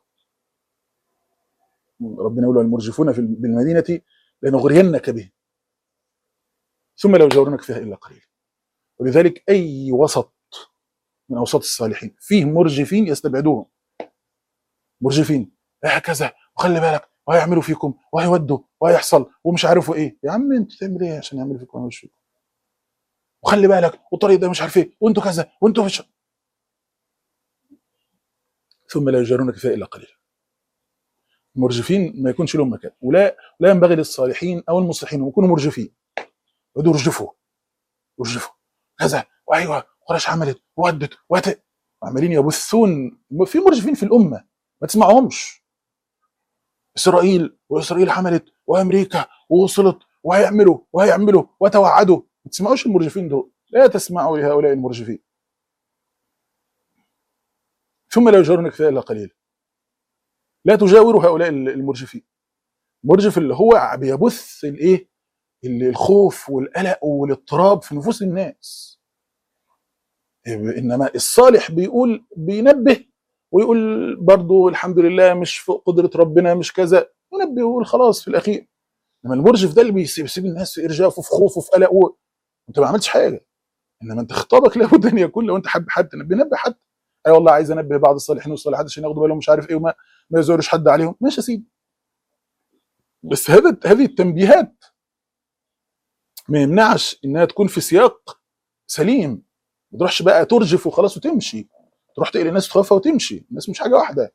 ربنا يقول المرجفون في بالمدينه لنغرينك به ثم لو جاورنك فيها الا قليلا ولذلك اي وسط من اوساط الصالحين فيه مرجفين يستبعدوهم مرجفين هكذا وخلي بالك وهيعملوا فيكم وهيودوا وهيحصل ومش عارفوا ايه يا عم انت تعمل ايه عشان يعملوا فيكم ويعملوا فيكم وخلي بالك والطريق ده مش عارف ايه وانتوا كذا وانتوا مش ثم لا يجارونك فيها الا قليلا مرجفين ما يكونش لهم مكان ولا لا ينبغي للصالحين او المصلحين ان يكونوا مرجفين يقعدوا يرجفوا يرجفوا كذا وايوه قريش عملت ودت وت عمالين يبثون في مرجفين في الامه ما تسمعهمش اسرائيل واسرائيل عملت وامريكا ووصلت وهيعملوا وهيعملوا وتوعدوا ما تسمعوش المرجفين دول لا تسمعوا لهؤلاء المرجفين ثم لا يجارونك فيها الا قليلا لا تجاوروا هؤلاء المرجفين المرجف اللي هو بيبث الايه ال- الخوف والقلق والاضطراب في نفوس الناس انما الصالح بيقول بينبه ويقول برضو الحمد لله مش فوق قدره ربنا مش كذا ينبه ويقول خلاص في الاخير انما المرجف ده اللي بيسيب بيسيب الناس في ارجاف وفي خوف وفي قلق و- انت ما عملتش حاجه انما انت خطابك لابد ان يكون لو انت حابب حد تنبه نبه حد اي والله عايز انبه بعض الصالحين والصالحات عشان ياخدوا بالهم مش عارف ايه وما ما يزورش حد عليهم ماشي يا سيدي بس هذا هذه التنبيهات ما يمنعش انها تكون في سياق سليم ما تروحش بقى ترجف وخلاص وتمشي تروح تقل الناس تخافها وتمشي الناس مش حاجه واحده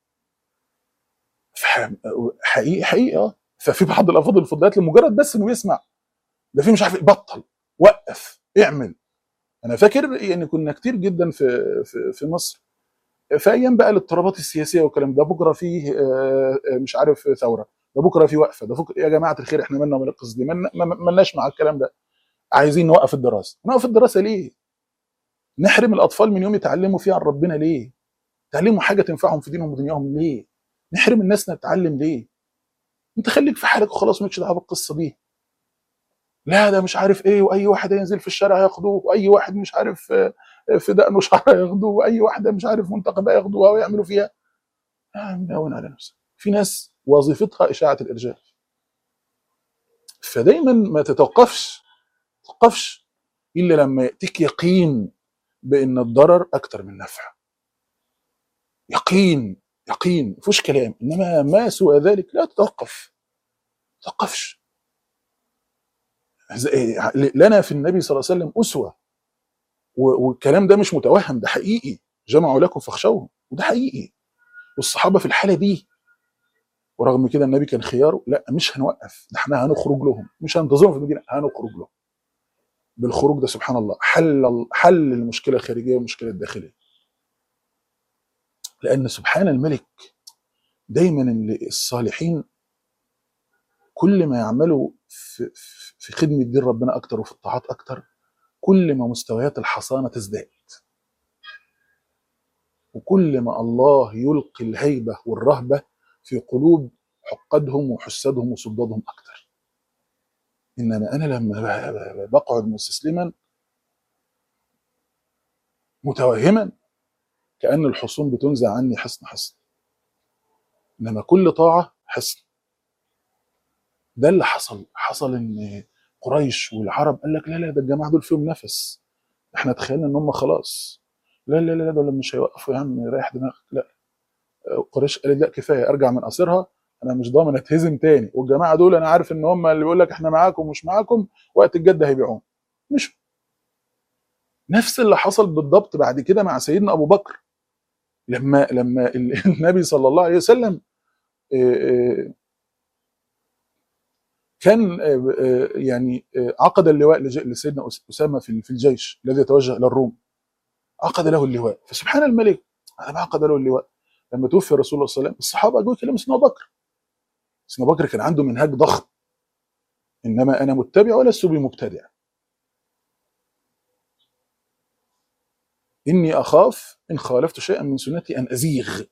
فح- حقيقي حقيقي اه ففي بعض الافاضل الفضلات لمجرد بس انه يسمع ده في مش عارف إيه، بطل وقف اعمل انا فاكر يعني كنا كتير جدا في في, في مصر في ايام بقى الاضطرابات السياسيه والكلام ده بكره فيه آه، آه، مش عارف ثوره ده بكره فيه وقفه ده فك... يا جماعه الخير احنا مالنا ومال القصص دي مالنا- ما- ما- مالناش مع الكلام ده عايزين نوقف الدراسه نوقف الدراسه ليه نحرم الاطفال من يوم يتعلموا فيه عن ربنا ليه تعلموا حاجه تنفعهم في دينهم ودنياهم ليه نحرم الناس انها تتعلم ليه انت خليك في حالك وخلاص مالكش دعوه بالقصه دي لا ده مش عارف ايه واي واحد ينزل في الشارع ياخدوه واي واحد مش عارف آه، في دقنه شعر ياخدوه واي واحده مش عارف منتقبه ياخدوها ويعملوا فيها يا عم هون على نفسك في ناس وظيفتها اشاعه الارجاف فدايما ما تتوقفش ما تتوقفش الا لما ياتيك يقين بان الضرر اكتر من النفع يقين يقين ما فيهوش كلام انما ما سوى ذلك لا تتوقف ما تتوقفش زي- لنا في النبي صلى الله عليه وسلم اسوه و- والكلام ده مش متوهم ده حقيقي جمعوا لكم فاخشوهم وده حقيقي والصحابه في الحاله دي ورغم كده النبي كان خياره لا مش هنوقف ده احنا هنخرج لهم مش هننتظرهم في المدينه هنخرج لهم بالخروج ده سبحان الله حل حل المشكله الخارجيه والمشكله الداخليه لان سبحان الملك دايما اللي- الصالحين كل ما يعملوا في, في- في خدمه دين ربنا اكتر وفي الطاعات اكتر كل ما مستويات الحصانه تزداد وكل ما الله يلقي الهيبه والرهبه في قلوب حقدهم وحسادهم وصدادهم اكتر انما انا لما ب- ب- بقعد مستسلما متوهما كان الحصون بتنزع عني حصن حصن انما كل طاعه حصن ده اللي حصل حصل ان قريش والعرب قال لك لا لا ده الجماعه دول فيهم نفس احنا تخيلنا ان هم خلاص لا لا لا دول مش هيوقفوا يا عم ريح دماغك لا قريش قالت لا كفايه ارجع من قصرها انا مش ضامن اتهزم تاني والجماعه دول انا عارف ان هم اللي بيقول لك احنا معاكم ومش معاكم وقت الجد هيبيعون مش نفس اللي حصل بالضبط بعد كده مع سيدنا ابو بكر لما لما ال- النبي صلى الله عليه وسلم آه، آه، كان آه، آه، يعني آه، عقد اللواء لج- لسيدنا أس- اسامه في في الجيش الذي يتوجه الى الروم عقد له اللواء فسبحان الملك ما عقد له اللواء لما توفي الرسول صلى الله عليه وسلم الصحابه جوا يكلموا سيدنا ابو بكر سيدنا ابو بكر كان عنده منهاج ضخم انما انا متبع ولست بمبتدع اني اخاف ان خالفت شيئا من سنتي ان ازيغ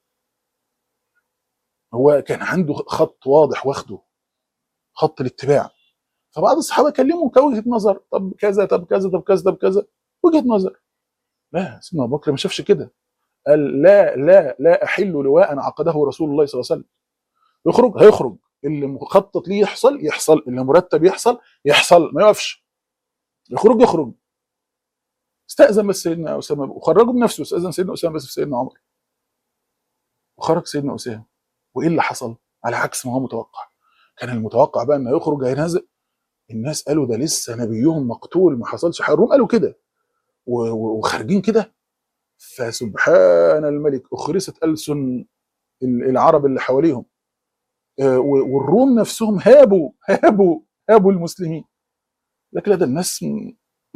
هو كان عنده خط واضح واخده خط الاتباع فبعض الصحابه كلموا كوجهه نظر طب كذا طب كذا طب كذا طب كذا وجهه نظر لا سيدنا ابو بكر ما شافش كده قال لا لا لا احل لواء عقده رسول الله صلى الله عليه وسلم يخرج هيخرج اللي مخطط ليه يحصل يحصل اللي مرتب يحصل يحصل ما يقفش يخرج يخرج استأذن بس سيدنا أسامة وخرجه بنفسه استأذن سيدنا أسامة بس في سيدنا عمر وخرج سيدنا أسامة وإيه اللي حصل؟ على عكس ما هو متوقع كان المتوقع بقى إنه يخرج هينهزم الناس قالوا ده لسه نبيهم مقتول ما حصلش حاجة الروم قالوا كده و- و- وخارجين كده فسبحان الملك أخرست ألسن ال- العرب اللي حواليهم آه، و- والروم نفسهم هابوا هابوا هابوا المسلمين لكن لا ده الناس م-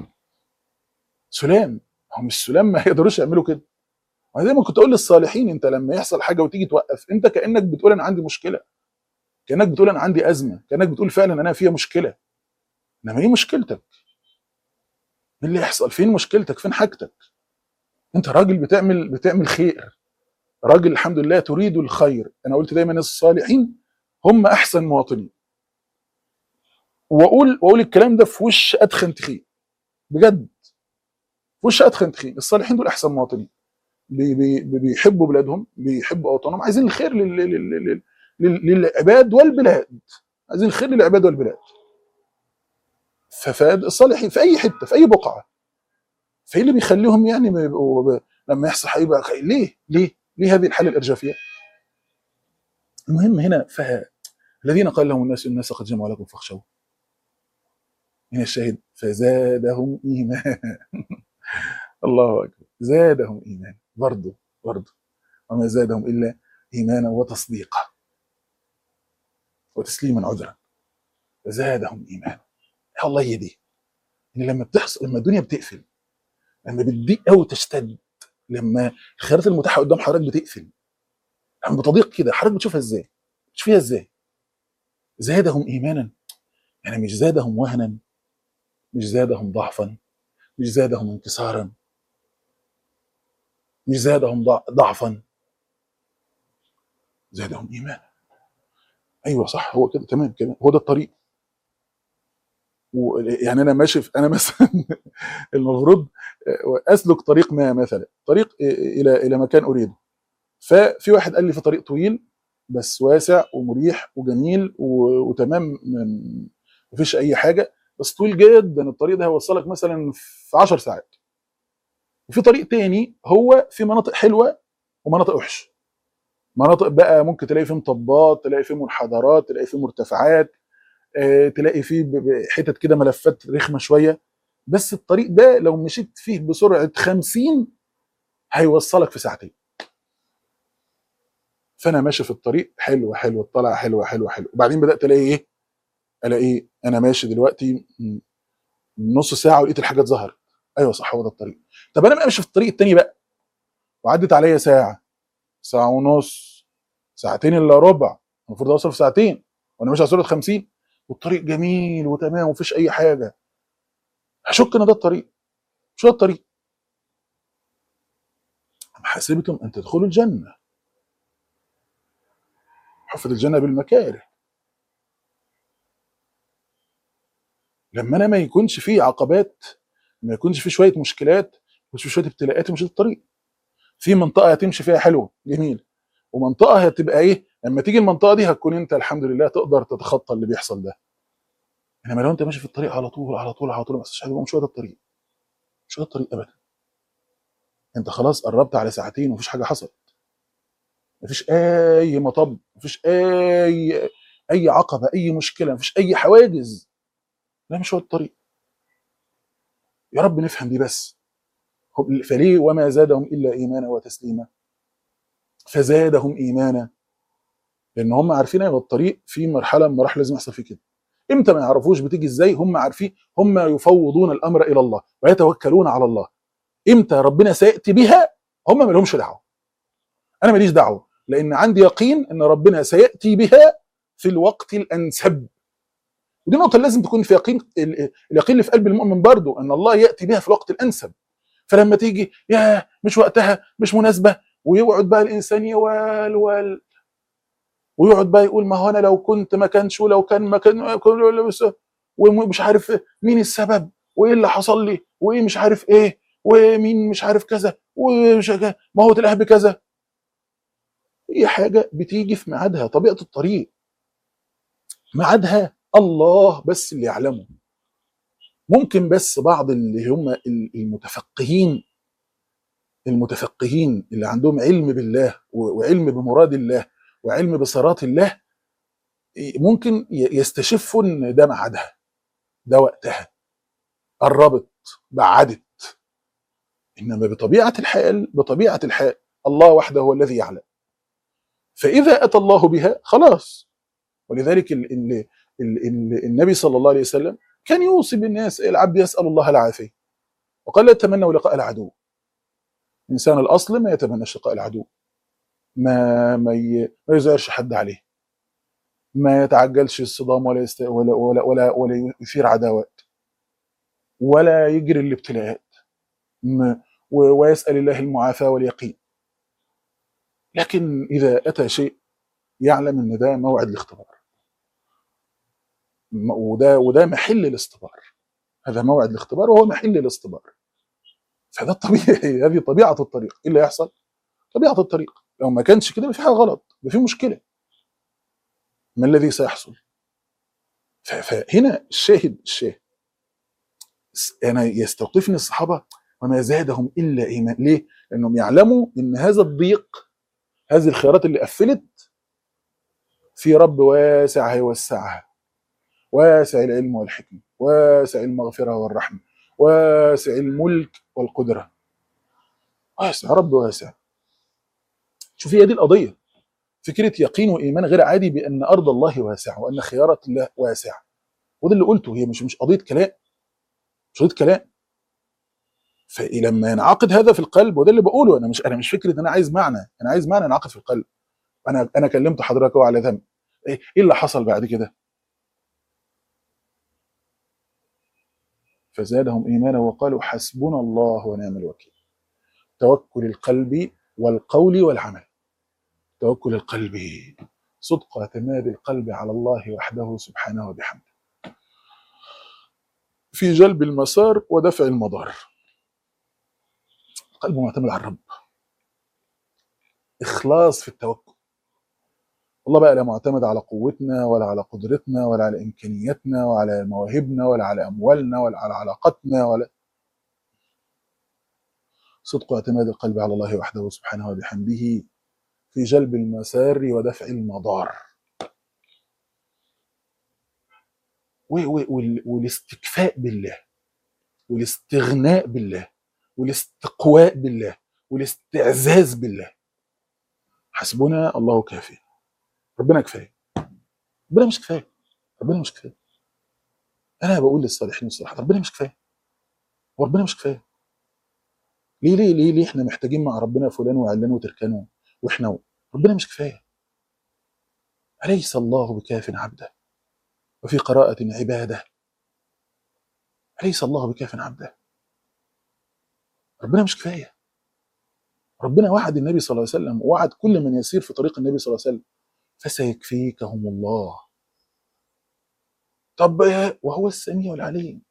سلام هم السلام ما يقدروش يعملوا كده وانا دايما كنت اقول للصالحين انت لما يحصل حاجه وتيجي توقف انت كانك بتقول انا عندي مشكله كانك بتقول انا عندي ازمه كانك بتقول فعلا انا فيها مشكله انما ايه مشكلتك؟ ايه اللي يحصل؟ فين مشكلتك؟ فين حاجتك؟ انت راجل بتعمل بتعمل خير راجل الحمد لله تريد الخير انا قلت دايما الصالحين هم احسن مواطنين واقول واقول الكلام ده في وش ادخن تخين بجد في وش ادخن تخين الصالحين دول احسن مواطنين بي بي بي- بيحبوا بلادهم بيحبوا اوطانهم عايزين الخير لل- لل- لل- لل- للعباد والبلاد عايزين الخير للعباد والبلاد فالصالحين في اي حته في اي بقعه فايه اللي بيخليهم يعني ما يبقوا ب- لما يحصل حاجه يبقى خير؟ ليه ليه ليه هذه الحاله الارجافيه المهم هنا فالذين قال لهم الناس إن الناس قد جمعوا لكم فاخشوا هنا الشاهد فزادهم ايمانا الله اكبر زادهم ايمانا برضه برضه وما زادهم الا ايمانا وتصديقا وتسليما عذرا فزادهم ايمانا يا الله هي دي ان لما بتحصل لما الدنيا بتقفل لما بتضيق قوي تشتد لما الخيارات المتاحه قدام حضرتك بتقفل لما بتضيق كده حضرتك بتشوفها ازاي؟ بتشوفيها ازاي؟ زادهم ايمانا يعني مش زادهم وهنا مش زادهم ضعفا مش زادهم انكسارا مش زادهم ضع- ضعفا زادهم ايمانا ايوه صح هو كده تمام كده هو ده الطريق و- يعني انا ماشي في انا مثلا المفروض اسلك طريق ما مثلا طريق الى الى مكان اريده ففي واحد قال لي في طريق طويل بس واسع ومريح وجميل و- وتمام م- مفيش اي حاجه بس طويل جدا الطريق ده هيوصلك مثلا في 10 ساعات وفي طريق تاني هو في مناطق حلوه ومناطق وحشه مناطق بقى ممكن تلاقي فيه مطبات تلاقي فيه منحدرات تلاقي فيه مرتفعات آه، تلاقي فيه ب- ب- حتت كده ملفات رخمه شويه بس الطريق ده لو مشيت فيه بسرعه 50 هيوصلك في ساعتين فانا ماشي في الطريق حلو حلو الطلعه حلوه حلوه حلو وبعدين بدات الاقي ايه الاقي ايه انا ماشي دلوقتي م- نص ساعه ولقيت الحاجات ظهرت ايوه صح هو ده الطريق طب انا ماشي في الطريق التاني بقى وعدت عليا ساعه ساعه ونص ساعتين الا ربع المفروض اوصل في ساعتين وانا ماشي على سرعه 50 والطريق جميل وتمام ومفيش اي حاجه هشك ان ده الطريق مش ده الطريق حسبتم ان تدخلوا الجنه حفت الجنه بالمكاره لما انا ما يكونش فيه عقبات ما يكونش فيه شويه مشكلات مش شويه ابتلاءات ومش الطريق في منطقه هتمشي فيها حلو جميل ومنطقه هتبقى ايه لما تيجي المنطقه دي هتكون انت الحمد لله تقدر تتخطى اللي بيحصل ده انما لو انت ماشي في الطريق على طول على طول على طول ما تحسش مش هو ده الطريق مش هو ده الطريق ابدا انت خلاص قربت على ساعتين ومفيش حاجه حصلت مفيش اي مطب مفيش اي اي عقبه اي مشكله مفيش اي حواجز لا مش هو الطريق يا رب نفهم دي بس هم- فليه وما زادهم الا ايمانا وتسليما فزادهم ايمانا لان هم عارفين ان الطريق في مرحله من المراحل لازم يحصل فيه كده امتى ما يعرفوش بتيجي ازاي هم عارفين هم يفوضون الامر الى الله ويتوكلون على الله امتى ربنا سياتي بها هم ما لهمش دعوه انا ماليش دعوه لان عندي يقين ان ربنا سياتي بها في الوقت الانسب ودي نقطه لازم تكون في يقين ال- اليقين اللي في قلب المؤمن برضه ان الله ياتي بها في الوقت الانسب فلما تيجي يا مش وقتها مش مناسبه ويقعد بقى الانسان يوال وال ويقعد بقى يقول ما هو انا لو كنت ما كانش ولو كان ما كان ومش عارف مين السبب وايه اللي حصل لي وايه مش عارف ايه ومين مش عارف كذا ومش عارف- ما هو تلاقيها بكذا هي حاجه بتيجي في ميعادها طبيعه الطريق ميعادها الله بس اللي يعلمه ممكن بس بعض اللي هم المتفقهين المتفقهين اللي عندهم علم بالله و- وعلم بمراد الله وعلم بصراط الله ممكن ي- يستشفوا ان ده ميعادها ده وقتها قربت بعدت انما بطبيعه الحال بطبيعه الحال الله وحده هو الذي يعلم فاذا اتى الله بها خلاص ولذلك ال ال ال ال النبي صلى الله عليه وسلم كان يوصي بالناس العبد يسال الله العافيه وقال لا تتمنوا لقاء العدو انسان الاصل ما يتمناش لقاء العدو ما ما, ي... ما يزعرش حد عليه ما يتعجلش الصدام ولا يست... ولا ولا ولا, ولا يثير عداوات ولا يجري الابتلاءات م... و... ويسال الله المعافاه واليقين لكن اذا اتى شيء يعلم ان ده موعد الاختبار م- وده وده محل الاختبار هذا موعد الاختبار وهو محل الاختبار فده الطبيعي هذه طبيعه الطريق ايه اللي يحصل؟ طبيعه الطريق لو ما كانش كده يبقى في حاجه غلط يبقى في مشكله ما الذي سيحصل؟ ف- فهنا الشاهد الشاهد س- انا يستوقفني الصحابه وما زادهم الا ايمان ليه؟ لانهم يعلموا ان هذا الضيق هذه الخيارات اللي قفلت في رب واسع هيوسعها واسع العلم والحكمه واسع المغفره والرحمه واسع الملك والقدره واسع رب واسع شوف هي دي القضيه فكره يقين وايمان غير عادي بان ارض الله واسعه وان خيارات الله واسعه وده اللي قلته هي مش مش قضيه كلام مش قضيه كلام فلما ينعقد هذا في القلب وده اللي بقوله انا مش انا مش فكره ان انا عايز معنى انا عايز معنى ينعقد في القلب انا انا كلمت حضرتك أهو على ذنب ايه إيه اللي حصل بعد كده فزادهم ايمانا وقالوا حسبنا الله ونعم الوكيل توكل القلب والقول والعمل توكل القلب صدق اعتماد القلب على الله وحده سبحانه وبحمده في جلب المسار ودفع المضار القلب معتمد على الرب اخلاص في التوكل والله بقى لا معتمد على قوتنا ولا على قدرتنا ولا على امكانياتنا ولا على مواهبنا ولا على اموالنا ولا على علاقاتنا ولا صدق اعتماد القلب على الله وحده سبحانه وبحمده في جلب المسار ودفع المضار و- و- وال- والاستكفاء بالله والاستغناء بالله والاستقواء بالله والاستعزاز بالله حسبنا الله كافي ربنا كفايه ربنا مش كفايه ربنا مش كفايه انا بقول للصالحين والصالحات ربنا مش كفايه هو ربنا مش كفايه ليه ليه ليه ليه احنا محتاجين مع ربنا فلان وعلان وتركان واحنا ربنا مش كفايه اليس الله بكاف عبده وفي قراءة عباده اليس الله بكاف عبده ربنا مش كفايه ربنا وعد النبي صلى الله عليه وسلم ووعد كل من يسير في طريق النبي صلى الله عليه وسلم فسيكفيكهم الله طب يا- وهو السميع العليم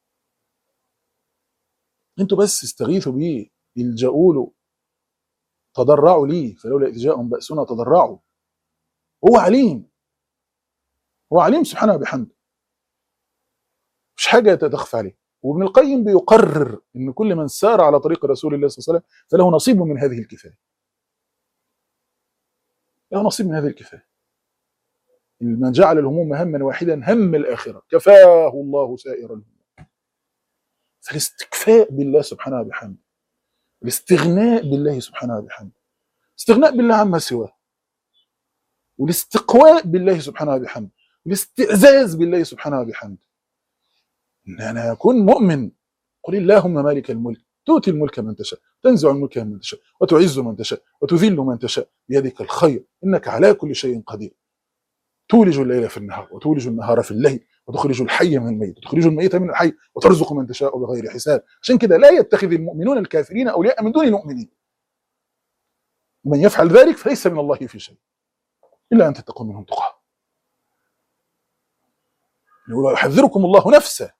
انتوا بس استغيثوا بيه الجأوا له تضرعوا ليه فلولا إذ جاءهم بأسنا تضرعوا هو عليم هو عليم سبحانه وبحمده مش حاجة تخفى عليه وابن القيم بيقرر ان كل من سار على طريق رسول الله صلى الله عليه وسلم فله نصيب من هذه الكفايه له نصيب من هذه الكفايه من جعل الهموم هما واحدا هم الاخره كفاه الله سائر الهموم فالاستكفاء بالله سبحانه وبحمده الاستغناء بالله سبحانه وبحمده استغناء بالله عما سواه والاستقواء بالله سبحانه وبحمده والاستعزاز بالله سبحانه وبحمده ان انا اكون مؤمن قل اللهم مالك الملك تؤتي الملك من تشاء تنزع الملك من تشاء وتعز من تشاء وتذل من تشاء بيدك الخير انك على كل شيء قدير تولج الليل في النهار وتولج النهار في الليل وتخرج الحي من الميت وتخرج الميت من الحي وترزق من تشاء بغير حساب عشان كده لا يتخذ المؤمنون الكافرين اولياء من دون المؤمنين ومن يفعل ذلك فليس من الله في شيء الا ان تتقوا منهم تقاه يحذركم الله نفسه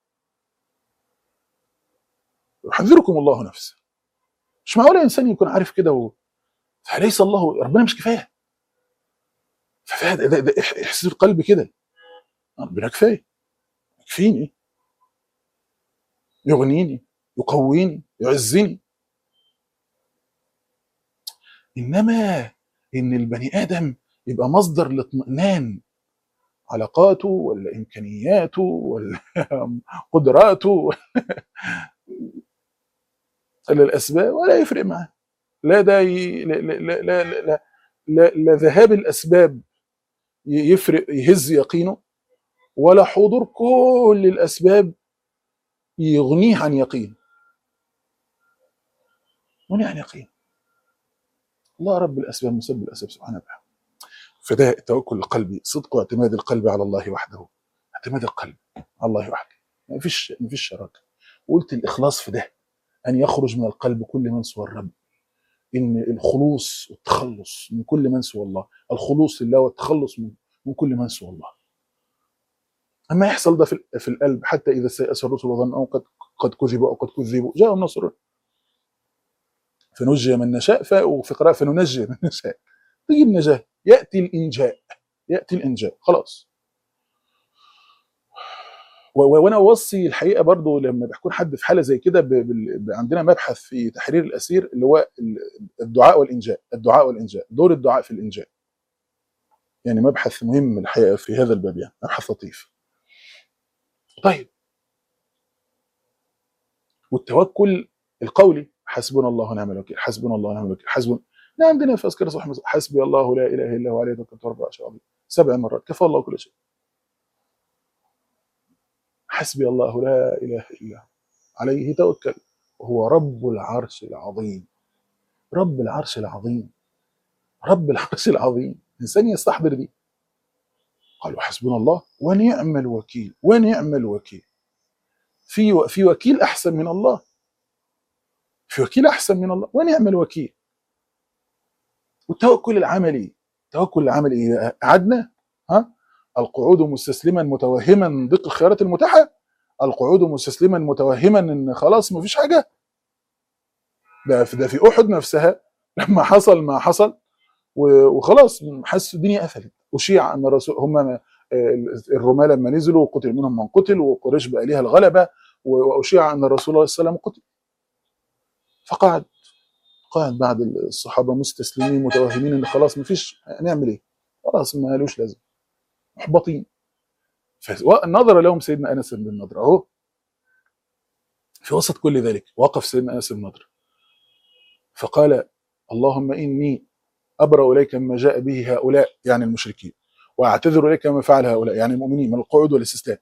يحذركم الله نفسه مش معقول انسان يكون عارف كده و... فليس الله ربنا مش كفايه ففيه ده, ده, ده إح- احساس القلب كده ربنا كفايه يكفيني يغنيني يقويني يعزني انما ان البني ادم يبقى مصدر لاطمئنان علاقاته ولا امكانياته ولا قدراته ولا الاسباب ولا يفرق معاه لا ده ي... لا, لا, لا, لا, لا, لا, لا ذهاب الاسباب ي- يفرق يهز يقينه ولا حضور كل الاسباب يغنيه عن يقين يغنيه عن يقين الله رب الاسباب مسبب الاسباب سبحانه وتعالى فده التوكل القلبي صدق واعتماد القلب على الله وحده اعتماد القلب على الله وحده ما فيش ما فيش شراكه قلت الاخلاص في ده ان يخرج من القلب كل من سوى الرب ان الخلوص والتخلص من كل من سوى الله الخلوص لله والتخلص من من كل من سوى الله اما يحصل ده في في القلب حتى اذا استيأس الرسل وظنوا قد قد كذبوا او قد كذبوا جاءهم نصر فنجي من نشاء ف- وفي قراءه فننجي من نشاء تيجي النجاه ياتي الانجاء ياتي الانجاء خلاص و- و- وانا اوصي الحقيقه برضو لما بيكون حد في حاله زي كده ب- بال- ب- عندنا مبحث في تحرير الاسير اللي هو ال- الدعاء والانجاء الدعاء والانجاء دور الدعاء في الانجاء يعني مبحث مهم الحقيقه في هذا الباب يعني مبحث لطيف طيب والتوكل القولي حسبنا الله ونعم الوكيل حسبنا الله ونعم الوكيل حسبنا لا عندنا في اذكار صح حسبي الله لا اله الا هو عليه توكلت رب العرش العظيم سبع مرات كفى الله كل شيء حسبي الله لا اله الا هو عليه توكل وهو رب العرش العظيم رب العرش العظيم رب العرش العظيم انسان يستحضر دي قالوا حسبنا الله ونعم الوكيل ونعم الوكيل في في وكيل احسن من الله في وكيل احسن من الله ونعم الوكيل والتوكل العملي التوكل العملي إيه؟ قعدنا ها القعود مستسلما متوهما ضيق الخيارات المتاحه القعود مستسلما متوهما ان خلاص مفيش حاجه ده في ده في احد نفسها لما حصل ما حصل و- وخلاص حسوا الدنيا قفلت وشيع ان الرسول هم الرماة لما نزلوا قتل منهم من قتل وقريش بقى ليها الغلبه و- واشيع ان الرسول عليه السلام قتل فقعد قاعد بعد الصحابه مستسلمين متوهمين ان خلاص مفيش هنعمل ايه؟ خلاص ما لوش لازم محبطين فنظر لهم سيدنا انس بن النضر اهو في وسط كل ذلك وقف سيدنا انس بن النضر فقال اللهم اني ابرا اليك مما جاء به هؤلاء يعني المشركين واعتذر اليك مما فعل هؤلاء يعني المؤمنين من القعود والاستسلام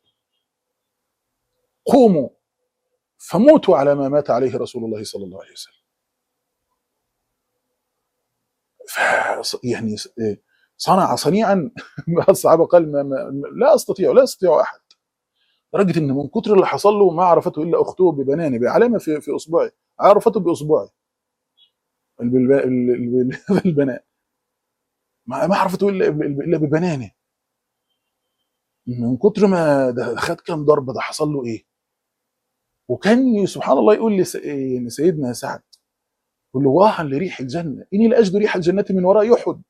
قوموا فموتوا على ما مات عليه رسول الله صلى الله عليه وسلم ف يعني صنع صنيعا الصحابه قال ما ما لا استطيع لا يستطيع احد لدرجه ان من كتر اللي حصل له ما عرفته الا اخته ببنانه بعلامه في في اصبعه عرفته باصبعه الب- ال- ال- البنات ما ما عرفت تقول الا إلا ببنانه من كتر ما ده خد كام ضربه ده حصل له ايه وكان سبحان الله يقول لي سيدنا سعد يقول له واها لريح الجنه اني لاجد ريح الجنه من وراء يحد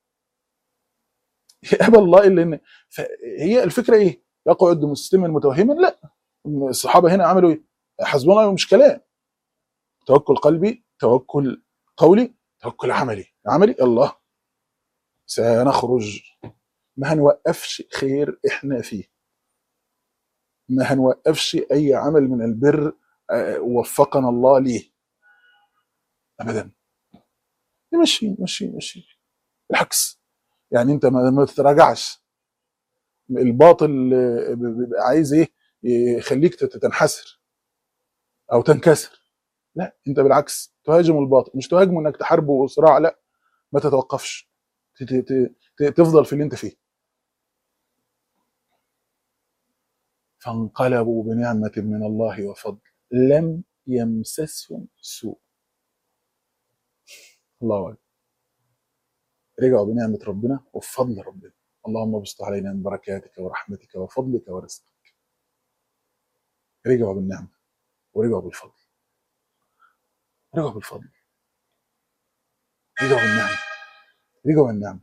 يأبى الله الا ان فهي الفكره ايه؟ يقعد مسلما متوهما؟ لا الصحابه هنا عملوا ايه؟ حسبنا الله مش كلام توكل قلبي توكل قولي توكل عملي عملي الله سنخرج ما هنوقفش خير احنا فيه ما هنوقفش اي عمل من البر آه، وفقنا الله ليه ابدا مشي مشي مشي بالعكس يعني انت ما ما تتراجعش الباطل آه، بيبقى عايز ايه يخليك تت- تنحسر او تنكسر لا انت بالعكس تهاجم الباطل مش تهاجمه انك تحاربه صراع لا ما تتوقفش ت- ت- ت- تفضل في اللي انت فيه فانقلبوا بنعمة من الله وفضل لم يمسسهم سوء الله أكبر رجعوا بنعمة ربنا وبفضل ربنا اللهم بسط علينا من بركاتك ورحمتك وفضلك ورزقك رجعوا بالنعمة ورجعوا بالفضل رجعوا بالفضل رجعوا بالنعمة رجعوا بالنعمة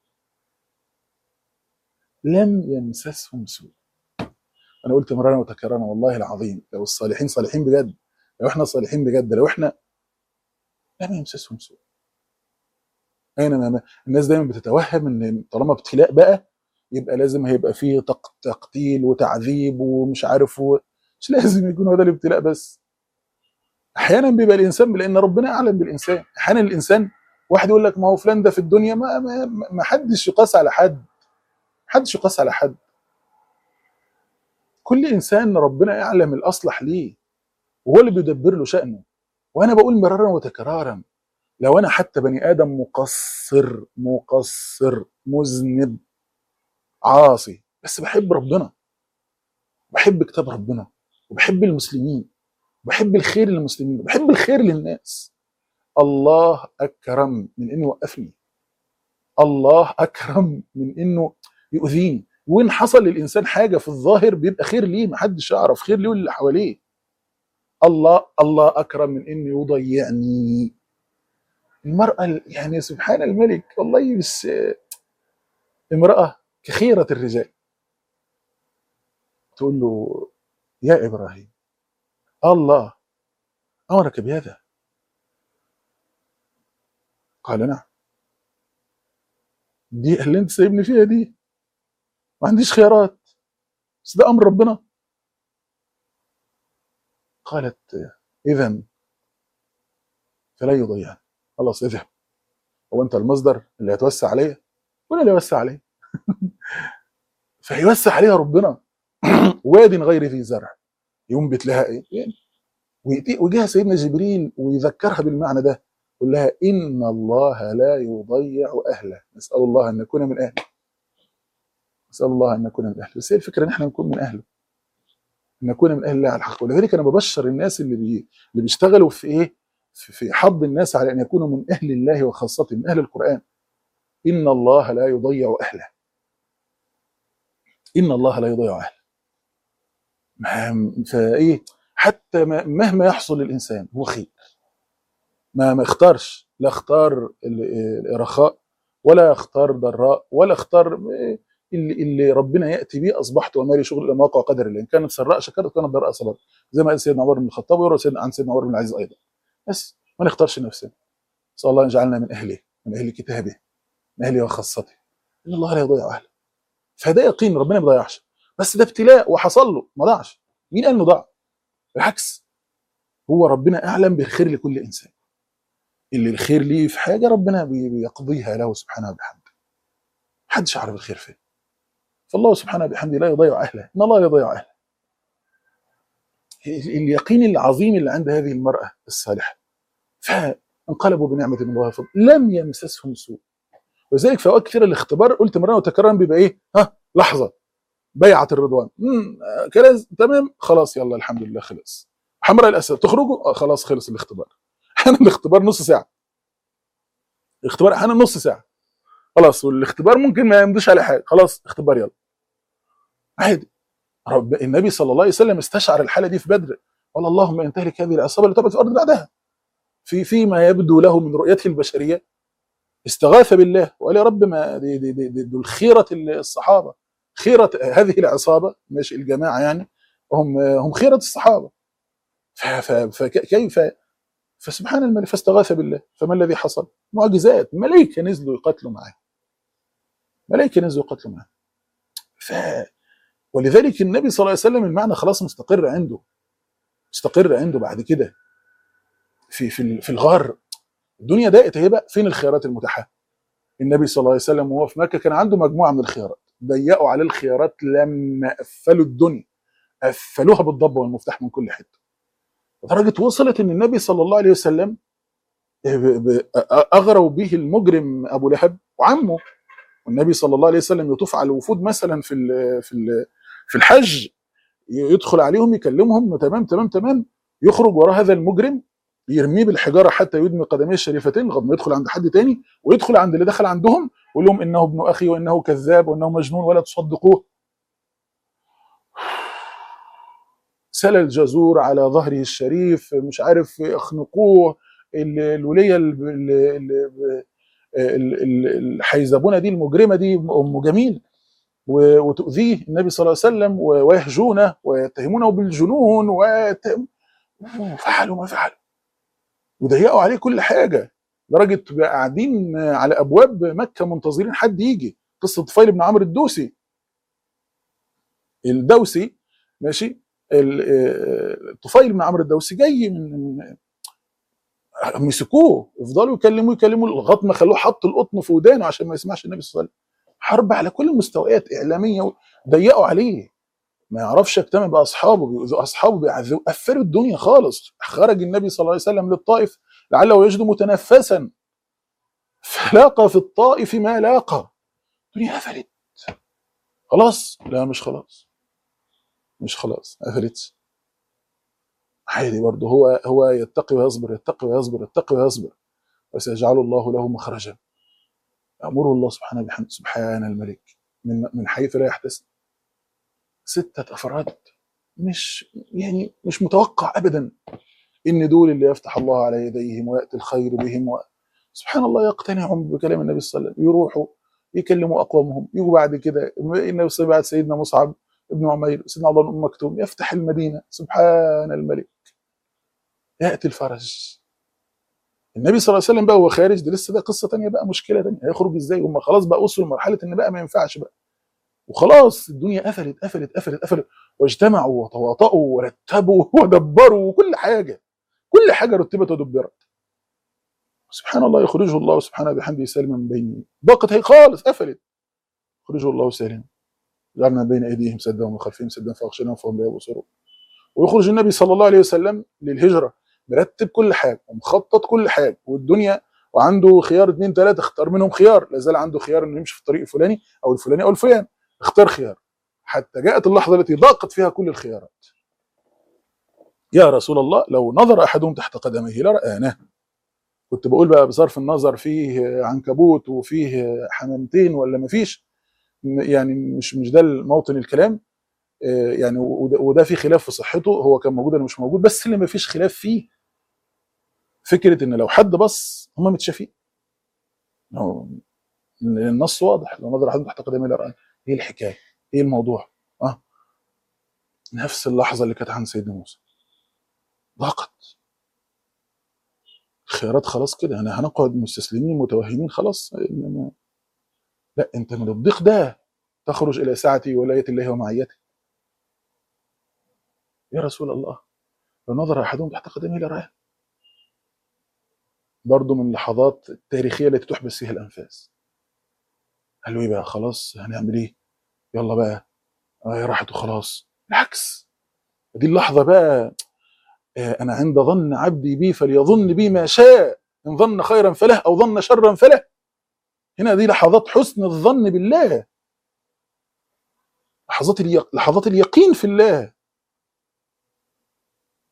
لم يمسسهم سوء انا قلت مرارا وتكرارا والله العظيم لو الصالحين صالحين بجد لو احنا صالحين بجد لو احنا لم يمسسهم سوء اينما ما الناس دايما بتتوهم ان طالما ابتلاء بقى يبقى لازم هيبقى فيه تق- تقتيل وتعذيب ومش عارف و... مش لازم يكون هو ده الابتلاء بس احيانا بيبقى الانسان لان ربنا اعلم بالانسان احيانا الانسان واحد يقول لك ما هو فلان ده في الدنيا ما ما, ما حدش يقاس على حد ما حدش يقاس على حد كل انسان ربنا يعلم الاصلح ليه وهو اللي بيدبر له شأنه وانا بقول مرارا وتكرارا لو انا حتى بني ادم مقصر مقصر مذنب عاصي بس بحب ربنا بحب كتاب ربنا وبحب المسلمين وبحب الخير للمسلمين وبحب الخير للناس الله اكرم من انه يوقفني الله اكرم من انه يؤذيني وان حصل للانسان حاجه في الظاهر بيبقى خير ليه محدش يعرف خير ليه واللي حواليه الله الله اكرم من انه يضيعني المراه ال- يعني سبحان الملك والله بس امراه كخيره الرجال تقول له يا ابراهيم الله امرك بهذا قال نعم دي اللي انت سايبني فيها دي ما عنديش خيارات بس ده امر ربنا قالت اذا فلا يضيعني خلاص اذهب هو انت المصدر اللي هتوسع عليا وانا اللي اوسع عليه فيوسع عليها ربنا واد غير ذي زرع ينبت لها ايه يعني ويأتي- ويجيها سيدنا جبريل ويذكرها بالمعنى ده يقول لها ان الله لا يضيع اهله نسال الله ان نكون من اهله نسال الله ان نكون من اهله بس هي الفكره ان احنا نكون من اهله ان نكون من اهل الله على الحق ولذلك انا ببشر الناس اللي بي... اللي بيشتغلوا في ايه في, في حض الناس على ان يكونوا من اهل الله وخاصته من اهل القران ان الله لا يضيع اهله ان الله لا يضيع اهله ما- فايه حتى ما- مهما يحصل للانسان هو خير ما ما اختارش لا اختار ال- الرخاء ولا اختار ضراء ولا اختار اللي, اللي ربنا ياتي به اصبحت وما لي شغل الا ما وقع قدر الله ان كانت سراء شكرت كانت ضراء صبرت زي ما قال سيدنا عمر بن الخطاب ويروى سيدنا عن سيدنا عمر بن العزيز ايضا بس ما نختارش نفسنا نسال الله ان يجعلنا من اهله من اهل كتابه من اهله وخاصته ان الله لا يضيع اهله فده يقين ربنا ما بيضيعش بس ده ابتلاء وحصل له ما ضاعش مين قال انه ضاع بالعكس هو ربنا اعلم بالخير لكل انسان اللي الخير ليه في حاجه ربنا بي- بيقضيها له سبحانه وبحمده محدش يعرف الخير فين فالله سبحانه وبحمده لا يضيع اهله ان الله لا يضيع اهله ال- اليقين العظيم اللي عند هذه المراه الصالحه فانقلبوا بنعمه من الله وفضل لم يمسسهم سوء ولذلك في اوقات كثيره الاختبار قلت مرة وتكرارا بيبقى ايه ها لحظه بيعه الرضوان امم آه، كده تمام خلاص يلا الحمد لله خلص حمراء الاسد تخرجوا آه خلاص خلص الاختبار احيانا الاختبار نص ساعه الاختبار احيانا نص ساعه خلاص والاختبار ممكن ما يمضيش على حاجه خلاص اختبار يلا عادي رب النبي صلى الله عليه وسلم استشعر الحاله دي في بدر قال اللهم ان تهلك هذه العصابه اللي تبعد في الارض بعدها في فيما يبدو له من رؤيته البشريه استغاث بالله وقال يا رب ما دي دي دي, دي دول خيره الصحابه خيره هذه العصابه ماشي الجماعه يعني هم هم خيره الصحابه ف- ف- فكيف فسبحان الملك فاستغاث بالله فما الذي حصل؟ معجزات ملائكه نزلوا يقاتلوا معاه ملائكه نزلوا يقاتلوا معاه ف ولذلك النبي صلى الله عليه وسلم المعنى خلاص مستقر عنده مستقر عنده بعد كده في في ال- في الغار الدنيا ضاقت اهي بقى فين الخيارات المتاحه؟ النبي صلى الله عليه وسلم وهو في مكه كان عنده مجموعه من الخيارات ضيقوا عليه الخيارات لما قفلوا الدنيا قفلوها بالضبه والمفتاح من كل حته لدرجه وصلت ان النبي صلى الله عليه وسلم ب- ب- اغروا به المجرم ابو لهب وعمه والنبي صلى الله عليه وسلم يطوف على الوفود مثلا في ال في ال في الحج يدخل عليهم يكلمهم تمام تمام تمام يخرج وراء هذا المجرم يرميه بالحجاره حتى يدمي قدميه الشريفتين لغايه ما يدخل عند حد تاني ويدخل عند اللي دخل عندهم ويقول لهم انه ابن اخي وانه كذاب وانه مجنون ولا تصدقوه سال الجزور على ظهره الشريف مش عارف يخنقوه ال- الوليه ال- ال- ال- ال- ال- الحيزبونه دي المجرمه دي ام جميل و- وتؤذيه النبي صلى الله عليه وسلم و- ويهجونه ويتهمونه بالجنون ويتهم- وفعلوا ما فعلوا وضيقوا عليه كل حاجه لدرجه بقى قاعدين على ابواب مكه منتظرين حد يجي قصه طفيل بن عمرو الدوسي الدوسي ماشي ال- آه، طفيل بن عمرو الدوسي جاي من من- مسكوه يفضلوا يكلموه يكلموه لغايه ما خلوه حط القطن في ودانه عشان ما يسمعش النبي صلى الله عليه وسلم حرب على كل المستويات اعلاميه ضيقوا عليه ما يعرفش يجتمع باصحابه بيؤذوا اصحابه بيعذبوا قفلوا الدنيا خالص خرج النبي صلى الله عليه وسلم للطائف لعله يجد متنفسا فلاقى في الطائف ما لاقى الدنيا قفلت خلاص لا مش خلاص مش خلاص قفلت عادي برضه هو هو يتقي ويصبر يتقي ويصبر يتقي ويصبر وسيجعل الله له مخرجا يأمره الله سبحانه بحمد سبحان الملك من من حيث لا يحتسب ستة أفراد مش يعني مش متوقع أبدا إن دول اللي يفتح الله على يديهم ويأتي الخير بهم و... سبحان الله يقتنعهم بكلام النبي صلى الله عليه وسلم يروحوا يكلموا أقوامهم يجوا بعد كده إن بعد سيدنا مصعب ابن عمير سيدنا عبد الله بن أم مكتوم يفتح المدينة سبحان الملك يأتي الفرج النبي صلى الله عليه وسلم بقى وهو خارج دي لسه ده قصه تانية بقى مشكله تانية هيخرج ازاي هم خلاص بقى وصلوا لمرحله ان بقى ما ينفعش بقى وخلاص الدنيا قفلت قفلت قفلت قفلت واجتمعوا وتواطؤوا ورتبوا ودبروا وكل حاجه كل حاجه رتبت ودبرت سبحان الله يخرجه الله سبحانه بحمده سالما من بين ضاقت هي خالص قفلت يخرجه الله سالما جعلنا بين ايديهم سدا ومن خلفهم سدا فاغشيناهم فهم لا يبصرون ويخرج النبي صلى الله عليه وسلم للهجره مرتب كل حاجه ومخطط كل حاجه والدنيا وعنده خيار اثنين ثلاثه اختار منهم خيار لا زال عنده خيار انه يمشي في الطريق الفلاني او الفلاني او الفلاني اختار خيار حتى جاءت اللحظه التي ضاقت فيها كل الخيارات يا رسول الله لو نظر احدهم تحت قدميه لرآناه كنت بقول بقى بصرف النظر فيه عنكبوت وفيه حمامتين ولا ما فيش يعني مش مش ده الموطن الكلام آه، يعني وده, وده في خلاف في صحته هو كان موجود ولا مش موجود بس اللي ما فيش خلاف فيه فكره ان لو حد بص هم متشافين هو النص واضح لو نظر احدهم تحت قدمي لرآن ايه الحكايه؟ ايه الموضوع؟ اه نفس اللحظه اللي كانت عند سيدنا موسى ضاقت الخيارات خلاص كده انا هنقعد مستسلمين متوهمين خلاص إنما لا انت من الضيق ده تخرج الى سعتي ولايه الله ومعيته يا رسول الله لو نظر احدهم تحت قدمه لرآه برضه من اللحظات التاريخيه التي تحبس فيها الانفاس قال له ايه بقى خلاص هنعمل ايه يلا بقى آه هي راحت وخلاص بالعكس دي اللحظه بقى آه انا عند ظن عبدي بي فليظن بي ما شاء ان ظن خيرا فله او ظن شرا فله هنا دي لحظات حسن الظن بالله لحظات اليق... لحظات اليقين في الله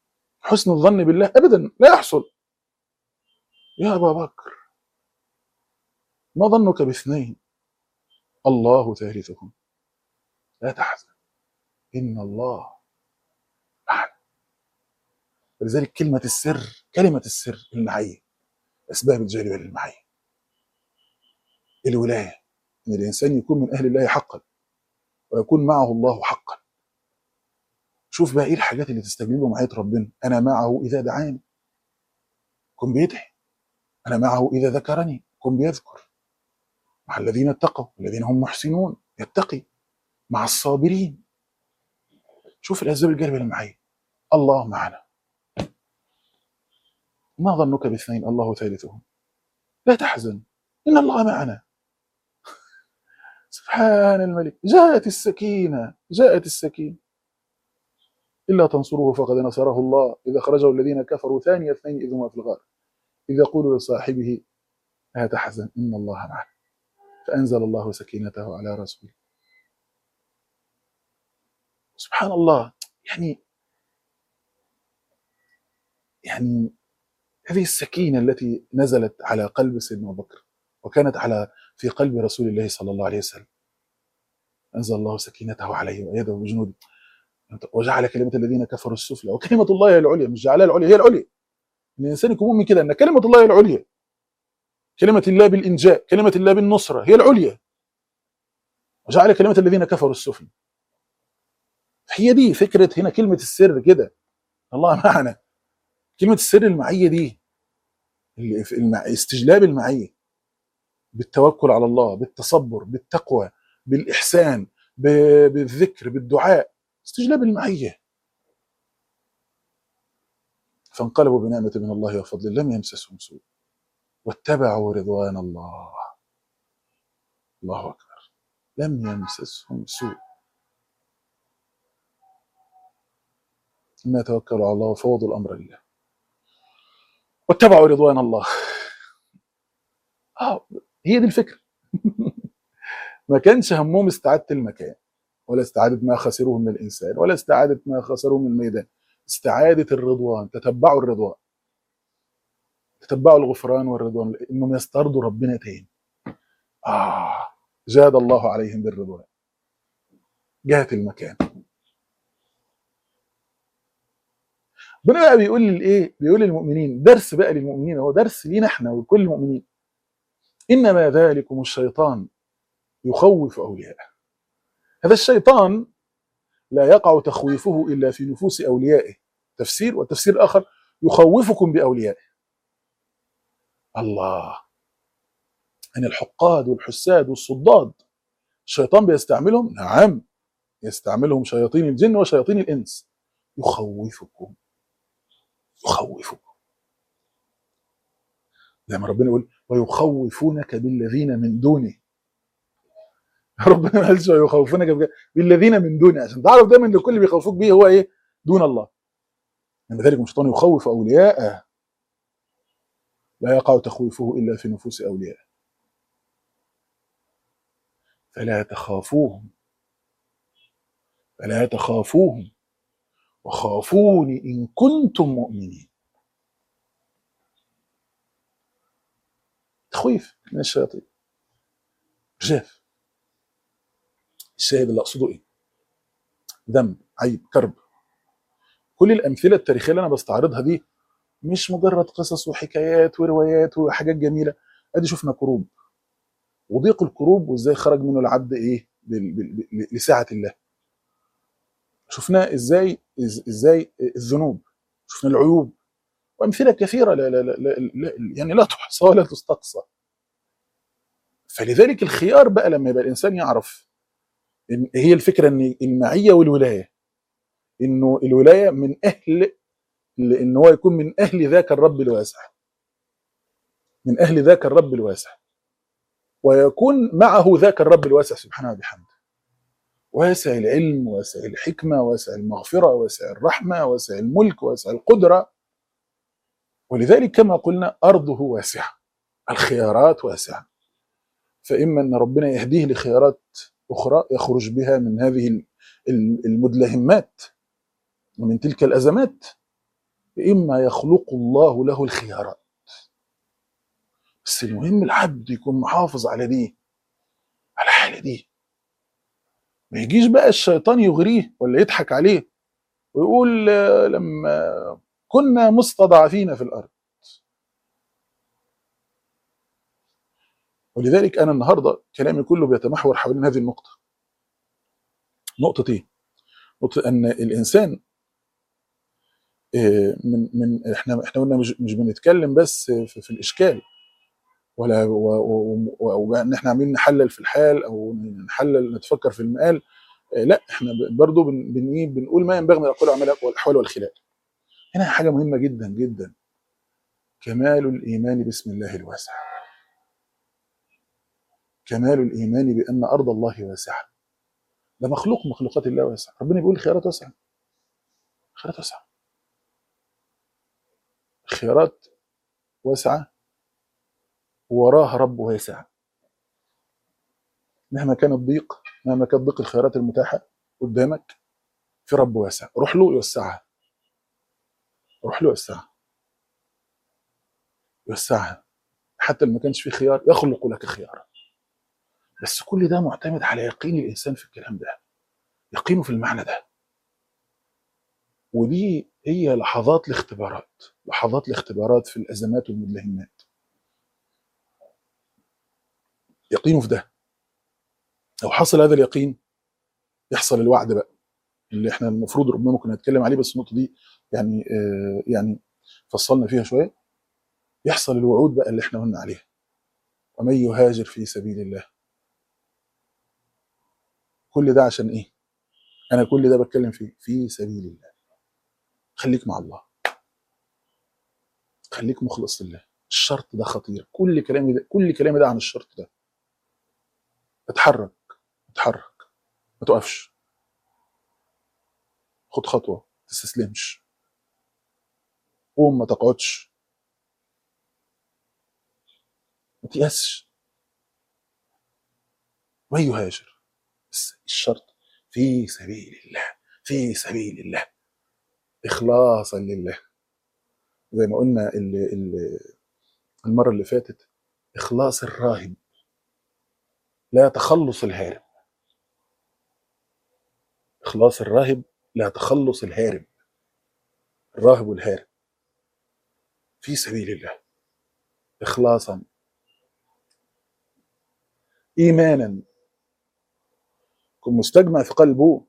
حسن الظن بالله ابدا لا يحصل يا ابا بكر ما ظنك باثنين الله ثالثهم لا تحزن إن الله معنا ولذلك كلمة السر كلمة السر المعية أسباب الجالبة للمعية الولاية إن الإنسان يكون من أهل الله حقا ويكون معه الله حقا شوف بقى إيه الحاجات اللي تستجيب معية ربنا أنا معه إذا دعاني كن بيدعي أنا معه إذا ذكرني كن بيذكر مع الذين اتقوا الذين هم محسنون يتقي مع الصابرين شوف الأسباب الجالبة للمعية الله معنا ما ظنك باثنين الله ثالثهم لا تحزن إن الله معنا سبحان الملك جاءت السكينة جاءت السكينة إلا تنصروه فقد نصره الله إذا خرجه الذين كفروا ثاني اثنين إذ هما في الغار إذ يقول لصاحبه لا تحزن إن الله معنا فأنزل الله سكينته على رسوله سبحان الله يعني يعني هذه السكينة التي نزلت على قلب سيدنا أبو بكر وكانت على في قلب رسول الله صلى الله عليه وسلم أنزل الله سكينته عليه وأيده بجنود وجعل كلمة الذين كفروا السفلى وكلمة الله هي العليا مش جعلها العليا هي العليا ان الانسان يكون مؤمن كده ان كلمه الله هي العليا كلمه الله بالانجاء كلمه الله بالنصره هي العليا وجعل كلمه الذين كفروا السفلى هي دي فكره هنا كلمه السر كده الله معنا كلمه السر المعيه دي اللي في المع... استجلاب المعيه بالتوكل على الله بالتصبر بالتقوى بالاحسان ب... بالذكر بالدعاء استجلاب المعيه فانقلبوا بنعمة من الله وفضل لم يمسسهم سوء واتبعوا رضوان الله الله أكبر لم يمسسهم سوء ثم يتوكلوا على الله وفوضوا الأمر لله واتبعوا رضوان الله آه هي دي الفكرة ما كانش همهم استعادة المكان ولا استعادة ما خسروه من الإنسان ولا استعادة ما خسروه من الميدان استعادة الرضوان تتبعوا الرضوان تتبعوا الغفران والرضوان انهم يسترضوا ربنا تاني اه جاد الله عليهم بالرضوان جهة المكان ربنا بقى بيقول للايه بيقول للمؤمنين درس بقى للمؤمنين هو درس لينا احنا ولكل المؤمنين انما ذلكم الشيطان يخوف اولياءه هذا الشيطان لا يقع تخويفه الا في نفوس اوليائه تفسير وتفسير اخر يخوفكم باوليائه الله ان الحقاد والحساد والصداد الشيطان بيستعملهم نعم يستعملهم شياطين الجن وشياطين الانس يخوفكم يخوفكم زي ما ربنا يقول ويخوفونك بالذين من دونه ربنا ما قالش ويخوفونك بك- بالذين من دونه عشان تعرف دايما ان كل اللي بيخوفوك بيه هو ايه دون الله ان ذلك الشيطان يخوف اولياءه لا يقع تخويفه الا في نفوس اوليائه فلا تخافوهم فلا تخافوهم وخافوني ان كنتم مؤمنين تخويف من الشياطين جاف الشاهد اللي اقصده ايه ذنب عيب كرب كل الامثله التاريخيه اللي انا بستعرضها دي مش مجرد قصص وحكايات وروايات وحاجات جميله ادي شفنا كروب وضيق الكروب وازاي خرج منه العبد ايه بال- بال- بال- لسعه الله شفنا ازاي إز- ازاي الذنوب شفنا العيوب وامثله كثيره لا لا لا لا لا يعني لا تحصى ولا تستقصى فلذلك الخيار بقى لما يبقى الانسان يعرف إن هي الفكره ان المعيه والولايه انه الولايه من اهل لان هو يكون من اهل ذاك الرب الواسع من اهل ذاك الرب الواسع ويكون معه ذاك الرب الواسع سبحانه وبحمده واسع العلم واسع الحكمه واسع المغفره واسع الرحمه واسع الملك واسع القدره ولذلك كما قلنا ارضه واسعه الخيارات واسعه فاما ان ربنا يهديه لخيارات اخرى يخرج بها من هذه ال- ال- المدلهمات ومن تلك الازمات اما يخلق الله له الخيارات بس المهم العبد يكون محافظ على دي على الحاله دي ما يجيش بقى الشيطان يغريه ولا يضحك عليه ويقول آه، لما كنا مستضعفين في الارض ولذلك انا النهارده كلامي كله بيتمحور حوالين هذه النقطه نقطه ايه؟ نقطه ان الانسان آه، من من احنا احنا قلنا مش مش بنتكلم بس في, في الاشكال ولا و- و- و- وان احنا عاملين نحلل في الحال او نحلل نتفكر في المقال آه، لا احنا ب- برضو بن بن إيه؟ بنقول ما ينبغي من الاقوال والأعمال والاحوال والخلال هنا حاجه مهمه جدا جدا كمال الايمان باسم الله الواسع كمال الايمان بان ارض الله واسعه ده مخلوق من مخلوقات الله واسع ربنا بيقول خيارات واسعه خيارات واسعه خيارات واسعه وراها رب واسع مهما كان الضيق مهما كان ضيق الخيارات المتاحه قدامك في رب واسع روح له يوسعها روح له يوسعها يوسعها حتى لما كانش في خيار يخلق لك خيارا بس كل ده معتمد على يقين الانسان في الكلام ده يقينه في المعنى ده ودي هي لحظات الاختبارات لحظات الاختبارات في الازمات والمدلهمات يقينه في ده لو حصل هذا اليقين يحصل الوعد بقى اللي احنا المفروض ربما كنا نتكلم عليه بس النقطه دي يعني آه يعني فصلنا فيها شويه يحصل الوعود بقى اللي احنا قلنا عليها ومن يهاجر في سبيل الله كل ده عشان ايه؟ انا كل ده بتكلم فيه في سبيل الله خليك مع الله خليك مخلص لله الشرط ده خطير كل كلامي ده كل كلامي ده عن الشرط ده اتحرك اتحرك ما تقفش خد خطوه ما تستسلمش قوم ما تقعدش ما تيأسش ويهاجر بس الشرط في سبيل الله في سبيل الله اخلاصا لله زي ما قلنا ال ال المره اللي فاتت اخلاص الراهب لا تخلص الهارب اخلاص الراهب لا تخلص الهارب الراهب والهارب في سبيل الله اخلاصا ايمانا يكون مستجمع في قلبه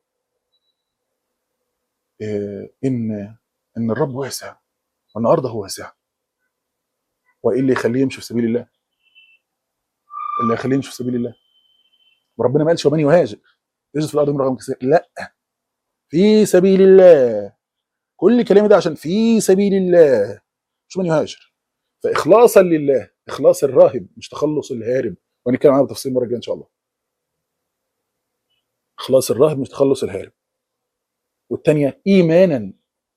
إيه، ان ان الرب واسع وان ارضه واسعه وايه اللي يخليه يمشي في سبيل الله اللي يخليه يمشي في سبيل الله وربنا ما قالش ومن يهاجر يجد في الارض من رغم كثير لا في سبيل الله كل كلامي ده عشان في سبيل الله مش من يهاجر فاخلاصا لله اخلاص الراهب مش تخلص الهارب وهنتكلم عنها بتفصيل المره الجايه ان شاء الله اخلاص الراهب مش تخلص الهارب والثانيه ايمانا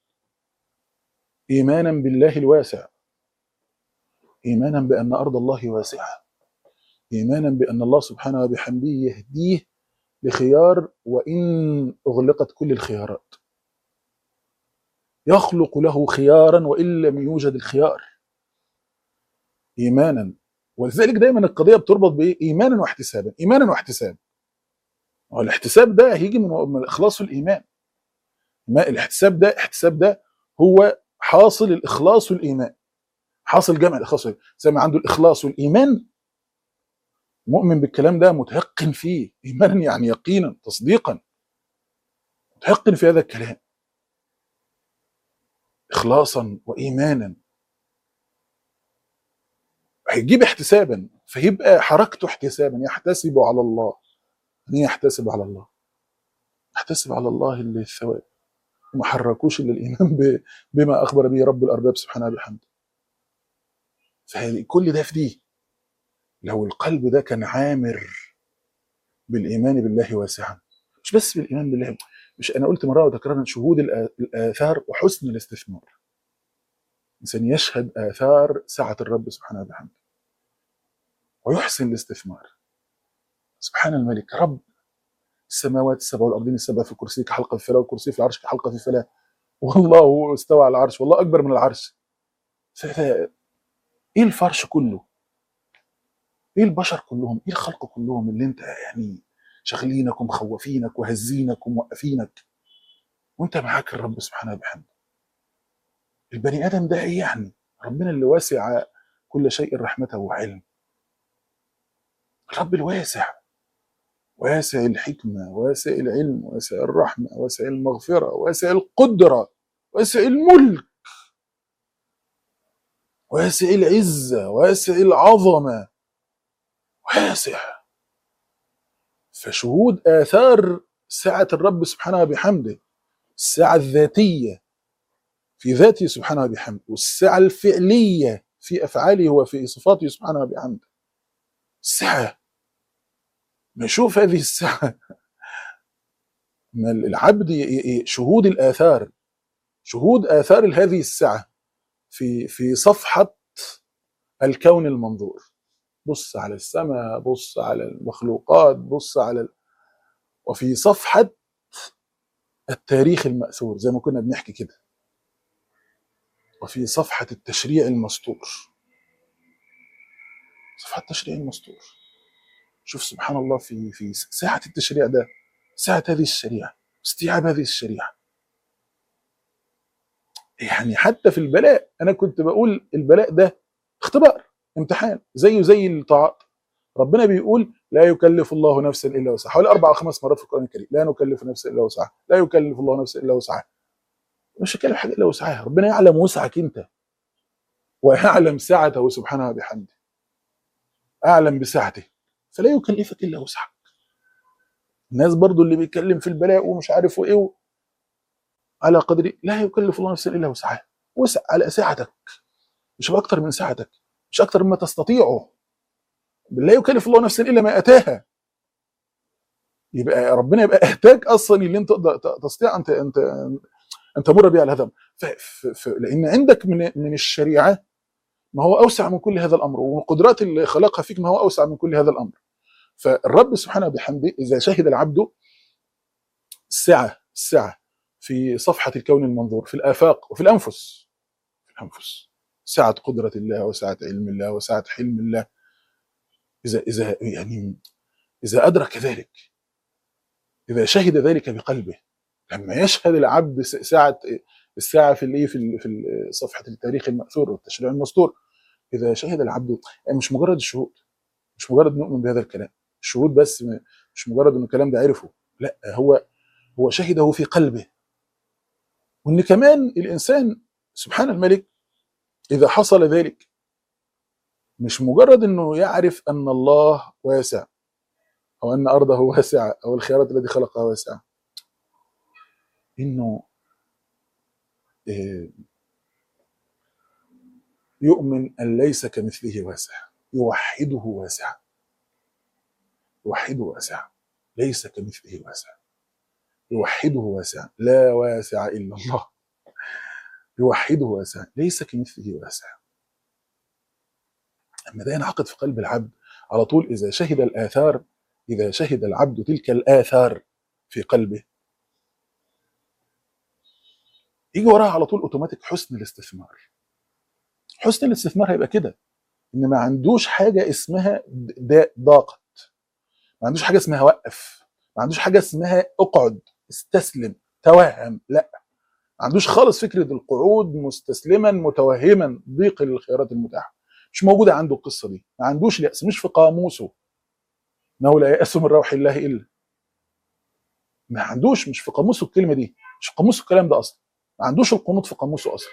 ايمانا بالله الواسع ايمانا بان ارض الله واسعه ايمانا بان الله سبحانه وبحمده يهديه لخيار وان اغلقت كل الخيارات يخلق له خيارا وان لم يوجد الخيار ايمانا ولذلك دايما القضيه بتربط بايه؟ ايمانا واحتسابا، ايمانا واحتسابا. هو الاحتساب ده هيجي من من الاخلاص والايمان. ما الاحتساب ده احتساب ده هو حاصل الاخلاص والايمان. حاصل جمع الاخلاص والايمان، زي ما عنده الاخلاص والايمان مؤمن بالكلام ده متيقن فيه، ايمانا يعني يقينا تصديقا. متيقن في هذا الكلام. اخلاصا وايمانا. هيجيب احتسابا فيبقى حركته احتسابا يحتسب على الله يعني يحتسب على الله يحتسب على الله اللي الثواب وما حركوش الا الايمان ب- بما اخبر به رب الارباب سبحانه وبحمده فكل ده في دي لو القلب ده كان عامر بالايمان بالله واسعا مش بس بالايمان بالله مش انا قلت مره وتكرارا شهود الآ- الاثار وحسن الاستثمار الانسان يشهد اثار سعه الرب سبحانه وبحمده ويحسن الاستثمار سبحان الملك رب السماوات السبع والارضين السبع في كرسيه كحلقه في فلاه والكرسي في العرش كحلقه في فلاه والله استوى على العرش والله اكبر من العرش ف- ف- ايه الفرش كله ايه البشر كلهم ايه الخلق كلهم اللي انت يعني شاغلينك ومخوفينك وهزينك وموقفينك وانت معاك الرب سبحانه وبحمده البني ادم ده ايه يعني ربنا اللي واسع كل شيء رحمته وعلم الرب الواسع واسع الحكمة واسع العلم واسع الرحمة واسع المغفرة واسع القدرة واسع الملك واسع العزة واسع العظمة واسع فشهود آثار سعة الرب سبحانه وبحمده السعة الذاتية في ذاته سبحانه وبحمده والسعة الفعلية في أفعاله وفي صفاته سبحانه وبحمده السعة نشوف هذه السعة ما العبد ي- ي- شهود الآثار شهود آثار هذه السعة في في صفحة الكون المنظور بص على السماء بص على المخلوقات بص على ال... وفي صفحة التاريخ المأثور زي ما كنا بنحكي كده وفي صفحة التشريع المسطور صفحة التشريع المسطور شوف سبحان الله في في ساعة التشريع ده ساعة هذه الشريعة استيعاب هذه الشريعة يعني حتى في البلاء أنا كنت بقول البلاء ده اختبار امتحان زيه زي الطاعات ربنا بيقول لا يكلف الله نفسا الا وسعها حوالي اربع او خمس مرات في القران الكريم لا نكلف نفسا الا وسعها لا يكلف الله نفسا الا وسعها مش هيكلف حاجه الا وسعها ربنا يعلم وسعك انت ويعلم سعته سبحانه وبحمده اعلم بسعته فلا يكلفك الا وسعك الناس برضو اللي بيتكلم في البلاء ومش عارف وايه و- على قدر لا يكلف الله نفسا الا وسعها وسع على سعتك مش باكتر من سعتك مش اكتر مما تستطيعه لا يكلف الله نفسا الا ما اتاها يبقى ربنا يبقى اتاك اصلا اللي انت تقدر ت- تستطيع انت انت ان تمر به على هذا ف- ف- ف- لان عندك من من الشريعه ما هو اوسع من كل هذا الامر والقدرات اللي خلقها فيك ما هو اوسع من كل هذا الامر فالرب سبحانه وبحمده اذا شهد العبد السعه السعه في صفحه الكون المنظور في الافاق وفي الانفس في الانفس سعه قدره الله وسعه علم الله وسعه حلم الله اذا اذا يعني اذا ادرك ذلك اذا شهد ذلك بقلبه لما يشهد العبد س- ساعه الساعه في الايه في ال- في ال- صفحه التاريخ الماثور والتشريع المسطور اذا شهد العبد يعني مش مجرد الشهود مش مجرد نؤمن بهذا الكلام الشهود بس م- مش مجرد ان الكلام ده عرفه لا هو هو شهده في قلبه وان كمان الانسان سبحان الملك اذا حصل ذلك مش مجرد انه يعرف ان الله واسع او ان ارضه واسعه او الخيارات التي خلقها واسعه انه آه، يؤمن ان ليس كمثله واسع يوحده واسع يوحده واسع ليس كمثله واسع يوحده واسع لا واسع الا الله يوحده واسع ليس كمثله واسع اما ده ينعقد في قلب العبد على طول اذا شهد الاثار اذا شهد العبد تلك الاثار في قلبه يجي وراها على طول اوتوماتيك حسن الاستثمار حسن الاستثمار هيبقى كده ان ما عندوش حاجه اسمها د- ضاقت ما عندوش حاجه اسمها وقف ما عندوش حاجه اسمها اقعد استسلم توهم لا ما عندوش خالص فكره القعود مستسلما متوهما ضيق الخيارات المتاحه مش موجوده عنده القصه دي ما عندوش يأس مش في قاموسه انه لا يأس من روح الله الا ما عندوش مش في قاموسه الكلمه دي مش في قاموسه الكلام ده اصلا ما عندوش القنوط في قاموسه اصلا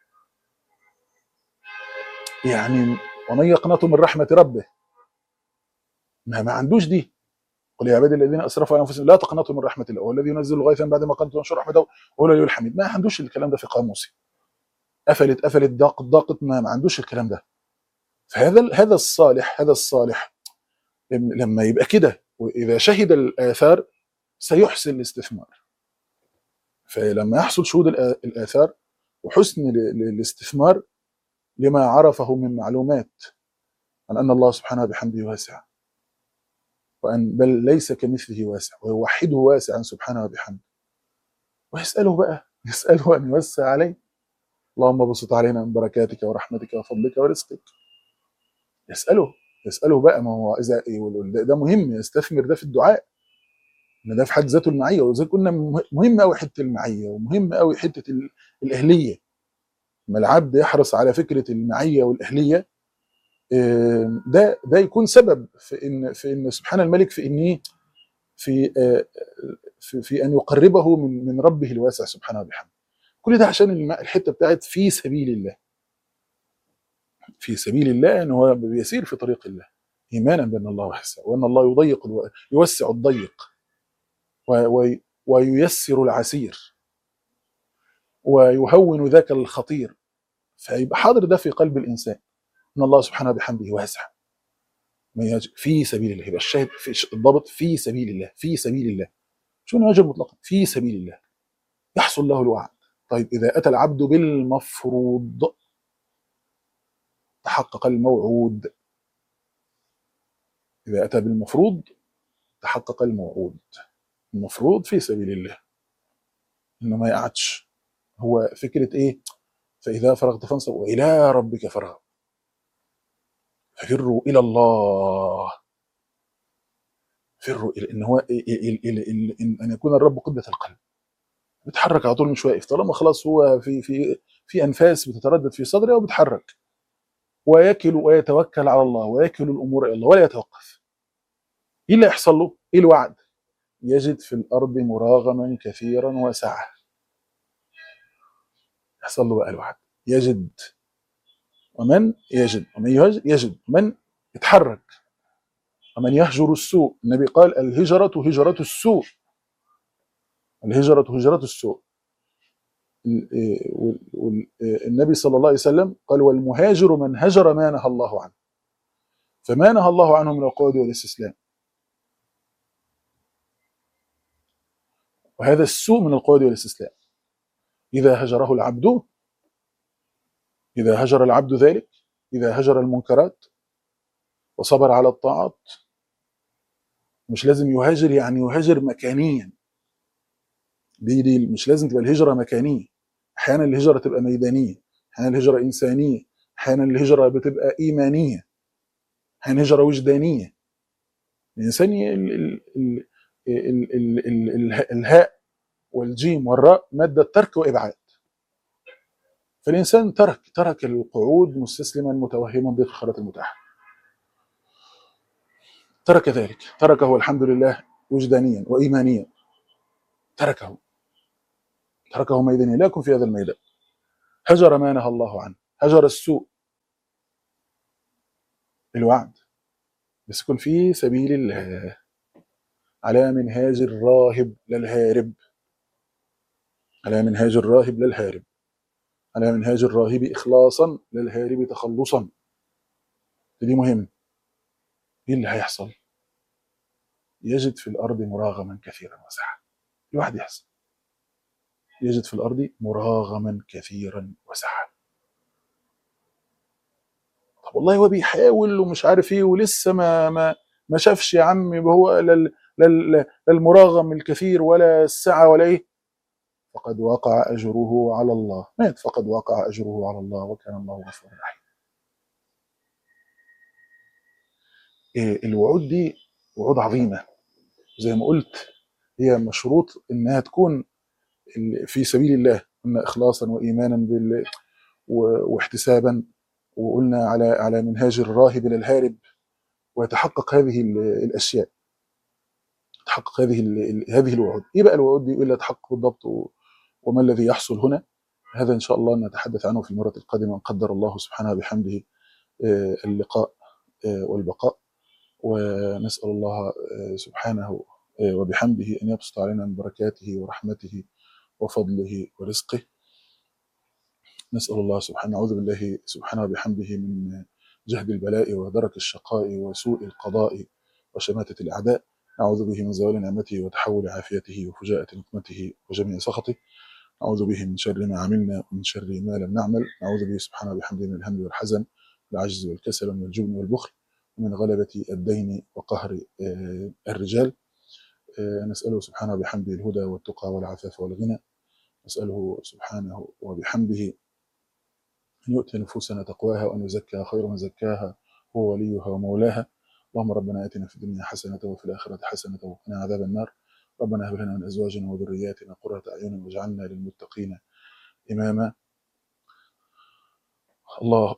يعني ومن يقنط من رحمه ربه ما, ما عندوش دي قل يا عبادي الذين اسرفوا على انفسهم لا تقنطوا من رحمه الله والذي ينزل غيثا بعد ما قنطوا وانشر رحمته وهو لا الحميد ما عندوش الكلام ده في قاموسه قفلت قفلت ضاقت ضاقت ما, ما عندوش الكلام ده فهذا هذا الصالح هذا الصالح لم- لما يبقى كده واذا شهد الاثار سيحسن الاستثمار فلما يحصل شهود الآ- الاثار وحسن ال- ال- الاستثمار لما عرفه من معلومات عن ان الله سبحانه بحمده واسع وان بل ليس كمثله واسع ويوحده واسعا سبحانه وبحمده ويساله بقى يساله ان يوسع عليه اللهم بسط علينا من بركاتك ورحمتك وفضلك ورزقك يساله يساله بقى ما هو اذا ده ده مهم يستثمر ده في الدعاء ان ده في حد ذاته المعيه وزي كنا مه- مهم قوي حته المعيه ومهم قوي حته ال- الاهليه لما العبد يحرص على فكره المعيه والاهليه آه، ده ده يكون سبب في ان في ان سبحان الملك في ان ايه في آه، في, في ان يقربه من من ربه الواسع سبحانه وبحمده كل ده عشان الم- الحته بتاعت في سبيل الله في سبيل الله ان هو بيسير في طريق الله ايمانا بان الله وحده وان الله يضيق الو... يوسع الضيق و... و... وييسر العسير ويهون ذاك الخطير فيبقى حاضر ده في قلب الانسان ان الله سبحانه بحمده واسع ما يج... في سبيل الله يبقى الشاهد في الضابط في سبيل الله في سبيل الله شو واجب مطلقا في سبيل الله يحصل له الوعد طيب اذا اتى العبد بالمفروض تحقق الموعود اذا اتى بالمفروض تحقق الموعود المفروض في سبيل الله انه ما يقعدش هو فكره ايه فاذا فرغت فانصب والى ربك فارغب ففروا الى الله فروا الى ان هو ال- ال- ال- ال- إن- ان يكون الرب قبله القلب بيتحرك على طول مش واقف طالما خلاص هو في في في انفاس بتتردد في صدره وبيتحرك ويكل ويتوكل على الله ويكل الامور الى الله ولا يتوقف ايه اللي يحصل له؟ ايه الوعد؟ يجد في الارض مراغما كثيرا وسعه يحصل له بقى الوعد يجد ومن يجد ومن يهج- يجد ومن يتحرك ومن يهجر السوء النبي قال الهجرة هجرة السوء الهجرة هجرة السوء ال- إيه وال- وال- إيه النبي صلى الله عليه وسلم قال والمهاجر من هجر ما نهى الله عنه فما نهى الله عنه من القول والاستسلام وهذا السوء من القول والاستسلام إذا هجره العبد إذا هجر العبد ذلك إذا هجر المنكرات وصبر على الطاعات مش لازم يهاجر يعني يهاجر مكانيا دي دي مش لازم تبقى الهجرة مكانية أحيانا الهجرة تبقى ميدانية أحيانا الهجرة إنسانية أحيانا الهجرة بتبقى إيمانية أحيانا هجرة وجدانية الإنسان ي- ال- ال- ال- ال- ال- ال- ال- الهاء والجيم والراء مادة ترك وإبعاد فالإنسان ترك ترك القعود مستسلما متوهما ضيق الخيرات المتاحة ترك ذلك تركه الحمد لله وجدانيا وإيمانيا تركه تركه ميدانيا لا يكن في هذا الميدان هجر ما نهى الله عنه هجر السوء الوعد بس يكون في سبيل الله على منهاج الراهب لا الهارب على منهاج الراهب لا الهارب على منهاج الراهب إخلاصا لا الهارب تخلصا دي مهم ايه اللي هيحصل يجد في الأرض مراغما كثيرا وسعة الواحد يحصل يجد في الأرض مراغما كثيرا وسعة طب والله هو بيحاول ومش عارف ايه ولسه ما ما ما شافش يا عم يبقى هو لا ال- لا ال- لا المراغم الكثير ولا السعة ولا ايه فقد وقع أجره على الله مات فقد وقع أجره على الله وكان الله غفورا رحيما إيه الوعود دي وعود عظيمة زي ما قلت هي مشروط انها تكون ال- في سبيل الله قلنا اخلاصا وايمانا بال و- واحتسابا وقلنا على على منهاج الراهب الى الهارب ويتحقق هذه ال- الاشياء تحقق هذه ال- ال- هذه الوعود ايه بقى الوعود دي وايه اللي تحقق بالضبط و- وما الذي يحصل هنا هذا ان شاء الله نتحدث عنه في المره القادمه ان قدر الله سبحانه بحمده آه، اللقاء آه، والبقاء ونسال الله آه، سبحانه آه، وبحمده ان يبسط علينا من بركاته ورحمته وفضله ورزقه نسأل الله سبحانه نعوذ بالله سبحانه وبحمده من جهد البلاء ودرك الشقاء وسوء القضاء وشماتة الأعداء نعوذ به من زوال نعمته وتحول عافيته وفجاءة نقمته وجميع سخطه نعوذ به من شر ما عملنا ومن شر ما لم نعمل نعوذ به سبحانه وبحمده من الهم والحزن والعجز والكسل ومن الجبن والبخل ومن غلبة الدين وقهر آه، الرجال آه، نسأله سبحانه وبحمده الهدى والتقى والعفاف والغنى نسأله سبحانه وبحمده أن يؤتي نفوسنا تقواها وأن يزكى خير من زكاها هو وليها ومولاها اللهم ربنا آتنا في الدنيا حسنة وفي الآخرة حسنة وقنا عذاب النار ربنا هب لنا من أزواجنا وذرياتنا قرة أعين واجعلنا للمتقين إماما الله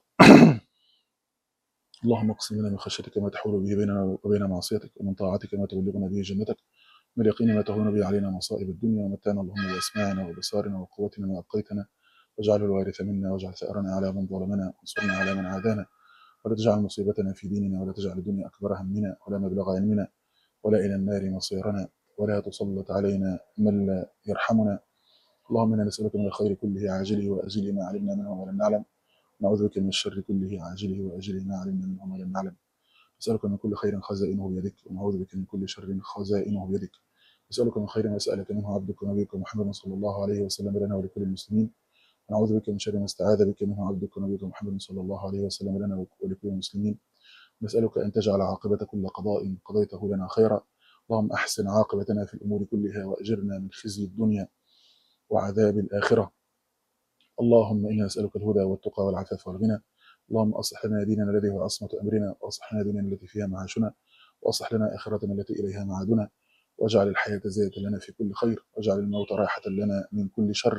اللهم اقسم لنا من خشيتك ما تحول به بيننا وبين معصيتك ومن طاعتك ما تبلغنا به جنتك من اليقين ما تهون به علينا مصائب الدنيا ومتعنا اللهم بأسماعنا وبصارنا وقوتنا ما أبقيتنا واجعله الوارث منا واجعل ثأرنا على من ظلمنا وانصرنا على من عادانا ولا تجعل مصيبتنا في ديننا ولا تجعل الدنيا أكبر همنا ولا مبلغ علمنا ولا إلى النار مصيرنا ولا تسلط علينا من لا يرحمنا اللهم إنا نسألك من الخير كله عاجله وأجله ما علمنا منه ولم نعلم نعوذ بك من الشر كله عاجله وأجله ما علمنا منه ولم نعلم نسألك من كل خير خزائنه بيدك ونعوذ بك من كل شر خزائنه بيدك نسألك من خير ما سألك منه عبدك ونبيك محمد صلى الله عليه وسلم لنا ولكل المسلمين ونعوذ بك من شر ما استعاذ بك منه عبدك ونبيك محمد صلى الله عليه وسلم لنا ولكل المسلمين نسألك أن تجعل عاقبة كل قضاء قضيته لنا خيرا اللهم أحسن عاقبتنا في الأمور كلها وأجرنا من خزي الدنيا وعذاب الآخرة اللهم إنا نسألك الهدى والتقى والعفاف والغنى اللهم أصلح لنا ديننا الذي هو عصمة أمرنا وأصلح لنا ديننا التي فيها معاشنا وأصلح لنا آخرتنا التي إليها معادنا واجعل الحياة زيادة لنا في كل خير واجعل الموت راحة لنا من كل شر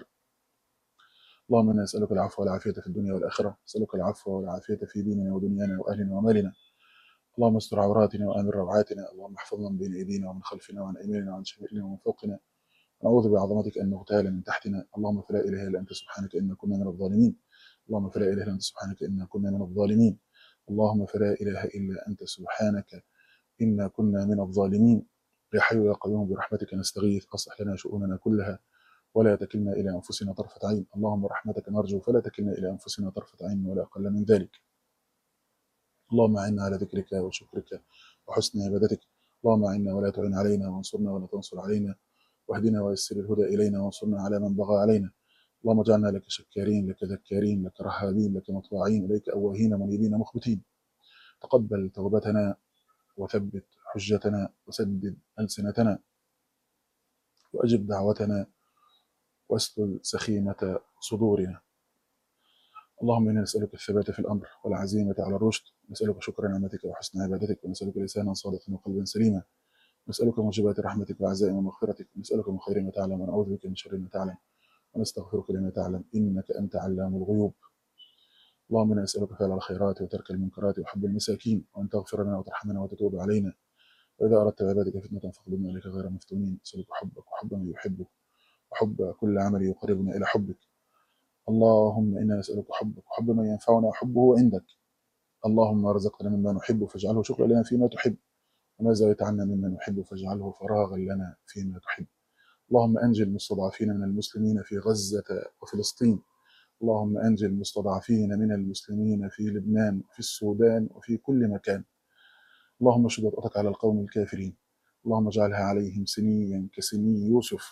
اللهم إنا نسألك العفو والعافية في الدنيا والآخرة نسألك العفو والعافية في ديننا ودنيانا وأهلنا ومالنا اللهم استر عوراتنا وآمن روعاتنا اللهم احفظنا من بين أيدينا ومن خلفنا وعن أيماننا وعن شمائلنا ومن فوقنا نعوذ بعظمتك أن نغتال من تحتنا اللهم فلا إله إلا أنت سبحانك إنا كنا من الظالمين اللهم فلا إله إلا أنت سبحانك إنا كنا من الظالمين اللهم فلا إله إلا أنت سبحانك إنا كنا من الظالمين يا حي يا قيوم برحمتك نستغيث أصلح لنا شؤوننا كلها ولا تكلنا إلى أنفسنا طرفة عين اللهم رحمتك نرجو فلا تكلنا إلى أنفسنا طرفة عين ولا أقل من ذلك اللهم أعنا على ذكرك وشكرك وحسن عبادتك اللهم أعنا ولا تعن علينا وانصرنا ولا تنصر علينا واهدنا ويسر الهدى إلينا وانصرنا على من بغى علينا اللهم اجعلنا لك شكارين لك ذكارين لك رهابين لك مطواعين إليك أواهين منيبين مخبتين تقبل توبتنا وثبت حجتنا وسدد ألسنتنا وأجب دعوتنا واسلل سخيمة صدورنا اللهم إنا نسألك الثبات في الأمر والعزيمة على الرشد نسألك شكر نعمتك وحسن عبادتك ونسألك لسانا صادقا وقلبا سليما نسألك موجبات رحمتك وعزائم مغفرتك نسألك من خير ما تعلم ونعوذ بك من شر ما تعلم ونستغفرك لما تعلم إنك أنت علام الغيوب اللهم إنا نسألك فعل الخيرات وترك المنكرات وحب المساكين وأن تغفر لنا وترحمنا وتتوب علينا وإذا أردت بعبادك فتنة فاقبلنا إليك غير مفتونين نسألك حبك وحب من يحبك وحب كل عمل يقربنا إلى حبك اللهم إنا نسألك حبك وحب من ينفعنا وحبه عندك اللهم ارزقنا مما نحب فاجعله شكرا لنا فيما تحب وما زالت عنا مما نحب فاجعله فراغا لنا فيما تحب اللهم أنجي المستضعفين من المسلمين في غزة وفلسطين اللهم أنجي المستضعفين من المسلمين في لبنان وفي السودان وفي كل مكان اللهم اشد وطأتك على القوم الكافرين اللهم اجعلها عليهم سنيا كسني يوسف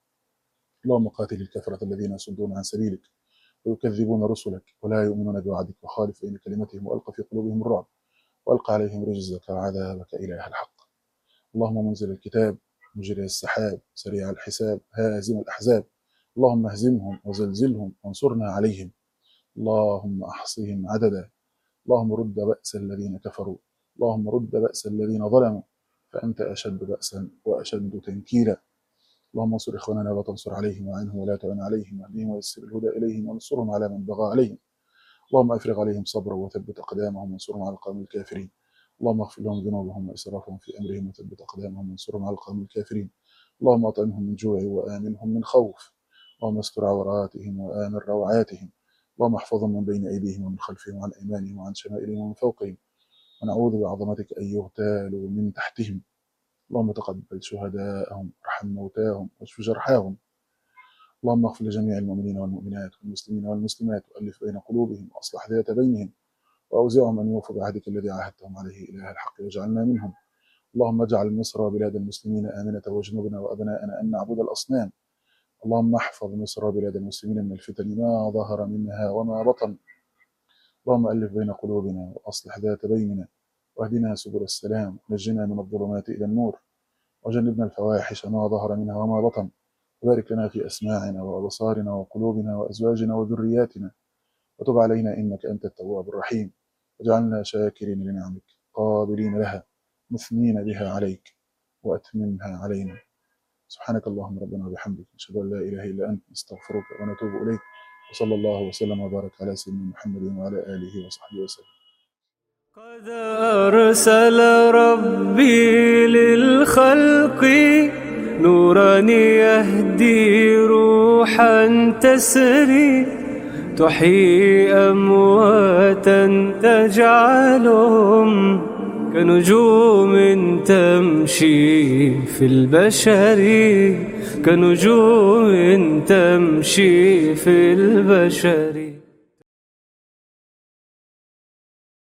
اللهم قاتل الكفرة الذين يصدون عن سبيلك ويكذبون رسلك ولا يؤمنون بوعدك وخالف بين كلمتهم وألقى في قلوبهم الرعب وألقى عليهم رجزك وعذابك إله الحق اللهم منزل الكتاب مجري السحاب سريع الحساب هازم الأحزاب اللهم اهزمهم وزلزلهم وانصرنا عليهم اللهم أحصهم عددا اللهم رد بأس الذين كفروا اللهم رد بأس الذين ظلموا فأنت أشد بأسا وأشد تنكيلا اللهم انصر إخواننا ولا تنصر عليهم وعنهم ولا تعن عليهم واهدهم ويسر الهدى إليهم وانصرهم على من بغى عليهم اللهم أفرغ عليهم صبرا وثبت أقدامهم وانصرهم على القوم الكافرين اللهم اغفر لهم ذنوبهم وإسرافهم في أمرهم وثبت أقدامهم وانصرهم على القوم الكافرين اللهم أطعمهم من جوع وآمنهم من خوف اللهم استر عوراتهم وآمن روعاتهم اللهم احفظهم من بين أيديهم ومن خلفهم وعن أيمانهم وعن شمائلهم ومن فوقهم ونعوذ بعظمتك أن يغتالوا من تحتهم اللهم تقبل شهداءهم وارحم موتاهم واشف جرحاهم اللهم اغفر لجميع المؤمنين والمؤمنات والمسلمين والمسلمات وألف بين قلوبهم وأصلح ذات بينهم وأوزعهم أن يوفوا بعهدك الذي عاهدتهم عليه إله الحق واجعلنا منهم اللهم اجعل مصر وبلاد المسلمين آمنة واجنبنا وأبناءنا أن نعبد الأصنام اللهم احفظ مصر وبلاد المسلمين من الفتن ما ظهر منها وما بطن اللهم ألف بين قلوبنا وأصلح ذات بيننا واهدنا سبل السلام ونجنا من الظلمات إلى النور وجنبنا الفواحش ما ظهر منها وما بطن وبارك لنا في أسماعنا وأبصارنا وقلوبنا وأزواجنا وذرياتنا وتب علينا إنك أنت التواب الرحيم واجعلنا شاكرين لنعمك قابلين لها مثنين بها عليك وأتممها علينا سبحانك اللهم ربنا وبحمدك نشهد أن لا إله إلا أنت نستغفرك ونتوب إليك وصلى الله وسلم وبارك على سيدنا محمد وعلى آله وصحبه وسلم قد أرسل ربي للخلق نورا يهدي روحا تسري تحيي أمواتا تجعلهم كنجوم تمشي في البشر كنجوم تمشي في البشر